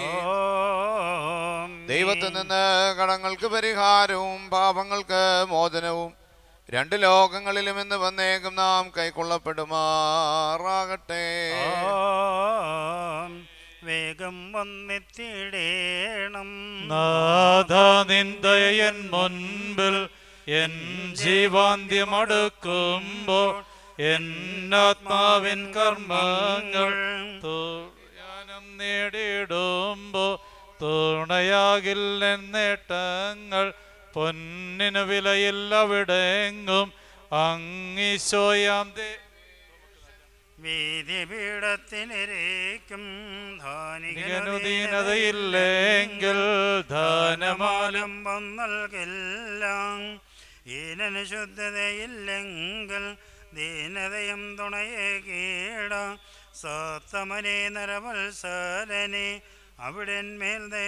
ദൈവത്തിൽ നിന്ന് കടങ്ങൾക്ക് പരിഹാരവും പാപങ്ങൾക്ക് മോചനവും രണ്ട് ലോകങ്ങളിലും ഇന്ന് വന്നേക്കും നാം കൈക്കൊള്ളപ്പെടുമാറാകട്ടെ വേഗം വന്നെത്തിടേണം നാഥ നിന്ദയൻ മുൻപിൽ എൻ ജീവാന്ത്യമടുക്കുമ്പോൾ എന്നാത്മാവിൻ കർമ്മങ്ങൾ ജ്ഞാനം നേടിയിടുമ്പോ തുണയാകില്ല നേട്ടങ്ങൾ പൊന്നിന് വിലയില്ല അവിടെങ്ങും അങ്ങിശോയാം ദേ വീതിപീഠത്തിനിരേക്കും ദീനതയില്ലെങ്കിൽ ധാനമാലും ധാനമാലംബം നൽകില്ല ഈനന് ശുദ്ധതയില്ലെങ്കിൽ ദീനതയും തുണയെ കീട സത്തമനെ നരവത്സരനെ അവിടെ മേൽ ദയ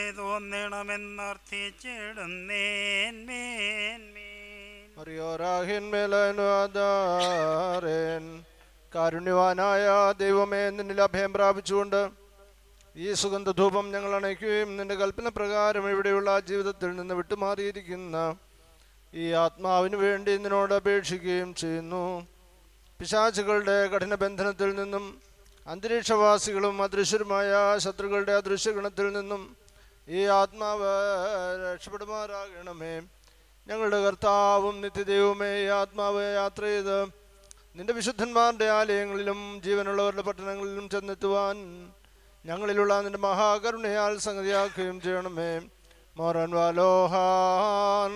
തോന്നിണമെന്നർത്ഥിച്ചിടുന്നേൻ മേൻ അറിയോരാഹിൻ മേലനുവാദാരൻ കാരുണ്യവാനായ ദൈവമേ നിന്നിൽ അഭയം പ്രാപിച്ചുകൊണ്ട് ഈ സുഗന്ധധൂപം ഞങ്ങൾ അണയ്ക്കുകയും നിന്റെ കൽപ്പന പ്രകാരം ഇവിടെയുള്ള ജീവിതത്തിൽ നിന്ന് വിട്ടുമാറിയിരിക്കുന്ന ഈ ആത്മാവിന് വേണ്ടി നിന്നോട് അപേക്ഷിക്കുകയും ചെയ്യുന്നു പിശാചുകളുടെ കഠിന ബന്ധനത്തിൽ നിന്നും അന്തരീക്ഷവാസികളും അദൃശ്യരുമായ ശത്രുക്കളുടെ അദൃശ്യഗണത്തിൽ നിന്നും ഈ ആത്മാവ് രക്ഷപ്പെടുമാറാകണമേ ഞങ്ങളുടെ കർത്താവും നിത്യദൈവമേ ഈ ആത്മാവ് യാത്ര ചെയ്ത് നിന്റെ വിശുദ്ധന്മാരുടെ ആലയങ്ങളിലും ജീവനുള്ളവരുടെ പട്ടണങ്ങളിലും ചെന്നെത്തുവാൻ ഞങ്ങളിലുള്ള നിന്റെ മഹാകരുണയാൽ സംഗതിയാക്കുകയും ചെയ്യണമേ മോറൻ വാലോഹാൻ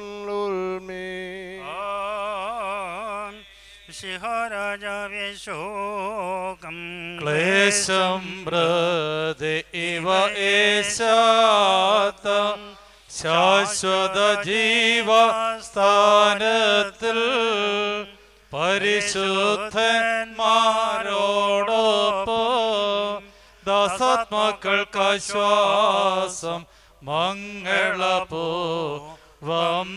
ശിഹരാജാവേ ശോകം ക്ലേശം ബ്രത് ഇവ ഏശാത്ത ശാശ്വത ജീവ സ്ഥാനത്തിൽ പരിശുദ്ധന്മാരോടൊപ്പം ദാസാത്മാക്കൾക്ക് ആശ്വാസം മംഗളപോ വം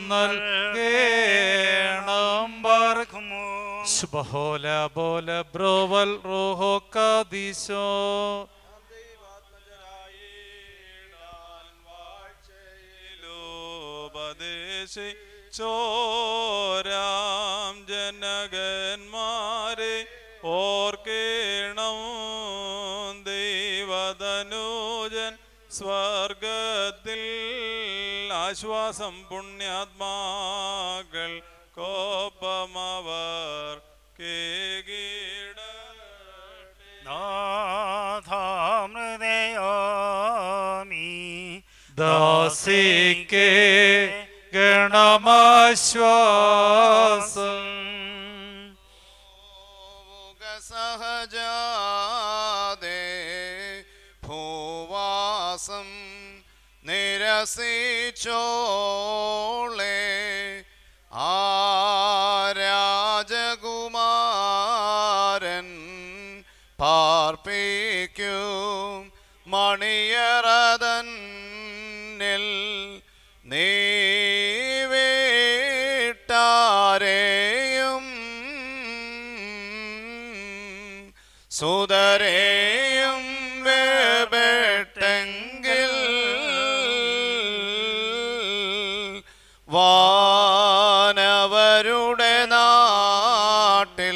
നൽകേണം പാർക്കുമോ ശുഭഹോല ബോല ബ്രോവൽ റോഹോ കാദീശോ ഉപദേശി ചോരാം ജനകന്മാരെ ഓർക്കേണം ദൈവതനൂജൻ സ്വർഗത്തിൽ ആശ്വാസം പുണ്യാത്മാക്കൾ കോപ്പമവർ കേകീട നാഥാമൃതയാമി ദാസിക്കേ ഗണമാശ്വാസം സഹജാതേ ഭൂവാസം നിരസിച്ചോളെ ആരാജകുമാരൻ പാർപ്പിക്കും മണിയറതന്നിൽ നീവിട്ടാരെയും സുതരെയും വേബെട്ടെങ്കിൽ വാനവരുടെ നാട്ടിൽ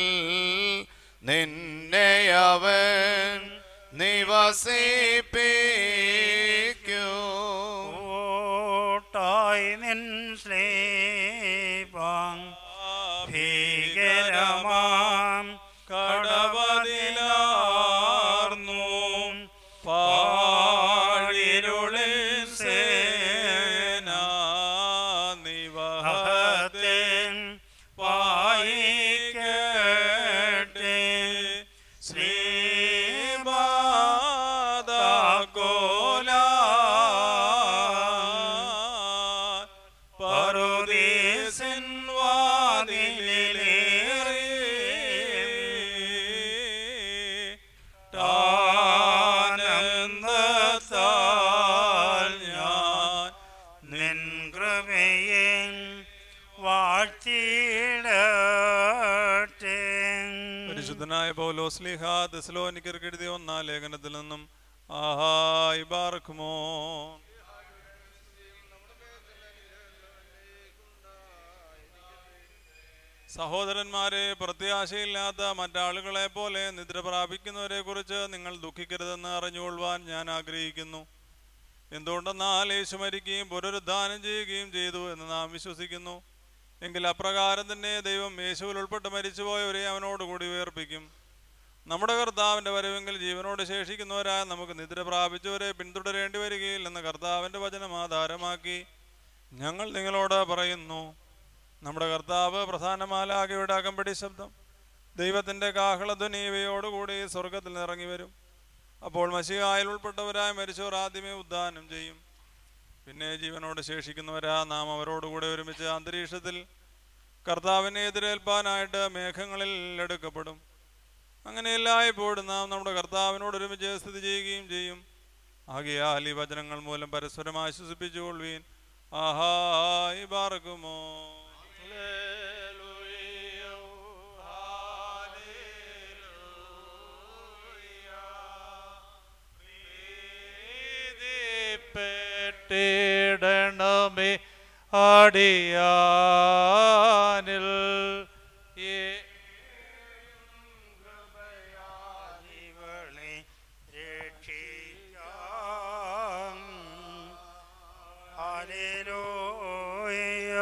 നിന്നെയവൻ നിവസിപ്പിക്കും ഓട്ടായി നിൻ സ്ലേപാം ഭീകരമാം കടവതിലാർന്നു പാഴിരുളിൽ സേന നിവഹത്തെ പായിക്കട്ടെ ശ്രീപാദകോല പറുദീസിൻ വാതിലേറി ആനന്ദത്താൽ ഞാൻ നിൻ കൃപയെ വാഴ്ത്തിയിടട്ടെ പരിശുദ്ധനായ പൗലോസ് പൗലോസ്ലിഹ തെസ്ലോനിക്കർക്ക് എഴുതിയ ഒന്നാം ലേഖനത്തിൽ നിന്നും ആഹായ് ബാർക്കുമോ സഹോദരന്മാരെ പ്രത്യാശയില്ലാത്ത മറ്റാളുകളെ പോലെ നിദ്ര പ്രാപിക്കുന്നവരെ കുറിച്ച് നിങ്ങൾ ദുഃഖിക്കരുതെന്ന് അറിഞ്ഞുകൊള്ളുവാൻ ഞാൻ ആഗ്രഹിക്കുന്നു എന്തുകൊണ്ടെന്നാൽ യേശു മരിക്കുകയും പുനരുദ്ധാനം ചെയ്യുകയും ചെയ്തു എന്ന് നാം വിശ്വസിക്കുന്നു എങ്കിൽ അപ്രകാരം തന്നെ ദൈവം യേശുവിൽ ഉൾപ്പെട്ട് മരിച്ചുപോയവരെ അവനോട് കൂടി ഉയർപ്പിക്കും നമ്മുടെ കർത്താവിൻ്റെ വരവെങ്കിൽ ജീവനോട് ശേഷിക്കുന്നവരായ നമുക്ക് നിദ്ര പ്രാപിച്ചവരെ പിന്തുടരേണ്ടി വരികയില്ലെന്ന് കർത്താവിൻ്റെ വചനം ആധാരമാക്കി ഞങ്ങൾ നിങ്ങളോട് പറയുന്നു നമ്മുടെ കർത്താവ് പ്രധാനമാലാകയുടെ അകമ്പടി ശബ്ദം ദൈവത്തിൻ്റെ കാഹളധ്വനി ഇവയോടുകൂടി സ്വർഗത്തിൽ നിറങ്ങി വരും അപ്പോൾ മഷികായിൽ ഉൾപ്പെട്ടവരായ മരിച്ചവർ ആദ്യമേ ഉദ്ധാനം ചെയ്യും പിന്നെ ജീവനോട് ശേഷിക്കുന്നവരാ നാം അവരോടുകൂടെ ഒരുമിച്ച് അന്തരീക്ഷത്തിൽ കർത്താവിനെ എതിരേൽപ്പാനായിട്ട് മേഘങ്ങളിൽ എടുക്കപ്പെടും അങ്ങനെ എല്ലായ്പ്പോഴും നാം നമ്മുടെ കർത്താവിനോട് ഒരുമിച്ച് സ്ഥിതി ചെയ്യുകയും ചെയ്യും ആകയാൽ ഈ വചനങ്ങൾ മൂലം പരസ്പരം ആശ്വസിപ്പിച്ചുകൊള്ളുവീൻ ആഹായി പാർക്കുമോ പെട്ടിടണമേ ആടിയാനിൽ ഏ- ഇവളെ രക്ഷിക്കാം ഹല്ലേലൂയ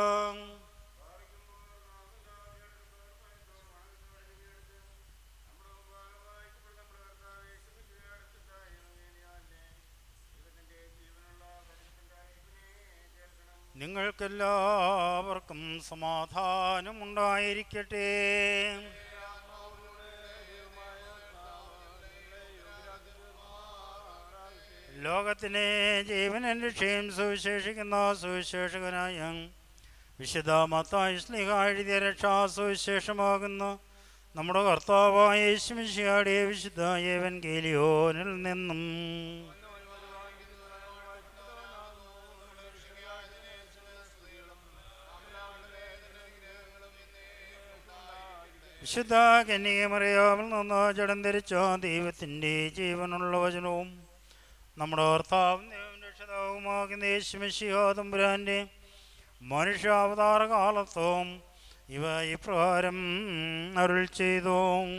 നിങ്ങൾക്കെല്ലാവർക്കും സമാധാനം ഉണ്ടായിരിക്കട്ടെ ലോകത്തിനെ ജീവനും രക്ഷയും സുവിശേഷിക്കുന്ന സുവിശേഷകനായ വിശുദ്ധ മത്തായി സ്ലിഹ എഴുതിയ രക്ഷാ സുവിശേഷമാകുന്ന നമ്മുടെ കർത്താവായ യേശുമിശിയാടിയ വിശുദ്ധ ഏവൻ ഗേലിയോനിൽ നിന്നും വിശുദ്ധ കന്യകമറിയാമിൽ നിന്ന് ജഡം ധരിച്ച ദൈവത്തിൻ്റെ ജീവനുള്ള വചനവും നമ്മുടെ ഭർത്താവും ദൈവം രക്ഷിതാവുമാകുന്ന യേശുമിശിഹാതമ്പുരാൻ്റെ മനുഷ്യാവതാര കാലത്തും ഇവ ഇപ്രകാരം അരുൾ ചെയ്തു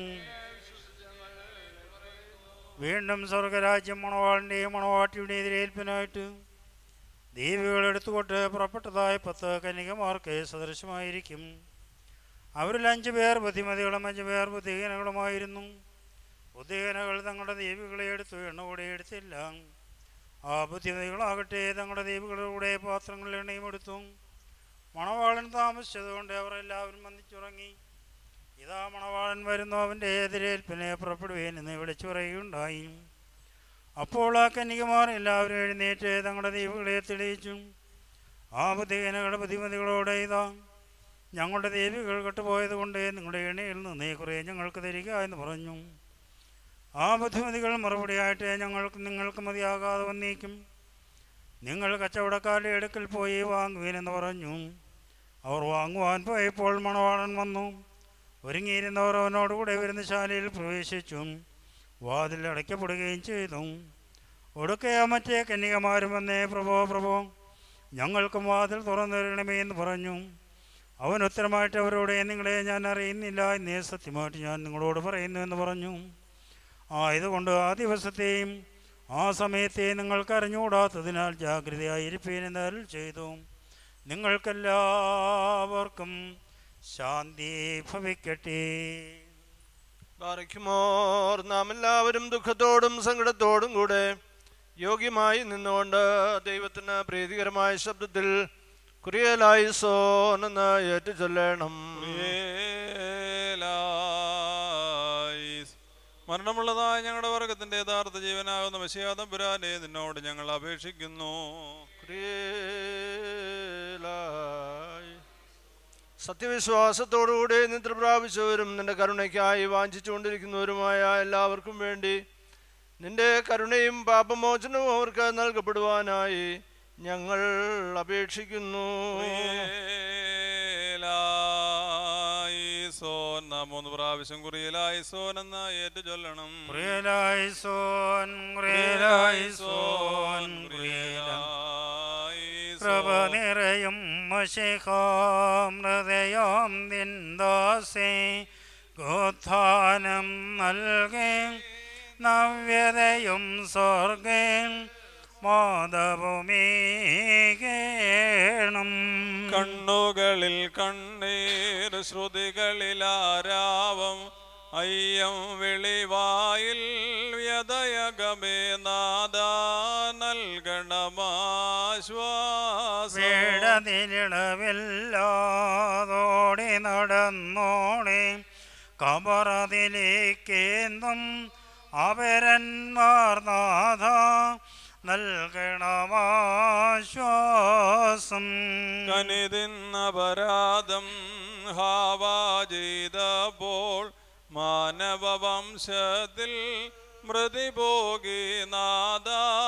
വീണ്ടും സ്വർഗരാജ്യം മണവാളിൻ്റെയും മണവാട്ടിയുടെ എതിരേൽപ്പിനായിട്ട് ദീപികൾ എടുത്തുകൊണ്ട് പുറപ്പെട്ടതായ പത്ത് കന്യകമാർക്ക് സദൃശമായിരിക്കും അവരിൽ അഞ്ചു പേർ ബുദ്ധിമതികളും അഞ്ചു പേർ ബുദ്ധിഹീനകളുമായിരുന്നു ബുദ്ധിഹീനകൾ തങ്ങളുടെ ദീപികളെ എടുത്തു എണ്ണ കൂടെ എടുത്തില്ല ആ ബുദ്ധിമതികളാകട്ടെ തങ്ങളുടെ ദീപികളുടെ പാത്രങ്ങളിൽ എണ്ണയും എടുത്തു മണവാളൻ താമസിച്ചതുകൊണ്ട് അവർ എല്ലാവരും വന്നിച്ചുറങ്ങി ഇതാ മണവാളൻ വരുന്നു അവൻ്റെ എതിരേൽപ്പിനെ പുറപ്പെടുവേൻ എന്ന് വിളിച്ചു പറയുകയുണ്ടായി അപ്പോൾ ആ കന്യകമാർ എല്ലാവരും എഴുന്നേറ്റ് തങ്ങളുടെ ദീപുകളെ തെളിയിച്ചു ആ ബുദ്ധിഹീനകളുടെ ബുദ്ധിമതികളോടെ ഇതാ ഞങ്ങളുടെ ദേവികൾ കെട്ടുപോയത് കൊണ്ട് നിങ്ങളുടെ എണ്ണയിൽ നിന്ന് കുറേ ഞങ്ങൾക്ക് തരിക എന്ന് പറഞ്ഞു ആ ബുദ്ധിമതികൾ മറുപടിയായിട്ട് ഞങ്ങൾക്ക് നിങ്ങൾക്ക് മതിയാകാതെ വന്നേക്കും നിങ്ങൾ കച്ചവടക്കാരുടെ അടുക്കൽ പോയി വാങ്ങുവീനെന്ന് പറഞ്ഞു അവർ വാങ്ങുവാൻ പോയപ്പോൾ മണവാളൻ വന്നു ഒരുങ്ങിയിരുന്നവർ അവനോടുകൂടെ വിരുന്നശാലയിൽ പ്രവേശിച്ചു വാതിൽ അടയ്ക്കപ്പെടുകയും ചെയ്തു ഒടുക്കെ മറ്റേ കന്യകമാരും വന്നേ പ്രഭോ പ്രഭോ ഞങ്ങൾക്കും വാതിൽ തുറന്നു തരണമേ എന്ന് പറഞ്ഞു അവൻ ഉത്തരമായിട്ട് അവരോട് നിങ്ങളെ ഞാൻ അറിയുന്നില്ല എന്നേ സത്യമായിട്ട് ഞാൻ നിങ്ങളോട് പറയുന്നു എന്ന് പറഞ്ഞു ആയതുകൊണ്ട് ആ ദിവസത്തെയും ആ സമയത്തെയും നിങ്ങൾക്ക് അറിഞ്ഞുകൂടാത്തതിനാൽ ജാഗ്രതയായിരിപ്പീൻ അരുൾ ചെയ്തു നിങ്ങൾക്കെല്ലാവർക്കും ശാന്തി ഭവിക്കട്ടെ ബാറയ്ക്കുമോർ നാം എല്ലാവരും ദുഃഖത്തോടും സങ്കടത്തോടും കൂടെ യോഗ്യമായി നിന്നുകൊണ്ട് ദൈവത്തിന് പ്രീതികരമായ ശബ്ദത്തിൽ കുറിയലായി സോനെന്ന് ഏറ്റു ചൊല്ലണം ഏലായിസ്. മരണമുള്ളതായ ഞങ്ങളുടെ വർഗത്തിന്റെ യഥാർത്ഥ ജീവനാകുന്ന മഷിയാദം പുരാനെ നിന്നോട് ഞങ്ങൾ അപേക്ഷിക്കുന്നു കുറിയലായി സത്യവിശ്വാസത്തോടുകൂടി നിദ്ര പ്രാപിച്ചവരും നിന്റെ കരുണയ്ക്കായി വാഞ്ചിച്ചുകൊണ്ടിരിക്കുന്നവരുമായ എല്ലാവർക്കും വേണ്ടി നിന്റെ കരുണയും പാപമോചനവും അവർക്ക് നൽകപ്പെടുവാനായി ഞങ്ങൾ അപേക്ഷിക്കുന്നു ഏലായിസോ മൂന്ന് പ്രാവശ്യം കുറിയലായി സോൻ എന്ന ഏറ്റു ചൊല്ലണം കുറിയലായിസോൻ കുറിയലായിസോൻ കൃപ നിറയും മഷിഹാം ഹൃദയം നിന്ദാസേ ഗോത്ഥാനം നൽകേ നവ്യതയും സ്വർഗേ മോദഭൂമികേണം കണ്ണുകളിൽ കണ്ണീർ ശ്രുതികളിൽ ആരാവം അയ്യം വിളിവായിൽ വ്യതയകമേ നാദ നൽകണമാശ്വാസം വേടതിലിളവില്ലാതോടി നടന്നോടെ കബറതിലേക്കെന്നും അപരന്മാർ നാഥ നൽകണമാശ്വാസം കനിതിന്നപരാധം ഹാവാജീതപ്പോൾ മാനവവംശത്തിൽ മൃതിപോകി നാദ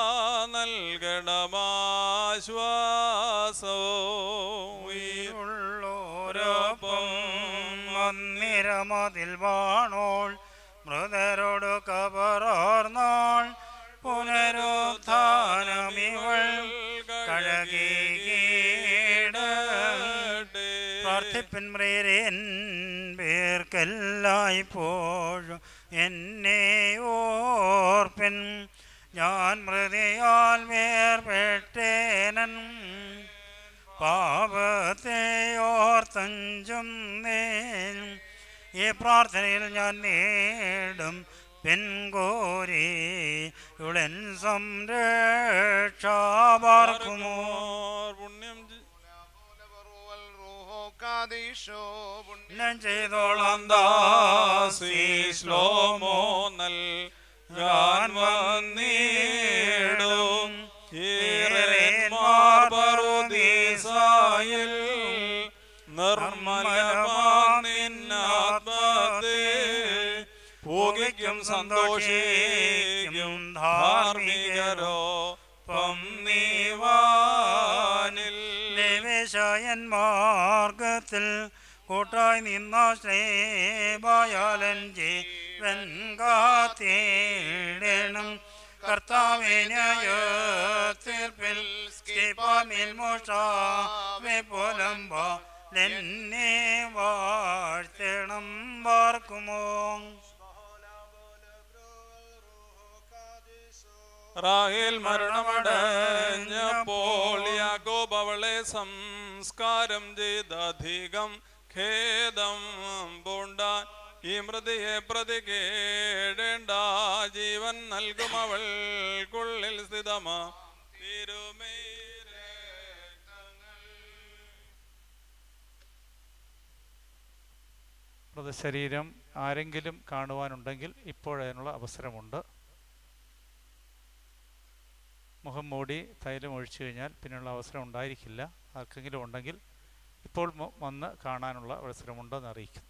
നൽകണമാശ്വാസവും ഉള്ളോരൊപ്പം മന്ദിരമതിൽ വാണോൾ മൃതരോട് കബറാർന്നാൾ പുനരുത്ഥാനമിവൾ കഴകീടട്ടെ പ്രാർത്ഥിപ്പൻ മ്രേരൻ പേർക്കെല്ലായ്പ്പോഴും എന്നെ ഓർപ്പൻ ഞാൻ മൃതിയാൽ വേർപെട്ടേനൻ പാപത്തെ ഓർത്തഞ്ചും നേനും ഈ പ്രാർത്ഥനയിൽ ഞാൻ നേടും പെൺകോരി ഉടൻ സംരക്ഷാപാർക്കുമോ പുണ്യം കാദീശോ പുണ്യം ചെയ്തോളാം ദാസി ശ്ലോമോ നൽ ഗാൻ വന്നിടും ഈറന്മാർ പറുദീസായിൽ നിർമ്മലമാത്മത്തെ ഭോഗിക്കും സന്തോഷിക്കും ധാർമ്മികരോ പം നീവാനിൽ ദേവേശായൻ മാർഗത്തിൽ കൂട്ടായി നിന്ന ശ്രീബായാലൻ ജീവൻ കാത്തിടണം കർത്താവിനയത്തിൽ സ്കിപ്പാമിൽ മോഷാവെ പോലമ്പ എന്നെ വാഴ്ത്തണം പാർക്കുമോ റാഹേൽ മരണമടഞ്ഞപ്പോൾ യാക്കോബ് അവളെ സംസ്കാരം ചെയ്തധികം ഖേദം പൂണ്ടാൻ ഈ മൃതിയെ പ്രതി കേടേണ്ട ജീവൻ നൽകും അവൾക്കുള്ളിൽ സ്ഥിതമാ തിരുമേ മൃതശരീരം ആരെങ്കിലും കാണുവാനുണ്ടെങ്കിൽ ഇപ്പോഴതിനുള്ള അവസരമുണ്ട് മുഖം മൂടി തൈലം ഒഴിച്ചു കഴിഞ്ഞാൽ പിന്നെയുള്ള അവസരം ഉണ്ടായിരിക്കില്ല ആർക്കെങ്കിലും ഉണ്ടെങ്കിൽ ഇപ്പോൾ മു- വന്ന് കാണാനുള്ള അവസരമുണ്ടെന്ന് അറിയിക്കുന്നു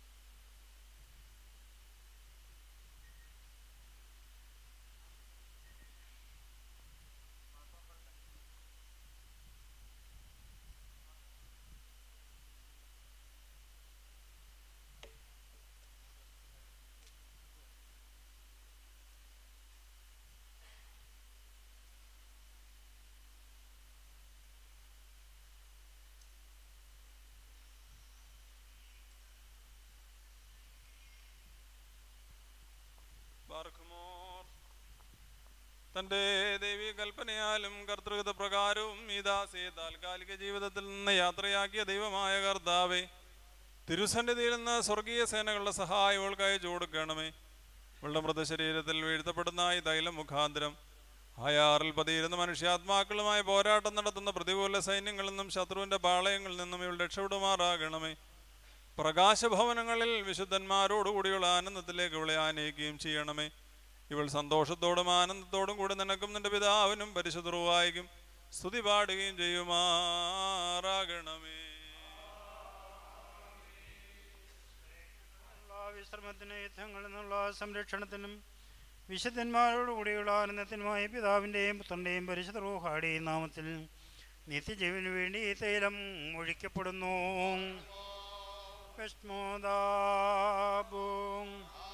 ബാർക്കുമോർ. തന്റെ ദൈവീ കൽപ്പനയാലും കർത്തൃകത പ്രകാരവും ഈ ദാസിയെ താൽക്കാലിക ജീവിതത്തിൽ നിന്ന് യാത്രയാക്കിയ ദൈവമായ കർത്താവെ തിരുസന്നിധിയിൽ നിന്ന് സ്വർഗീയ സേനകളുടെ സഹായം ഇവൾക്ക് അയച്ചു കൊടുക്കണമേ ഇവളുടെ മൃതശരീരത്തിൽ വീഴ്ത്തപ്പെടുന്ന ഈ തൈലം മുഖാന്തരം അയാറിൽ പതിയിരുന്ന മനുഷ്യാത്മാക്കളുമായ പോരാട്ടം നടത്തുന്ന പ്രതികൂല സൈന്യങ്ങളിൽ നിന്നും ശത്രുവിന്റെ പാളയങ്ങളിൽ നിന്നും ഇവൾ രക്ഷപ്പെടുമാറാകണമേ പ്രകാശഭവനങ്ങളിൽ വിശുദ്ധന്മാരോടുകൂടിയുള്ള ആനന്ദത്തിലേക്ക് ഇവളെ ആനയിക്കുകയും ചെയ്യണമേ ഇവൾ സന്തോഷത്തോടും ആനന്ദത്തോടും കൂടി നിനക്കും നിന്റെ പിതാവിനും പരിശുദ്ധറുവായിക്കും സ്തുതി പാടുകയും ചെയ്യുമാറാകണമേ എല്ലാ വിശ്രമത്തിനും യുദ്ധങ്ങളിൽ നിന്നുള്ള സംരക്ഷണത്തിനും വിശുദ്ധന്മാരോടുകൂടിയുള്ള ആനന്ദത്തിനുമായി പിതാവിൻ്റെയും പുത്രൻ്റെയും പരിശുദ്ധ റൂഹാടിയും നാമത്തിൽ നിത്യജീവന് വേണ്ടി ഈ തൈലം ഒഴിക്കപ്പെടുന്നു كشمودابون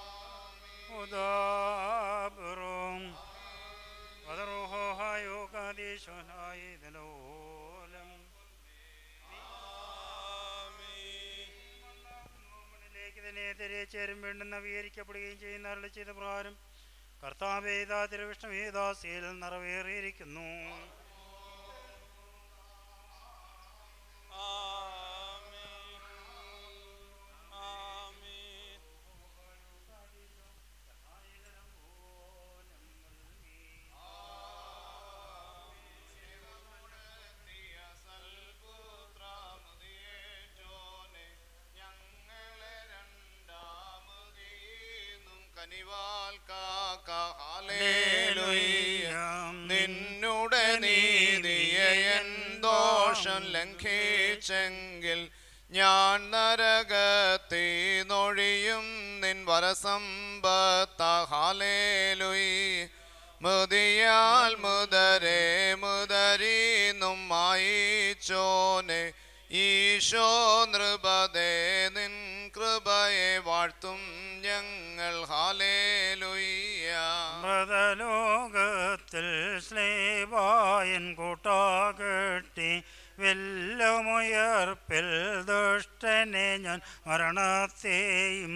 ودابرون وذروه هايو قديشون هاي ذلولم ിലേക്ക് തന്നെ തിരിച്ചേരും വീണ്ടും നവീകരിക്കപ്പെടുകയും ചെയ്യുന്ന അരുളി ചെയ്ത പ്രകാരം കർത്താവേദ തിരുവിഷ്ണുവേദാസിയിൽ നിറവേറിയിരിക്കുന്നു നിന്നുടെ നീതിയെ എൻ ദോഷം ലംഘിച്ചെങ്കിൽ ഞാൻ നരകത്തി നൊഴിയും നിൻ വരസമ്പത്താലേലുയി മുതിയാൽ മുതരേ മുതരീന്നും മായിച്ചോനെ ഈശോ നൃപതേ നിൻ കൃപയെ വാഴ്ത്തും ഞങ്ങൾ ഹാലേലുയ്യ മൃതലോകത്തിൽ സ്ലേവായൻ കൂട്ടാകെട്ടി വെല്ലുമുയർപ്പിൽ ദുഷ്ടനെ ഞാൻ മരണത്തെയും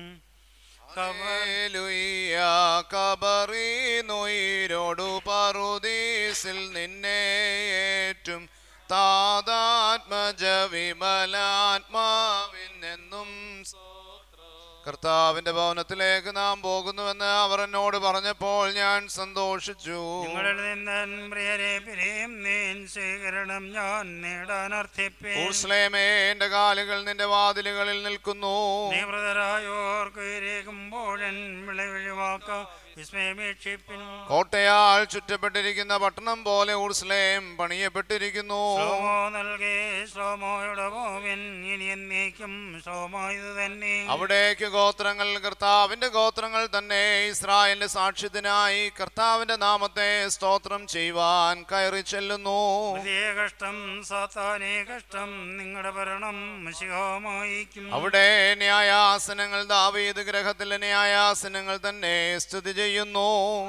ലുയ്യ കബറി നൊയിരോടു പറുദീസിൽ നിന്നെ ഏറ്റും താതാത്മജ വിമലാത്മാവിൽ നിന്നും കർത്താവിന്റെ ഭവനത്തിലേക്ക് നാം പോകുന്നുവെന്ന് അവർ എന്നോട് പറഞ്ഞപ്പോൾ ഞാൻ സന്തോഷിച്ചു നിങ്ങളിൽ നിന്ന് പ്രിയരെ പിരിയും നീൻ സ്വീകരണം ഞാൻ നേടാൻ അർത്ഥിപ്പേ ഊർസ്ലേമേ എന്റെ കാലുകൾ നിന്റെ വാതിലുകളിൽ നിൽക്കുന്നു നിവൃതരായോർക്ക് ഇരേകുമ്പോഴൻ വിളവിഴിവാക്ക വിസ്മയമേക്ഷിപ്പിൻ കോട്ടയാൽ ചുറ്റപ്പെട്ടിരിക്കുന്ന പട്ടണം പോലെ ഊർസ്ലേം പണിയപ്പെട്ടിരിക്കുന്നു ശ്ലോമോ നൽകേ ശ്ലോമോയുടെ പോവിൻ ഇനി എന്നേക്കും ശ്ലോമായത് തന്നെ അവിടേക്ക് ഗോത്രങ്ങൾ കർത്താവിന്റെ ഗോത്രങ്ങൾ തന്നെ ഇസ്രായേലിന്റെ സാക്ഷ്യത്തിനായി കർത്താവിന്റെ നാമത്തെ സ്തോത്രം ചെയ്യുവാൻ കയറി ചെല്ലുന്നു പുതിയ കഷ്ടം സാത്താനേ കഷ്ടം നിങ്ങളുടെ ഭരണം ശിവമായിക്കും അവിടെ ന്യായാസനങ്ങൾ ദാവീദ് ഗ്രഹത്തിലെ ന്യായാസനങ്ങൾ തന്നെ സ്തുതി ചെയ്യുന്നു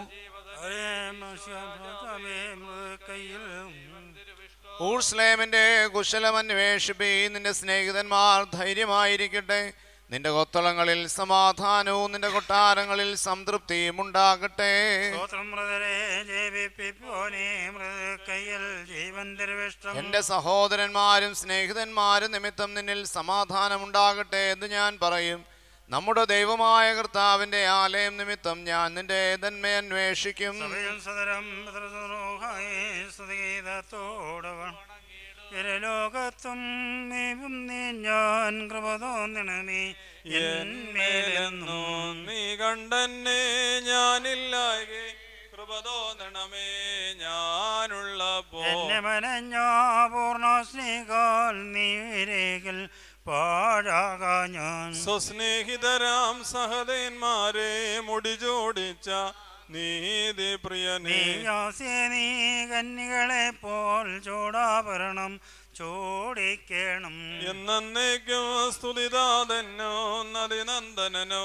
കയ്യിൽ ഊർസ്ലേമിന്റെ കുശലം അന്വേഷിപ്പി നിന്റെ സ്നേഹിതന്മാർ ധൈര്യമായിരിക്കട്ടെ നിന്റെ കൊത്തളങ്ങളിൽ സമാധാനവും നിന്റെ കൊട്ടാരങ്ങളിൽ സംതൃപ്തിയും ഉണ്ടാകട്ടെ സ്തോത്രം മൃതരെ ജയിപ്പിപ്പോനെ മൃതക്കയ്യിൽ ജീവൻ തിരുവിഷ്ടം എന്റെ സഹോദരന്മാരും സ്നേഹിതന്മാരും നിമിത്തം നിന്നിൽ സമാധാനമുണ്ടാകട്ടെ എന്ന് ഞാൻ പറയും നമ്മുടെ ദൈവമായ കർത്താവിന്റെ ആലയം നിമിത്തം ഞാൻ നിന്റെ തന്മ അന്വേഷിക്കും സഭയും സദരം സ്തുതിഗീതത്തോടവൻ ലോകത്തും നീവും നീ ഞാൻ കൃപ തോന്നണമേ എന്മേലെന്നോ നീ കണ്ടെന്നെ ഞാനില്ലായകെ കൃപ തോന്നണമേ ഞാനുള്ളപ്പോ എന്നെ മനഞ്ഞ പൂർണ്ണ സ്നേഹാൽ നീരേകിൽ പാഴാകാ ഞാൻ സ്വസ്നേഹിതരാം സഹദേന്മാരെ മുടിചോടിച്ച നീതി പ്രിയനേ നീയാസേ നീ കന്നികളെ പോൽ ചൂടാഭരണം ചോടിക്കണം എന്നേക്കും സ്തുതിദാതനോ നദിനന്ദനനോ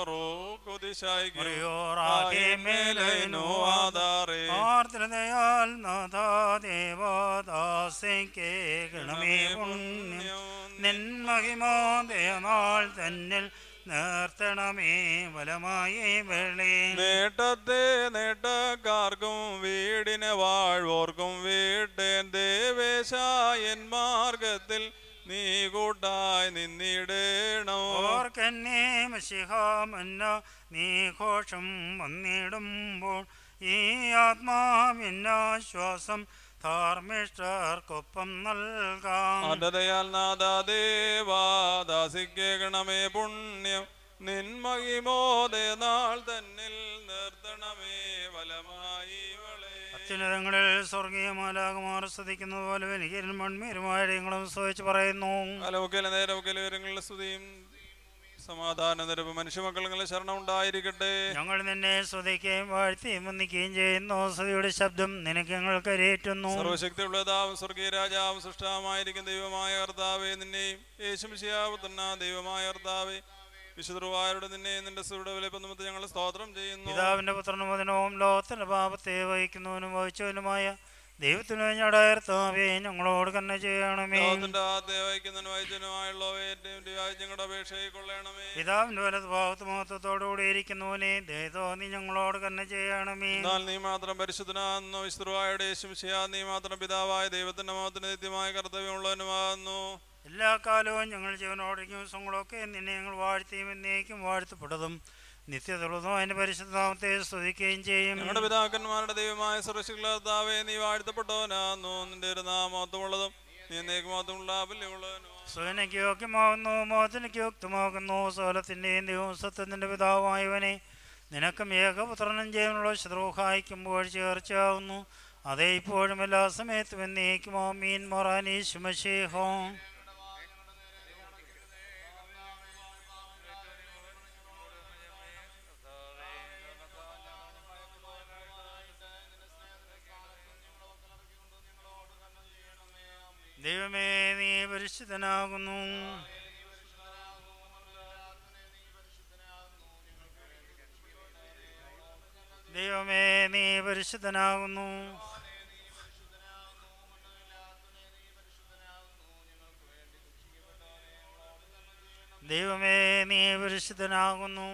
റോകുദിശായിരോ ആധാരേ ആർദ്രതയാൽ നാഥാദേവദാസയ്ക്ക് ഗണമേ പുണ്യം നിന്മഹിമോദയനാൾ തന്നിൽ നിർത്തണമേ ബലമായി വെളി നേട്ടത്തെ നേട്ടക്കാർക്കും വീടിനെ വാഴ്വോർക്കും വീട്ടേൻ ദേവേശായൻ മാർഗത്തിൽ നീ കൂട്ടായി നിന്നിടേണോ ഓർക്കന്നെ മഷിഹാമന്ന നീ ഘോഷം വന്നിടുമ്പോൾ ഈ ആത്മാവിനാശ്വാസം ധാർമ്മിഷ്ടർക്കൊപ്പം നൽകാം അനതയാൽ നാദാദേവാദാസിക്കേണമേ പുണ്യം നിൻമഹിമോദയ നാൾ തന്നിൽ നിർത്തണമേ വലമായി അത്യുന്നതങ്ങളിൽ സ്വർഗീയ മാലാകുമാർ സ്തുതിക്കുന്നത് പോലെ വലിയ മൺമീരുമായ ഞങ്ങളും സ്തുതിച്ച് പറയുന്നു അലമുക്കല നേരമുക്കല വിവരങ്ങളുടെ സ്തുതിയും സമാധാന നിരപ്പ് മനുഷ്യമക്കളെ ശരണം ഉണ്ടായിരിക്കട്ടെ ഞങ്ങൾ നിന്നെ സ്തുതിക്കുകയും വാഴ്ത്തുകയും വന്ദിക്കുകയും ചെയ്യുന്നു സ്തുതിയുടെ ശബ്ദം നിനക്ക് ഞങ്ങൾ കരയേറ്റുന്നു സർവശക്തിയുള്ളതാവും സ്വർഗീയ രാജാവും സൃഷ്ടാവുമായിരിക്കും ദൈവമായ കർത്താവെ നിന്നെയും യേശുമിശിയാവുന്ന ദൈവമായ കർത്താവെ വിശുദ്ധവായരുടെ നിന്നെ നിന്റെ സുരുടെ വിലപ്പൊന്നുമത്ത് ഞങ്ങൾ സ്തോത്രം ചെയ്യുന്നു പിതാവിന്റെ പുത്രനും വചനവും ലോകത്തിന്റെ പാപത്തെ വഹിക്കുന്നവനും വഹിച്ചവനുമായ ദൈവത്തിന് ഞടായർത്താവേ ഞങ്ങളോട് തന്നെ ചെയ്യണമേ ലോകത്തിന്റെ ആദ്യ വഹിക്കുന്നതിന് വൈദ്യനുമായുള്ളവയെ ഞങ്ങളുടെ അപേക്ഷയെ കൊള്ളണമേ പിതാവിന്റെ വലത് ഭാഗത്ത് മഹത്വത്തോടുകൂടി ഇരിക്കുന്നവനെ ദയതോ നീ ഞങ്ങളോട് തന്നെ ചെയ്യണമേ എന്നാൽ നീ മാത്രം പരിശുദ്ധനാകുന്നു വിശുദ്ധവായുടെ യേശുമിശിയ നീ മാത്രം പിതാവായ ദൈവത്തിന്റെ മുഖത്തിന് നിത്യമായ കർത്തവ്യമുള്ളവനുമാകുന്നു എല്ലാ കാലവും ഞങ്ങൾ ജീവനോടിക്കും ദിവസങ്ങളൊക്കെ നിന്നെ ഞങ്ങൾ വാഴ്ത്തിയും എന്നേക്കും വാഴ്ത്തപ്പെട്ടതും നിത്യതുള്ളതും അതിന്റെ പരിശുദ്ധനാമത്തെ സ്തുതിക്കുകയും ചെയ്യും ഞങ്ങളുടെ പിതാക്കന്മാരുടെ ദൈവമായ സുരക്ഷിതാവേ നീ വാഴ്ത്തപ്പെട്ടവനാകുന്നു നിന്റെ ഒരു നാമത്വമുള്ളതും നീ എന്നേക്ക് മാത്രമുള്ള പുല്യമുള്ളവനും സ്വനയ്ക്ക് യോഗ്യമാകുന്നു മോചനയ്ക്ക് യുക്തമാകുന്നു സകലത്തിൻ്റെയും ദൈവം സത്യത്തിൻ്റെ പിതാവായവനെ നിനക്കും ഏകപുത്രനും ജീവനുള്ള ശത്രുഹായിക്കുമ്പോൾ ചേർച്ചയാകുന്നു അതേ ഇപ്പോഴും എല്ലാ സമയത്തും എന്നേക്കുമോ മീൻ മൊറാനീശുമശേഹോ ദൈവമേ നീ പരിശുദ്ധനാകുന്നു ദൈവമേ നീ പരിശുദ്ധനാകുന്നു ദൈവമേ നീ പരിശുദ്ധനാകുന്നു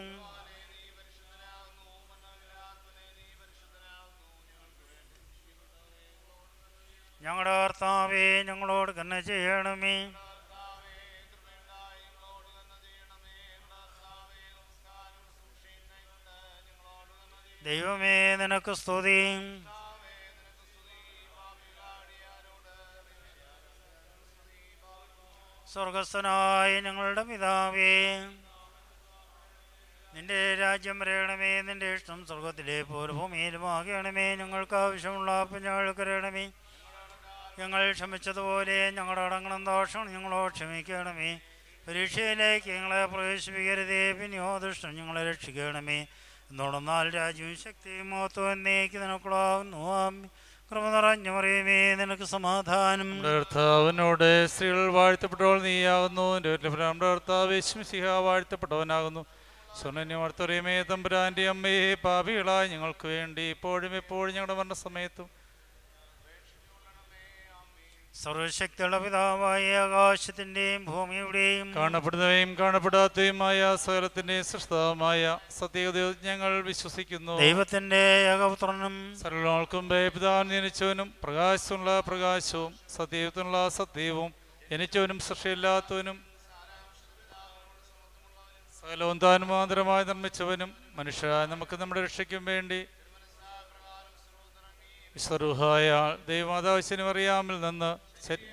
ഞങ്ങളുടെ കർത്താവേ ഞങ്ങളോട് തന്നെ ചെയ്യണമേ ദൈവമേ നിനക്ക് സ്തുതി സ്വർഗസ്ഥനായ ഞങ്ങളുടെ പിതാവേ നിന്റെ രാജ്യം വരയണമേ നിന്റെ ഇഷ്ടം സ്വർഗത്തിലെ പോലെ ഭൂമിയിലുമാകണമേ ഞങ്ങൾക്ക് ആവശ്യമുള്ള അപ്പം ഞങ്ങൾക്ക് തരണമേ ഞങ്ങൾ ക്ഷമിച്ചതുപോലെ ഞങ്ങളുടെ അടങ്ങണം ദോഷം ഞങ്ങളോട് ക്ഷമിക്കണമേ പരീക്ഷയിലേക്ക് ഞങ്ങളെ പ്രവേശിപ്പിക്കരുതേ പിന്നെയോ ദുഷ്ടം ഞങ്ങളെ രക്ഷിക്കണമേ എന്നോടൊന്നാൽ രാജ്യവും ശക്തിയും മഹത്വം എന്നേക്ക് നിനക്കുള്ളാവുന്നു ആമേൻ. കൃപ നിറഞ്ഞു മറിയമേ നിനക്ക് സമാധാനം നമ്മുടെ കർത്താവിനോട് സ്ത്രീകൾ വാഴ്ത്തപ്പെട്ടവൾ നീയാകുന്നു എൻ്റെ വീട്ടിലെ നമ്മുടെ കർത്താവ് യേശുമിശിഹ വാഴ്ത്തപ്പെട്ടവനാകുന്നു സ്വർണ്ണന്യമർത്തറിയമേ തമ്പുരാൻ്റെ അമ്മയെ പാപികളായി ഞങ്ങൾക്ക് വേണ്ടി ഇപ്പോഴും എപ്പോഴും ഞങ്ങളുടെ മരണസമയത്തും സർവശക്തിയുള്ള പിതാവായ ആകാശത്തിൻ്റെയും ഭൂമിയുടെയും കാണപ്പെടുന്നവയും കാണപ്പെടാത്തതുമായ സകലത്തിൻ്റെയും സൃഷ്ടാവുമായ സത്യഗതി ഞങ്ങൾ വിശ്വസിക്കുന്നു ദൈവത്തിൻ്റെ ഏകപുത്രനും സർവ്വങ്ങൾക്കും പിതാവിന് ജനിച്ചവനും പ്രകാശമുള്ള പ്രകാശവും സത്യത്തിനുള്ള സത്യവും ജനിച്ചവനും സൃഷ്ടിയില്ലാത്തവനും സകലവും താൻ മാതരമായി നിർമ്മിച്ചവനും മനുഷ്യ നമുക്ക് നമ്മുടെ രക്ഷയ്ക്കും വേണ്ടി വിശ്വരൂഹായ ദൈവമാതാവശ്യനും അറിയാമിൽ നിന്ന് ശരി-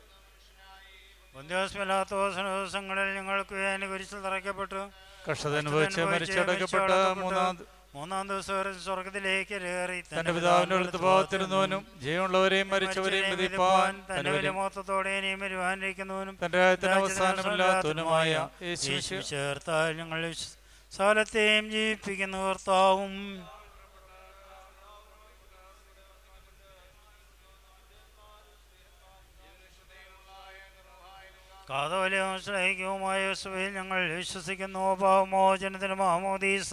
ദിവസങ്ങളിൽ ഞങ്ങൾക്ക് വേണ്ടി കുരിശിൽ തറയ്ക്കപ്പെട്ടു കഷ്ടത അനുഭവിച്ച് മരിച്ചടക്കപ്പെട്ട മൂന്നാം ദി- മൂന്നാം ദിവസം വരെ സ്വർഗത്തിലേക്ക് കയറി തന്റെ പിതാവിന്റെ വലത്തുഭാഗത്തിരുന്നവനും ജീവനുള്ളവരെയും മരിച്ചവരെയും വിധിപ്പാൻ തന്റെ വലിയ മൊത്തത്തോടെ ഇനിയും വരുവാനിരിക്കുന്നവനും തന്റെ രാജ്യത്തിന് അവസാനമില്ലാത്തവനുമായ യേശു യേശു ചേർത്താൽ ഞങ്ങൾ സകലത്തെയും ജീവിപ്പിക്കുന്ന കർത്താവും കാതോലിയും ശ്ലൈക്യവുമായ യേശുവിൽ ഞങ്ങൾ വിശ്വസിക്കുന്നു പാവമോചനത്തിന് മാമോദീസ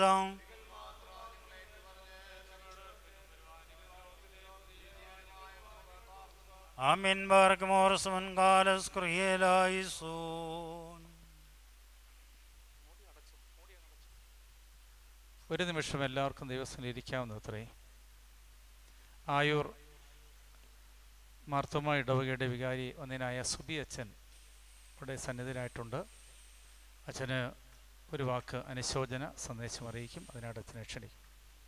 ആമിൻ ബാർക്കമോർസുമൻ കാലസ് ക്രിയലായിസൂൻ ഒരു നിമിഷം എല്ലാവർക്കും ദിവസം ഇരിക്കാവുന്നത്രേ ആയൂർ മാർത്തോമ ഇടവകയുടെ വികാരി ഒന്നിനായ സുബി അച്ഛൻ ഇവിടെ സന്നിധിയിലായിട്ടുണ്ട് അച്ഛന് ഒരു വാക്ക് അനുശോചന സന്ദേശം അറിയിക്കും അതിനായിട്ട് അച്ഛനെ ക്ഷണിക്കും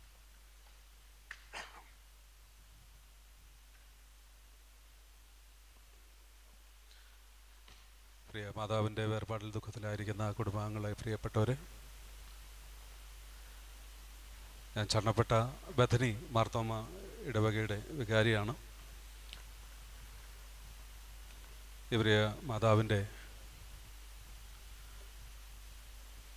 പ്രിയ മാതാവിൻ്റെ വേർപാടിൽ ദുഃഖത്തിലായിരിക്കുന്ന കുടുംബാംഗങ്ങളെ പ്രിയപ്പെട്ടവരെ ഞാൻ ചണ്ണപ്പെട്ട ബഥനി മാർത്തോമ ഇടവകയുടെ വികാരിയാണ് ഇവര് മാതാവിൻ്റെ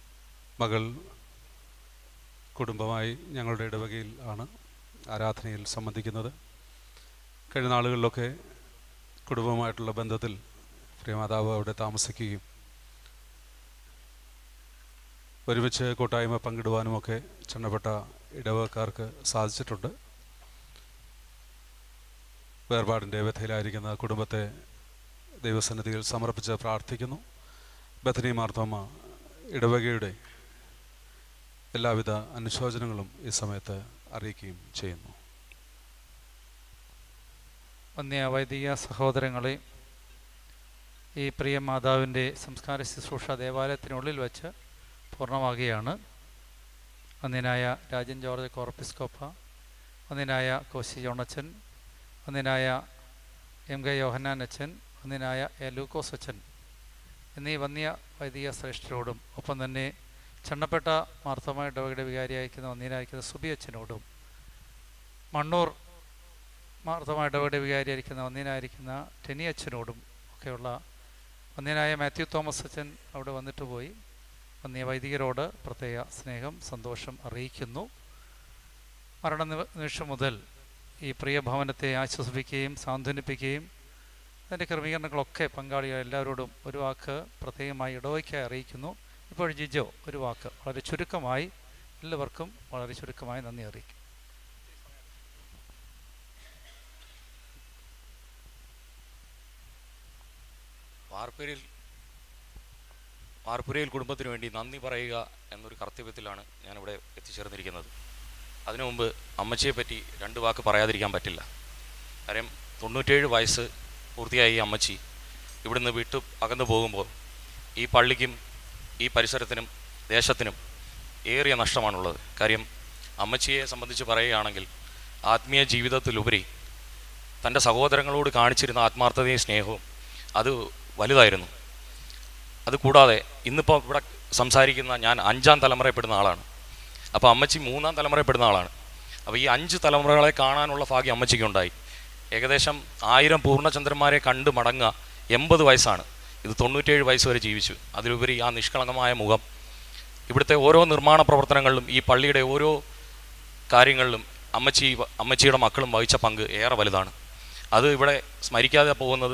മകൾ കുടുംബമായി ഞങ്ങളുടെ ഇടവകയിൽ ആണ് ആരാധനയിൽ സംബന്ധിക്കുന്നത് കഴിഞ്ഞ നാളുകളിലൊക്കെ കുടുംബമായിട്ടുള്ള ബന്ധത്തിൽ പ്രിയമാതാവ് അവിടെ താമസിക്കുകയും ഒരുമിച്ച് കൂട്ടായ്മ പങ്കിടുവാനുമൊക്കെ ചെണ്ണപ്പെട്ട ഇടവകക്കാർക്ക് സാധിച്ചിട്ടുണ്ട് വേർപാടിൻ്റെ വ്യഥയിലായിരിക്കുന്ന കുടുംബത്തെ ദൈവസന്നിധിയിൽ സമർപ്പിച്ച് പ്രാർത്ഥിക്കുന്നു ബഥനി മാർത്തോമ ഇടവകയുടെ എല്ലാവിധ അനുശോചനങ്ങളും ഈ സമയത്ത് അറിയിക്കുകയും ചെയ്യുന്നു വന്യ വൈദിക സഹോദരങ്ങളെ ഈ പ്രിയ മാതാവിൻ്റെ സംസ്കാര ശുശ്രൂഷ ദേവാലയത്തിനുള്ളിൽ വെച്ച് പൂർണ്ണമാകുകയാണ് വന്യനായ രാജൻ ജോർജ് കോർപ്പിസ്കോപ്പ വന്യനായ കോശി ജോണച്ചൻ വന്യനായ എം കെ യോഹന്നാൻ അച്ഛൻ വന്യനായ എ ലൂക്കോസ് അച്ഛൻ എന്നീ വന്യ വൈദിക ശ്രേഷ്ഠരോടും ഒപ്പം തന്നെ ചെണ്ണപ്പെട്ട മാർത്തമ ഇടവകയുടെ വികാരിയായിരിക്കുന്ന വന്യനായിരിക്കുന്ന സുബി അച്ഛനോടും മണ്ണൂർ മാർത്തമ ഇടവകയുടെ വികാരിയായിരിക്കുന്ന വന്യനായിരിക്കുന്ന ടെനി അച്ഛനോടും ഒക്കെയുള്ള വന്യനായ മാത്യു തോമസ് അച്ഛൻ അവിടെ വന്നിട്ട് പോയി വന്യ വൈദികരോട് പ്രത്യേക സ്നേഹം സന്തോഷം അറിയിക്കുന്നു മരണ നിവ- നിമിഷം മുതൽ ഈ പ്രിയ ഭവനത്തെ ആശ്വസിപ്പിക്കുകയും സാന്ത്വനിപ്പിക്കുകയും അതിൻ്റെ ക്രമീകരണങ്ങളൊക്കെ പങ്കാളികൾ എല്ലാവരോടും ഒരു വാക്ക് പ്രത്യേകമായി ഇടവയ്ക്കായി അറിയിക്കുന്നു ഇപ്പോൾ ജിജോ ഒരു വാക്ക് വളരെ ചുരുക്കമായി എല്ലാവർക്കും വളരെ ചുരുക്കമായി നന്ദി അറിയിക്കും വാർപ്പുരയിൽ വാർപ്പുരയിൽ കുടുംബത്തിന് വേണ്ടി നന്ദി പറയുക എന്നൊരു കർത്തവ്യത്തിലാണ് ഞാനിവിടെ എത്തിച്ചേർന്നിരിക്കുന്നത് അതിനു മുമ്പ് അമ്മച്ചിയെ പറ്റി രണ്ട് വാക്ക് പറയാതിരിക്കാൻ പറ്റില്ല കാര്യം തൊണ്ണൂറ്റേഴ് വയസ്സ് പൂർത്തിയായി ഈ അമ്മച്ചി ഇവിടുന്ന് വിട്ടു അകന്നു പോകുമ്പോൾ ഈ പള്ളിക്കും ഈ പരിസരത്തിനും ദേശത്തിനും ഏറിയ നഷ്ടമാണുള്ളത് കാര്യം അമ്മച്ചിയെ സംബന്ധിച്ച് പറയുകയാണെങ്കിൽ ആത്മീയ ജീവിതത്തിലുപരി തൻ്റെ സഹോദരങ്ങളോട് കാണിച്ചിരുന്ന ആത്മാർത്ഥതയും സ്നേഹവും അത് വലുതായിരുന്നു അത് കൂടാതെ ഇന്നിപ്പോൾ ഇവിടെ സംസാരിക്കുന്ന ഞാൻ അഞ്ചാം തലമുറയപ്പെടുന്ന ആളാണ് അപ്പോൾ അമ്മച്ചി മൂന്നാം തലമുറയപ്പെടുന്ന ആളാണ് അപ്പോൾ ഈ അഞ്ച് തലമുറകളെ കാണാനുള്ള ഭാഗ്യം അമ്മച്ചിക്കുണ്ടായി ഏകദേശം ആയിരം പൂർണ്ണചന്ദ്രന്മാരെ കണ്ട് മടങ്ങുക എൺപത് വയസ്സാണ് ഇത് തൊണ്ണൂറ്റേഴ് വയസ്സ് വരെ ജീവിച്ചു അതിലുപരി ആ നിഷ്കളങ്കമായ മുഖം ഇവിടുത്തെ ഓരോ നിർമ്മാണ പ്രവർത്തനങ്ങളിലും ഈ പള്ളിയുടെ ഓരോ കാര്യങ്ങളിലും അമ്മച്ചി അമ്മച്ചിയുടെ മക്കളും വഹിച്ച പങ്ക് ഏറെ വലുതാണ് അത് ഇവിടെ സ്മരിക്കാതെ പോകുന്നത്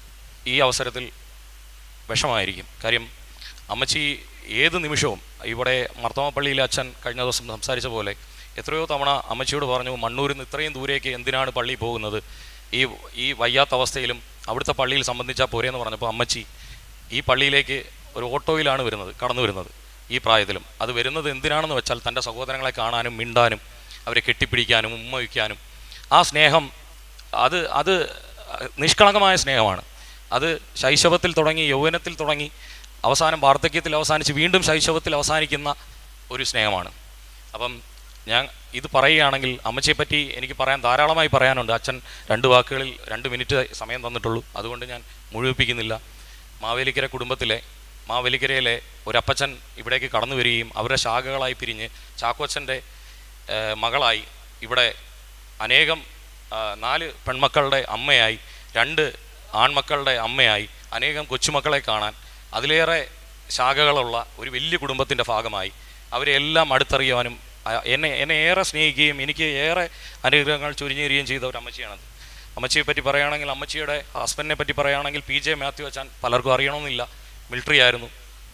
ഈ അവസരത്തിൽ വിഷമായിരിക്കും കാര്യം അമ്മച്ചി ഏത് നിമിഷവും ഇവിടെ മർത്തോമപ്പള്ളിയിലെ അച്ഛൻ കഴിഞ്ഞ ദിവസം സംസാരിച്ച പോലെ എത്രയോ തവണ അമ്മച്ചിയോട് പറഞ്ഞു മണ്ണൂരിൽ നിന്ന് ഇത്രയും ദൂരേക്ക് എന്തിനാണ് പള്ളി പോകുന്നത് ഈ ഈ വയ്യാത്ത അവസ്ഥയിലും അവിടുത്തെ പള്ളിയിൽ സംബന്ധിച്ചാൽ പോരെന്ന് പറഞ്ഞപ്പോൾ അമ്മച്ചി ഈ പള്ളിയിലേക്ക് ഒരു ഓട്ടോയിലാണ് വരുന്നത് കടന്നു വരുന്നത് ഈ പ്രായത്തിലും അത് വരുന്നത് എന്തിനാണെന്ന് വെച്ചാൽ തൻ്റെ സഹോദരങ്ങളെ കാണാനും മിണ്ടാനും അവരെ കെട്ടിപ്പിടിക്കാനും ഉമ്മ വയ്ക്കാനും ആ സ്നേഹം അത് അത് നിഷ്കളങ്കമായ സ്നേഹമാണ് അത് ശൈശവത്തിൽ തുടങ്ങി യൗവനത്തിൽ തുടങ്ങി അവസാനം വാർദ്ധക്യത്തിൽ അവസാനിച്ച് വീണ്ടും ശൈശവത്തിൽ അവസാനിക്കുന്ന ഒരു സ്നേഹമാണ് അപ്പം ഞാൻ ഇത് പറയുകയാണെങ്കിൽ അമ്മച്ചിയെപ്പറ്റി എനിക്ക് പറയാൻ ധാരാളമായി പറയാനുണ്ട് അച്ഛൻ രണ്ട് വാക്കുകളിൽ രണ്ട് മിനിറ്റ് സമയം തന്നിട്ടുള്ളൂ അതുകൊണ്ട് ഞാൻ മുഴുവിപ്പിക്കുന്നില്ല മാവേലിക്കര കുടുംബത്തിലെ മാവേലിക്കരയിലെ ഒരപ്പച്ചൻ ഇവിടേക്ക് കടന്നു വരികയും അവരുടെ ശാഖകളായി പിരിഞ്ഞ് ചാക്കോച്ചൻ്റെ ഏഹ്, മകളായി ഇവിടെ അനേകം ആ, നാല് പെൺമക്കളുടെ അമ്മയായി രണ്ട് ആൺമക്കളുടെ അമ്മയായി അനേകം കൊച്ചുമക്കളെ കാണാൻ അതിലേറെ ശാഖകളുള്ള ഒരു വലിയ കുടുംബത്തിൻ്റെ ഭാഗമായി അവരെ എല്ലാം അടുത്തറിയുവാനും ആ, എന്നെ എന്നെ ഏറെ സ്നേഹിക്കുകയും എനിക്ക് ഏറെ അനുഗ്രഹങ്ങൾ ചൊരിഞ്ഞേരുകയും ചെയ്ത ഒരു അമ്മച്ചിയാണത് അമ്മച്ചിയെ പറ്റി പറയുകയാണെങ്കിൽ അമ്മച്ചിയുടെ ഹസ്ബൻഡിനെ പറ്റി പറയുകയാണെങ്കിൽ പി ജെ മാത്യു അച്ഛൻ പലർക്കും അറിയണമെന്നില്ല മിലിറ്ററി ആയിരുന്നു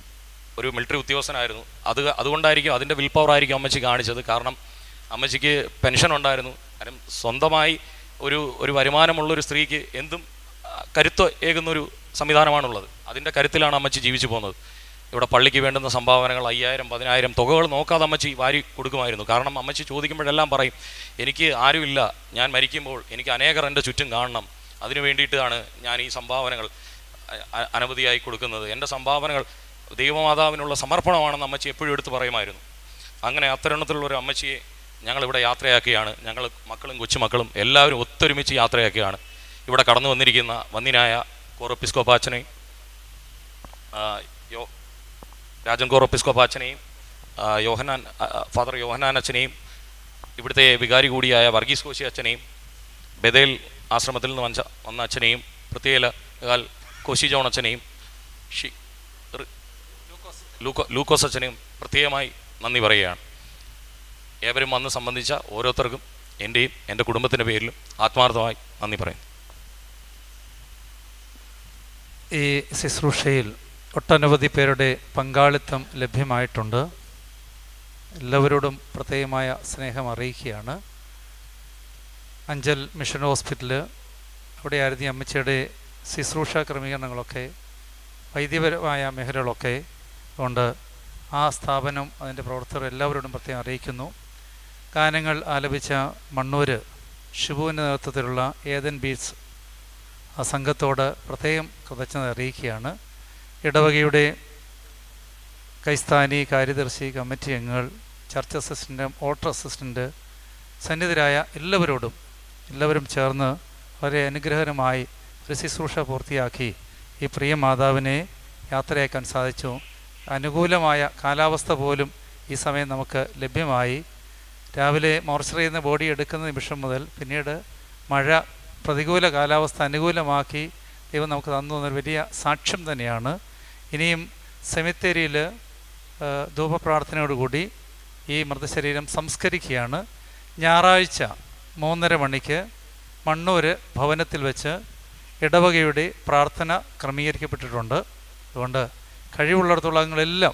ഒരു മിലിറ്ററി ഉദ്യോഗസ്ഥനായിരുന്നു അത് അതുകൊണ്ടായിരിക്കും അതിൻ്റെ വിൽ പവർ ആയിരിക്കും അമ്മച്ചി കാണിച്ചത് കാരണം അമ്മച്ചിക്ക് പെൻഷൻ ഉണ്ടായിരുന്നു കാരണം സ്വന്തമായി ഒരു ഒരു വരുമാനമുള്ള ഒരു സ്ത്രീക്ക് എന്തും ആ, കരുത്ത് ഏകുന്നൊരു സംവിധാനമാണുള്ളത് അതിൻ്റെ കരുത്തിലാണ് അമ്മച്ചി ജീവിച്ചു പോകുന്നത് ഇവിടെ പള്ളിക്ക് വേണ്ടുന്ന സംഭാവനകൾ അയ്യായിരം പതിനായിരം തുകകൾ നോക്കാതെ അമ്മച്ചി വാരി കൊടുക്കുമായിരുന്നു കാരണം അമ്മച്ചി ചോദിക്കുമ്പോഴെല്ലാം പറയും എനിക്ക് ആരുമില്ല ഞാൻ മരിക്കുമ്പോൾ എനിക്ക് അനേകർ എൻ്റെ ചുറ്റും കാണണം അതിനു വേണ്ടിയിട്ടാണ് ഞാൻ ഈ സംഭാവനകൾ അ- അ- അനവധിയായി കൊടുക്കുന്നത് എൻ്റെ സംഭാവനകൾ ദൈവമാതാവിനുള്ള സമർപ്പണമാണെന്ന് അമ്മച്ചി എപ്പോഴും എടുത്ത് പറയുമായിരുന്നു അങ്ങനെ അത്തരുണത്തിലുള്ള ഒരു അമ്മച്ചിയെ ഞങ്ങളിവിടെ യാത്രയാക്കുകയാണ് ഞങ്ങൾ മക്കളും കൊച്ചുമക്കളും എല്ലാവരും ഒത്തൊരുമിച്ച് യാത്രയാക്കുകയാണ് ഇവിടെ കടന്നു വന്നിരിക്കുന്ന വന്നിനായ കോറോപ്പിസ്കോപ്പാച്ചനെയും യോ രാജൻ കോറോപ്പിസ്കോപ്പാച്ചനെയും ആ, യോഹനാൻ ആ, ഫാദർ യോഹനാൻ അച്ഛനെയും ഇവിടുത്തെ വികാരി കൂടിയായ വർഗീസ് കോശി അച്ഛനെയും ബദേൽ ആശ്രമത്തിൽ നിന്ന് വന്ന വന്ന അച്ഛനെയും പ്രത്യേക കോശി ജോൺ അച്ഛനെയും ഷി റി- ലൂക്കോ ലൂക്കോസ് അച്ഛനെയും പ്രത്യേകമായി നന്ദി പറയുകയാണ് ഏവരും വന്ന് സംബന്ധിച്ച ഓരോരുത്തർക്കും എൻ്റെയും എൻ്റെ കുടുംബത്തിൻ്റെ പേരിലും ആത്മാർത്ഥമായി നന്ദി പറയുന്നു ഈ ശുശ്രൂഷയിൽ ഒട്ടനവധി പേരുടെ പങ്കാളിത്തം ലഭ്യമായിട്ടുണ്ട് എല്ലാവരോടും പ്രത്യേകമായ സ്നേഹം അറിയിക്കുകയാണ് അഞ്ചൽ മിഷൻ ഹോസ്പിറ്റൽ അവിടെയായിരുന്നു ഈ അമ്മച്ചിയുടെ ശുശ്രൂഷ ക്രമീകരണങ്ങളൊക്കെ വൈദ്യപരമായ മേഖലകളൊക്കെ കൊണ്ട് ആ സ്ഥാപനം അതിൻ്റെ പ്രവർത്തകർ എല്ലാവരോടും പ്രത്യേകം അറിയിക്കുന്നു ഗാനങ്ങൾ ആലപിച്ച മണ്ണൂർ ഷിബുവിൻ്റെ നേതൃത്വത്തിലുള്ള ഏതൻ ബീറ്റ്സ് ആ സംഘത്തോട് പ്രത്യേകം കൃതജ്ഞത അറിയിക്കുകയാണ് ഇടവകയുടെ കൈസ്ഥാനി കാര്യദർശി കമ്മിറ്റി അംഗങ്ങൾ ചർച്ച് അസിസ്റ്റൻ്റ് ഓട്ടർ അസിസ്റ്റൻ്റ് സന്നിധരായ എല്ലാവരോടും എല്ലാവരും ചേർന്ന് വളരെ അനുഗ്രഹകരമായി ഒരു ശുശ്രൂഷ പൂർത്തിയാക്കി ഈ പ്രിയ മാതാവിനെ യാത്രയാക്കാൻ സാധിച്ചു അനുകൂലമായ കാലാവസ്ഥ പോലും ഈ സമയം നമുക്ക് ലഭ്യമായി രാവിലെ മോർച്ചറിയിൽ നിന്ന് ബോഡി എടുക്കുന്ന നിമിഷം മുതൽ പിന്നീട് മഴ പ്രതികൂല കാലാവസ്ഥ അനുകൂലമാക്കി ദൈവം നമുക്ക് തന്നു എന്നൊരു വലിയ സാക്ഷ്യം തന്നെയാണ് ഇനിയും സെമിത്തേരിയിൽ ധൂപപ്രാർത്ഥനയോടുകൂടി ഈ മൃതശരീരം സംസ്കരിക്കുകയാണ് ഞായറാഴ്ച മൂന്നര മണിക്ക് മണ്ണൂർ ഭവനത്തിൽ വെച്ച് ഇടവകയുടെ പ്രാർത്ഥന ക്രമീകരിക്കപ്പെട്ടിട്ടുണ്ട് അതുകൊണ്ട് കഴിവുള്ളിടത്തോളം നിങ്ങളെല്ലാം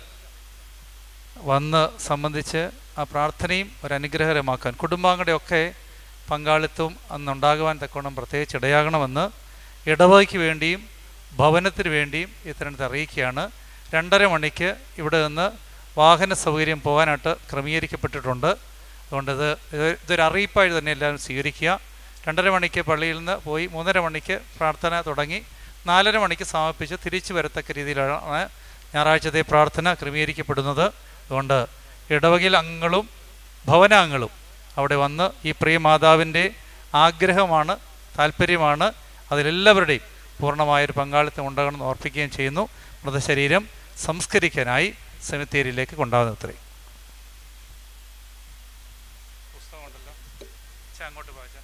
വന്ന് സംബന്ധിച്ച് ആ പ്രാർത്ഥനയും ഒരു അനുഗ്രഹകരമാക്കാൻ കുടുംബാംഗങ്ങളുടെയൊക്കെ പങ്കാളിത്തവും അന്നുണ്ടാകുവാൻ തക്കവണ്ണം പ്രത്യേകിച്ച് ഇടയാകണമെന്ന് ഇടവകയ്ക്ക് വേണ്ടിയും ഭവനത്തിന് വേണ്ടിയും ഇത്തരണത്തെ അറിയിക്കുകയാണ് രണ്ടര മണിക്ക് ഇവിടെ നിന്ന് വാഹന സൗകര്യം പോകാനായിട്ട് ക്രമീകരിക്കപ്പെട്ടിട്ടുണ്ട് അതുകൊണ്ട് ഇത് ഇത് ഇതൊരു അറിയിപ്പായി തന്നെ എല്ലാവരും സ്വീകരിക്കുക രണ്ടര മണിക്ക് പള്ളിയിൽ നിന്ന് പോയി മൂന്നര മണിക്ക് പ്രാർത്ഥന തുടങ്ങി നാലര മണിക്ക് സമാപിച്ച് തിരിച്ചു വരത്തക്ക രീതിയിലാണ് ഞായറാഴ്ചത്തെ പ്രാർത്ഥന ക്രമീകരിക്കപ്പെടുന്നത് അതുകൊണ്ട് ഇടവകയിൽ അംഗങ്ങളും ഭവനാംഗങ്ങളും അവിടെ വന്ന് ഈ പ്രിയ മാതാവിൻ്റെ ആഗ്രഹമാണ് താല്പര്യമാണ് അതിലെല്ലാവരുടെയും പൂർണ്ണമായൊരു പങ്കാളിത്തം ഉണ്ടാകണമെന്ന് ഓർപ്പിക്കുകയും ചെയ്യുന്നു മൃതശരീരം സംസ്കരിക്കാനായി സെമിത്തേരിയിലേക്ക് കൊണ്ടുപോകുന്നത്രേ അങ്ങോട്ട് വായിച്ചാൽ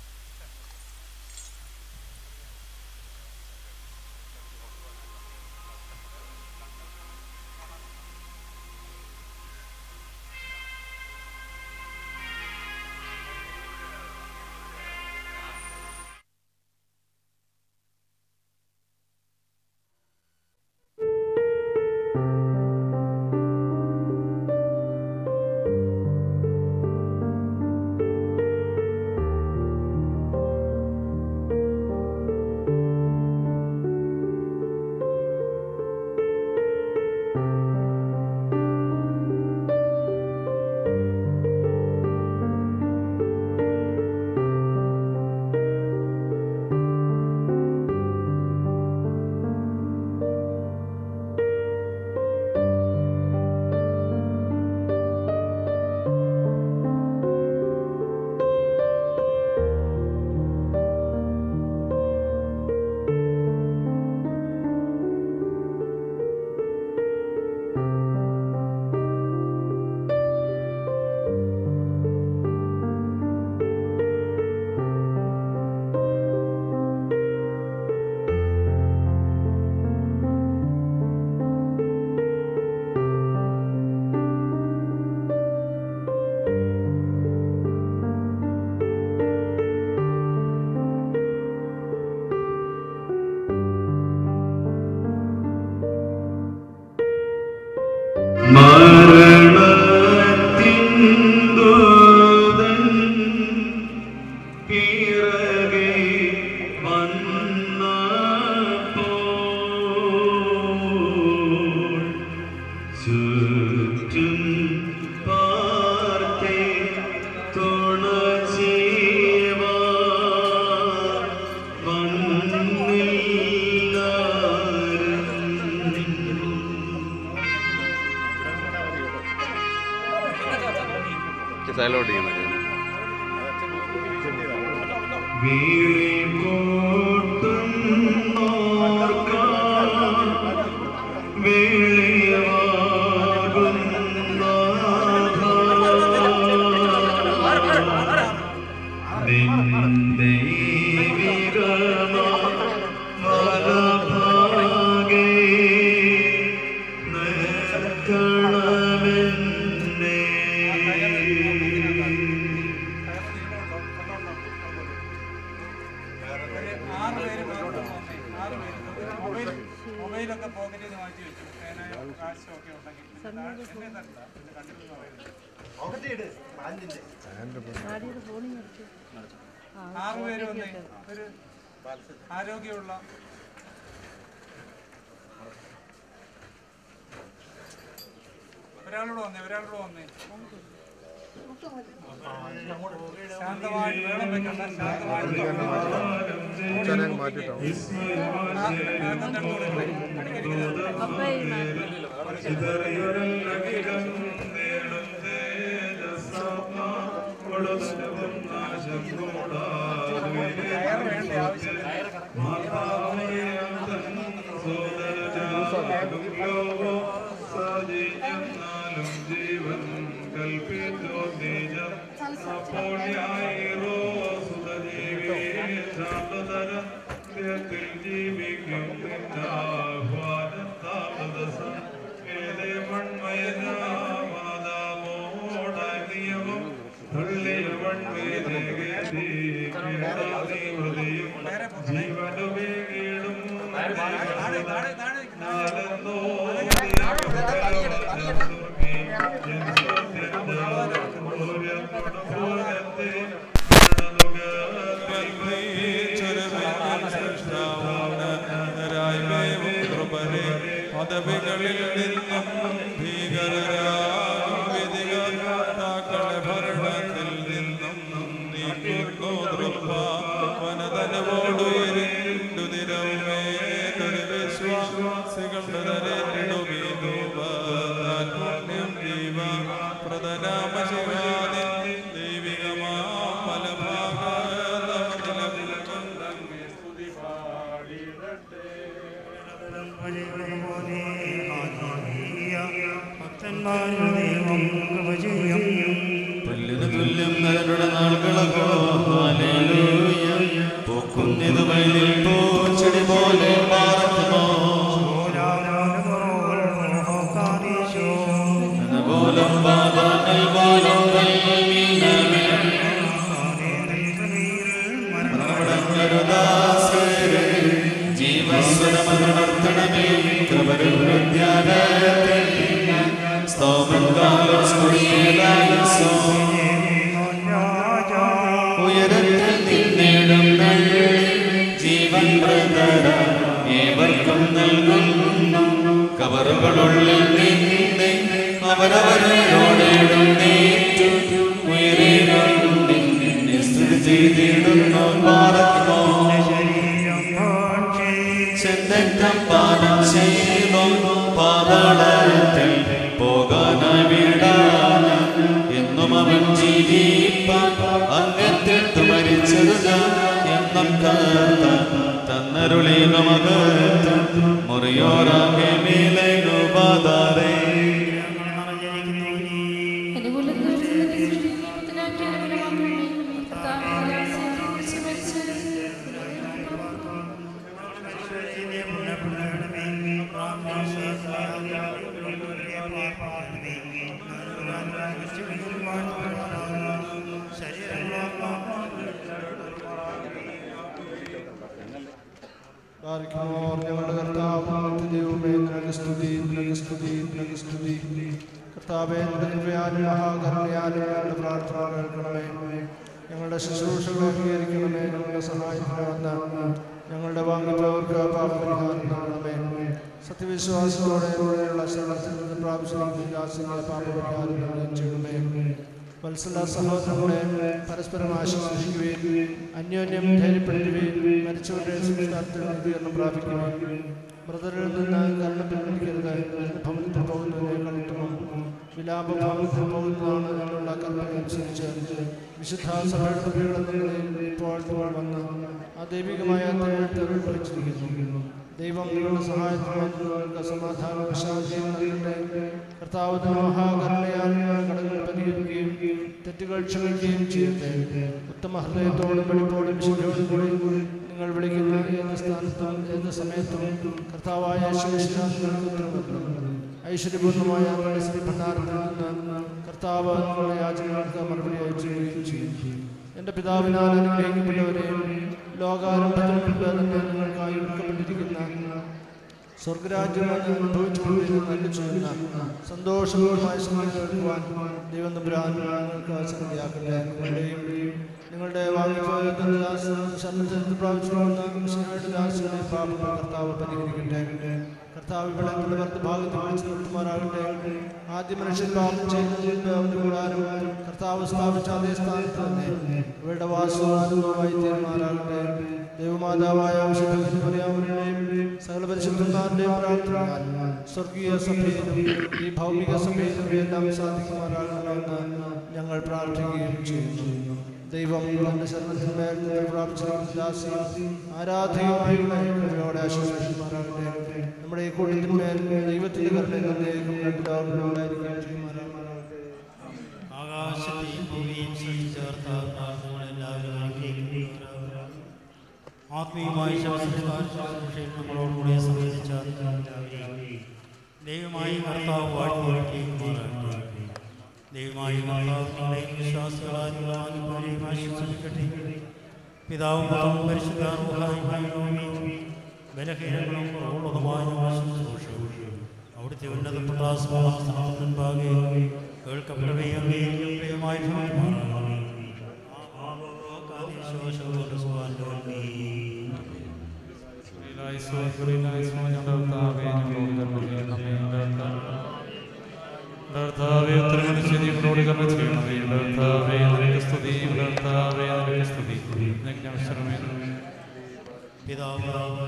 സൈലോട്ട് ചെയ്യണം ും എന്തെങ്കിലുമൊക്കെ പോക്കറ്റിൽ നിന്ന് മാറ്റി വെച്ചു പേനയോ കാശോ ഒക്കെ ഉണ്ടെങ്കിൽ പിന്നെ താഴെ എന്നെ തരണ്ട പിന്നെ കണ്ടില്ലെന്ന് പറയുന്നത് ആറ് പേര് വന്നേ ഒരു ആരോഗ്യമുള്ള ഒരാളോട് വന്നേ ഒരാളോട് വന്നേ ശാന്തമായിട്ട് വേണം വെക്കണ്ട ഉച്ചാരണം മാറ്റിട്ടോ. ജീവൻ കൽപ്പിച്ചോ ബീജം അപ്പോൾ ഞായിരോ സുതജീവി ശാന്തതര ത്തിൽ ജീവിക്കും നിന്നാഹ്വാനം താമസം ഏതേ മൺമയനാമാതാമോട നിയമം തള്ളിയ മൺമേതേകേതി ഹൃദയം ജീവനുമേകീടും നാലെന്നോ പദവികളിൽ നിന്നും ഭീകരരാക്കളെ ഭരണത്തിൽ നിന്നും നീക്കുന്നു തൃപ്പ വനതനവോടുയരിണ്ടു നിരവുമേതൊരു വിശ്വാസികളുടെ തരേടുമീതുപുണ്യം ജീവ പ്രതനാമ ശിവാദി ദൈവികമാ ഭക്തന്മാരുടെ ദൈവം കൃപ ചെയ്യും പുല്ലിന് തുല്യം നരരുടെ നാളുകളകോ ഹല്ലേലൂയ പൂക്കുന്നിത് വയലിൽ പൂച്ചെടി പോലെ പാർക്കുമോ നനപോലം പാതാങ്ങൾ പോലും ജീവസ്വരമണർത്തണമേ കൃപരുദ്യാലയത്തിൽ സ്തോമം കാലം സ്തുതിയിലായുസോ ഉയരത്തിൽ നിന്നിടും ജീവൻ പ്രതര ഏവർക്കും നൽകുന്നു കവറുകളുള്ളിൽ നിന്ന് അവരവരോടിടും നേറ്റു ഉയരേറും നിന്നെ സ്തുതി ചെയ്തിടുന്നു പാർക്കുമോ ചെന്തക്കം പാനം ചെയ്തു പാതാളത്തിൽ പോകാനായി വിടാൻ എന്നും അവൻ ജീവിപ്പാൻ അങ്ങത്തിട്ട് മരിച്ചത് എന്നും കാത്ത തന്നരുളി നമകത്ത് മുറിയോറാകെ മേലെ ഗോപാതാരേ ബാരിക്കുമോർ ഞങ്ങളുടെ കർത്താവ് ദൈവമേ നിനക്ക് സ്തുതി നിനക്ക് സ്തുതി നിനക്ക് സ്തുതി കർത്താവേ നിന്റെ കൃപയാലും മഹാകരുണയാലും ഞങ്ങളുടെ പ്രാർത്ഥന കേൾക്കണമേ ഞങ്ങളുടെ ശുശ്രൂഷകൾ അംഗീകരിക്കണമേ ഞങ്ങളുടെ സഹായത്തിന് വന്ന് ഞങ്ങളുടെ വാങ്ങിയവർക്ക് പാപപരിഹാരം നൽകണമേ സത്യവിശ്വാസത്തോടെ ഉള്ള ശരണത്തിൽ നിന്ന് പ്രാപിച്ചിരിക്കുന്ന ദാസങ്ങളെ പാപപരിഹാരം നൽകുകയും ചെയ്യണമേ വത്സല സഹോദരങ്ങളെ പരസ്പരം ആശ്വസിക്കുകയും അന്യോന്യം ധൈര്യപ്പെടുത്തുകയും മരിച്ചവരുടെ സംസ്കാരത്തിൽ നീതീകരണം പ്രാപിക്കുകയും ബ്രദറിൽ നിന്ന് കരണം പിൻവലിക്കരുത് ഭവനത്തിൽ പോകുന്നതിനേക്കാൾ ഉത്തമം വിലാപ ഭവനത്തിൽ പോകുന്നതാണ് എന്നുള്ള കൽപ്പന അനുസരിച്ച് വിശുദ്ധ സഭയുടെ പ്രതികളെന്ന ഇപ്പോൾ ഇപ്പോൾ വന്ന് ആ ദൈവികമായ തിരുവഴുത്തുകൾ പഠിച്ചിരിക്കുന്നു ദൈവം നിങ്ങളുടെ സഹായത്തിന് നിങ്ങൾക്ക് സമാധാന വിശാന്തിയും നൽകട്ടെ കർത്താവ് മഹാകരുണയാൽ കടങ്ങൾ പരിഹരിക്കുകയും തെറ്റുകൾ ക്ഷമിക്കുകയും ചെയ്യട്ടെ ഉത്തമ ഹൃദയത്തോടും വെളിപ്പോടും ശരിയോടും കൂടി നിങ്ങൾ വിളിക്കുന്ന ഏത് സ്ഥാനത്തും ഏത് സമയത്തും കർത്താവായ ഐശ്വര്യപൂർണ്ണമായ ശ്രീ ഭണ്ഡാരത്തിൽ നിന്ന് കർത്താവ് നിങ്ങളുടെ യാചനകൾക്ക് മറുപടി അയച്ചുകയും ചെയ്യും എൻ്റെ പിതാവിനാൽ അനുഗ്രഹിക്കപ്പെട്ടവരെയും ലോകാരംഭത്തിൽ മുൻപ് തന്നെ നിങ്ങൾക്കായി ഒരുക്കപ്പെട്ടിരിക്കുന്ന സ്വർഗരാജ്യം അനുഭവിച്ചുകൊണ്ടിരുന്ന നല്ല ചെയ്യുന്ന സന്തോഷപൂർവമായ സമയം കേൾക്കുവാൻ ദൈവം തമ്പുരാൻ നിങ്ങൾക്ക് സംഗതിയാക്കട്ടെ നിങ്ങളുടെയും നിങ്ങളുടെ വാങ്ങിപ്പോയ പ്രാപിച്ചുകൊണ്ട ദാസിയുടെ പാപങ്ങൾ കർത്താവ് പരിഹരിക്കട്ടെ കർത്താവ് ഇവിടെ നമ്മുടെ വർദ്ധഭാഗത്ത് വിളിച്ചു നിർത്തുമാറാകട്ടെ ആദ്യ മനുഷ്യൻ പാപം ചെയ്യുന്നതിന് അവന്റെ കൂടാരം കർത്താവ് സ്ഥാപിച്ച അതേ സ്ഥാനത്ത് തന്നെ ഇവരുടെ വാസവാനുഭവമായി തീരുമാറാകട്ടെ ദൈവമാതാവായ പറയാവുന്നതിന്റെയും സകല പരിശുദ്ധന്മാരുടെയും പ്രാർത്ഥന സ്വർഗീയ സഭയിലും ഈ ഭൗമിക സഭയിലും എല്ലാം സാധിക്കുമാറാകണമെന്ന് ഞങ്ങൾ പ്രാർത്ഥിക്കുകയും ചെയ്യുന്നു ദൈവം തന്റെ ശരണത്തിന്മേൽ പ്രാപിച്ചിരിക്കുന്ന ദാസി ആരാധകമായുള്ള കരുണയോടെ ആശ്വസിക്കുമാറാകട്ടെ നമ്മുടെ ഈ കൂട്ടത്തിന്മേൽ ദൈവത്തിന്റെ കരുണയും ഉണ്ടായിരിക്കുകയും ചെയ്യുമാറാകട്ടെ ആകാശത്തെയും ഭൂമിയും സൃഷ്ടിച്ചേർത്ത പ്രാർത്ഥനകളെല്ലാവരും അനുഗ്രഹിക്കുമാറാകട്ടെ. ആത്മീയമായ ശവസംസ്കാരശുശ്രൂഷയിൽ നമ്മളോടുകൂടെ സംബന്ധിച്ച എല്ലാവരെയും ദൈവമായി കർത്താവ് വാഴ്ത്തിയിരിക്കുമാറാകട്ടെ ദൈവമായി കർത്താവ് നിങ്ങളെയും വിശ്വാസികളായുള്ള ആത്മാവിനെയും ആശംസിക്കട്ടെ പിതാവും പുത്രനും പരിശുദ്ധാർഹായും ബലഹീനങ്ങളും കുറവുള്ളതുമായ ശുശ്രൂഷവും അവിടുത്തെ ഉന്നതപ്പെട്ട സ്വാസ്ഥാനത്തിന് മുൻപാകെ കേൾക്കപ്പെടുകയും അംഗീകരിക്കുകയും പ്രിയമായി ഭവിക്കുമാറാകണമേ. കർത്താവേ ഉത്തരങ്ങൾ ശരിയോട് കർമ്മ ചെയ്യണമേ കർത്താവേ നിനക്ക് സ്തുതി കർത്താവേ നിനക്ക് സ്തുതി നിനക്ക് ഞാൻ ശ്രമേ പിതാവ്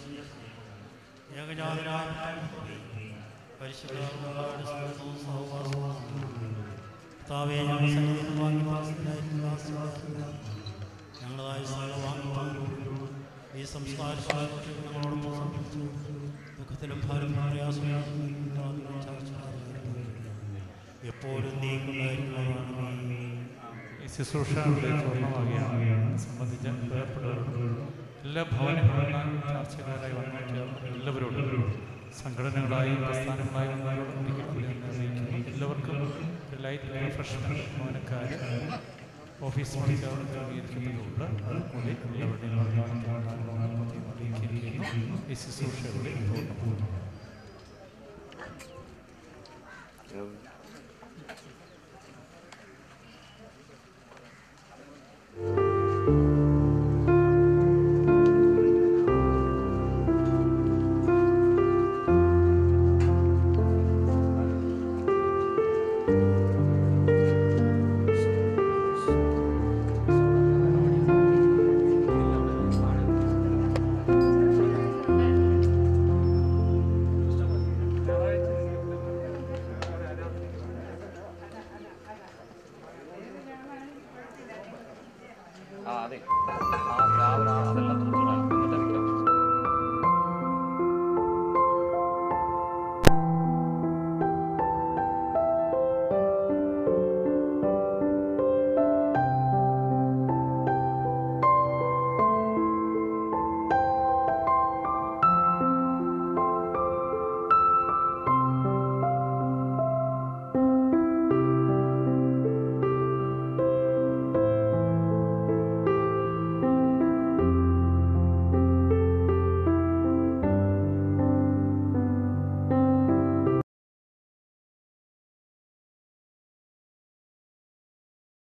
ഏകജാതനായ പരിശുദ്ധാത്മാവായ സ്നേഹവും സഹവാസവും കർത്താവേ ഞങ്ങൾ സന്നിധിയിൽ വാങ്ങി പാസിനായിരിക്കുന്ന ആശീർവാദം ഞങ്ങളായ സകല വാങ്ങി വാങ്ങി ഈ സംസ്കാര ശുശ്രൂഷയിൽ ഞങ്ങളോടൊപ്പം സംബന്ധിച്ചു ദുഃഖത്തിലും ഭാരം പ്രയാസവും എപ്പോഴും നീക്കുണ്ടായിരിക്കുന്നതാണ് ഈ ശുശ്രൂഷകളുടെ പൂർണ്ണമാകുകയാണ് സംബന്ധിച്ച ഭയപ്പെട്ടവരോട് എല്ലാ ഭവനങ്ങളും ചർച്ചക്കാരായി വന്നിട്ട് എല്ലാവരോടും സംഘടനകളായും പ്രസ്ഥാനങ്ങളായും വന്നവരോടും ഒരിക്കൽ കൂടി ഒന്ന് അറിയിക്കുന്നു എല്ലാവർക്കും ലൈറ്റ് പ്രൊഫഷണൽ ഭവനക്കാർ ഓഫീസ് പണിക്കാർ ക്രമീകരിക്കപ്പെട്ടുകൊണ്ട് അതുകൂടി എല്ലാവരുടെയും അറിയിക്കുന്നു ഈ ശുശ്രൂഷകളുടെ പൂർണ്ണമാകുന്നു ആ അതെ ആ രാവിലെ അതെല്ലാം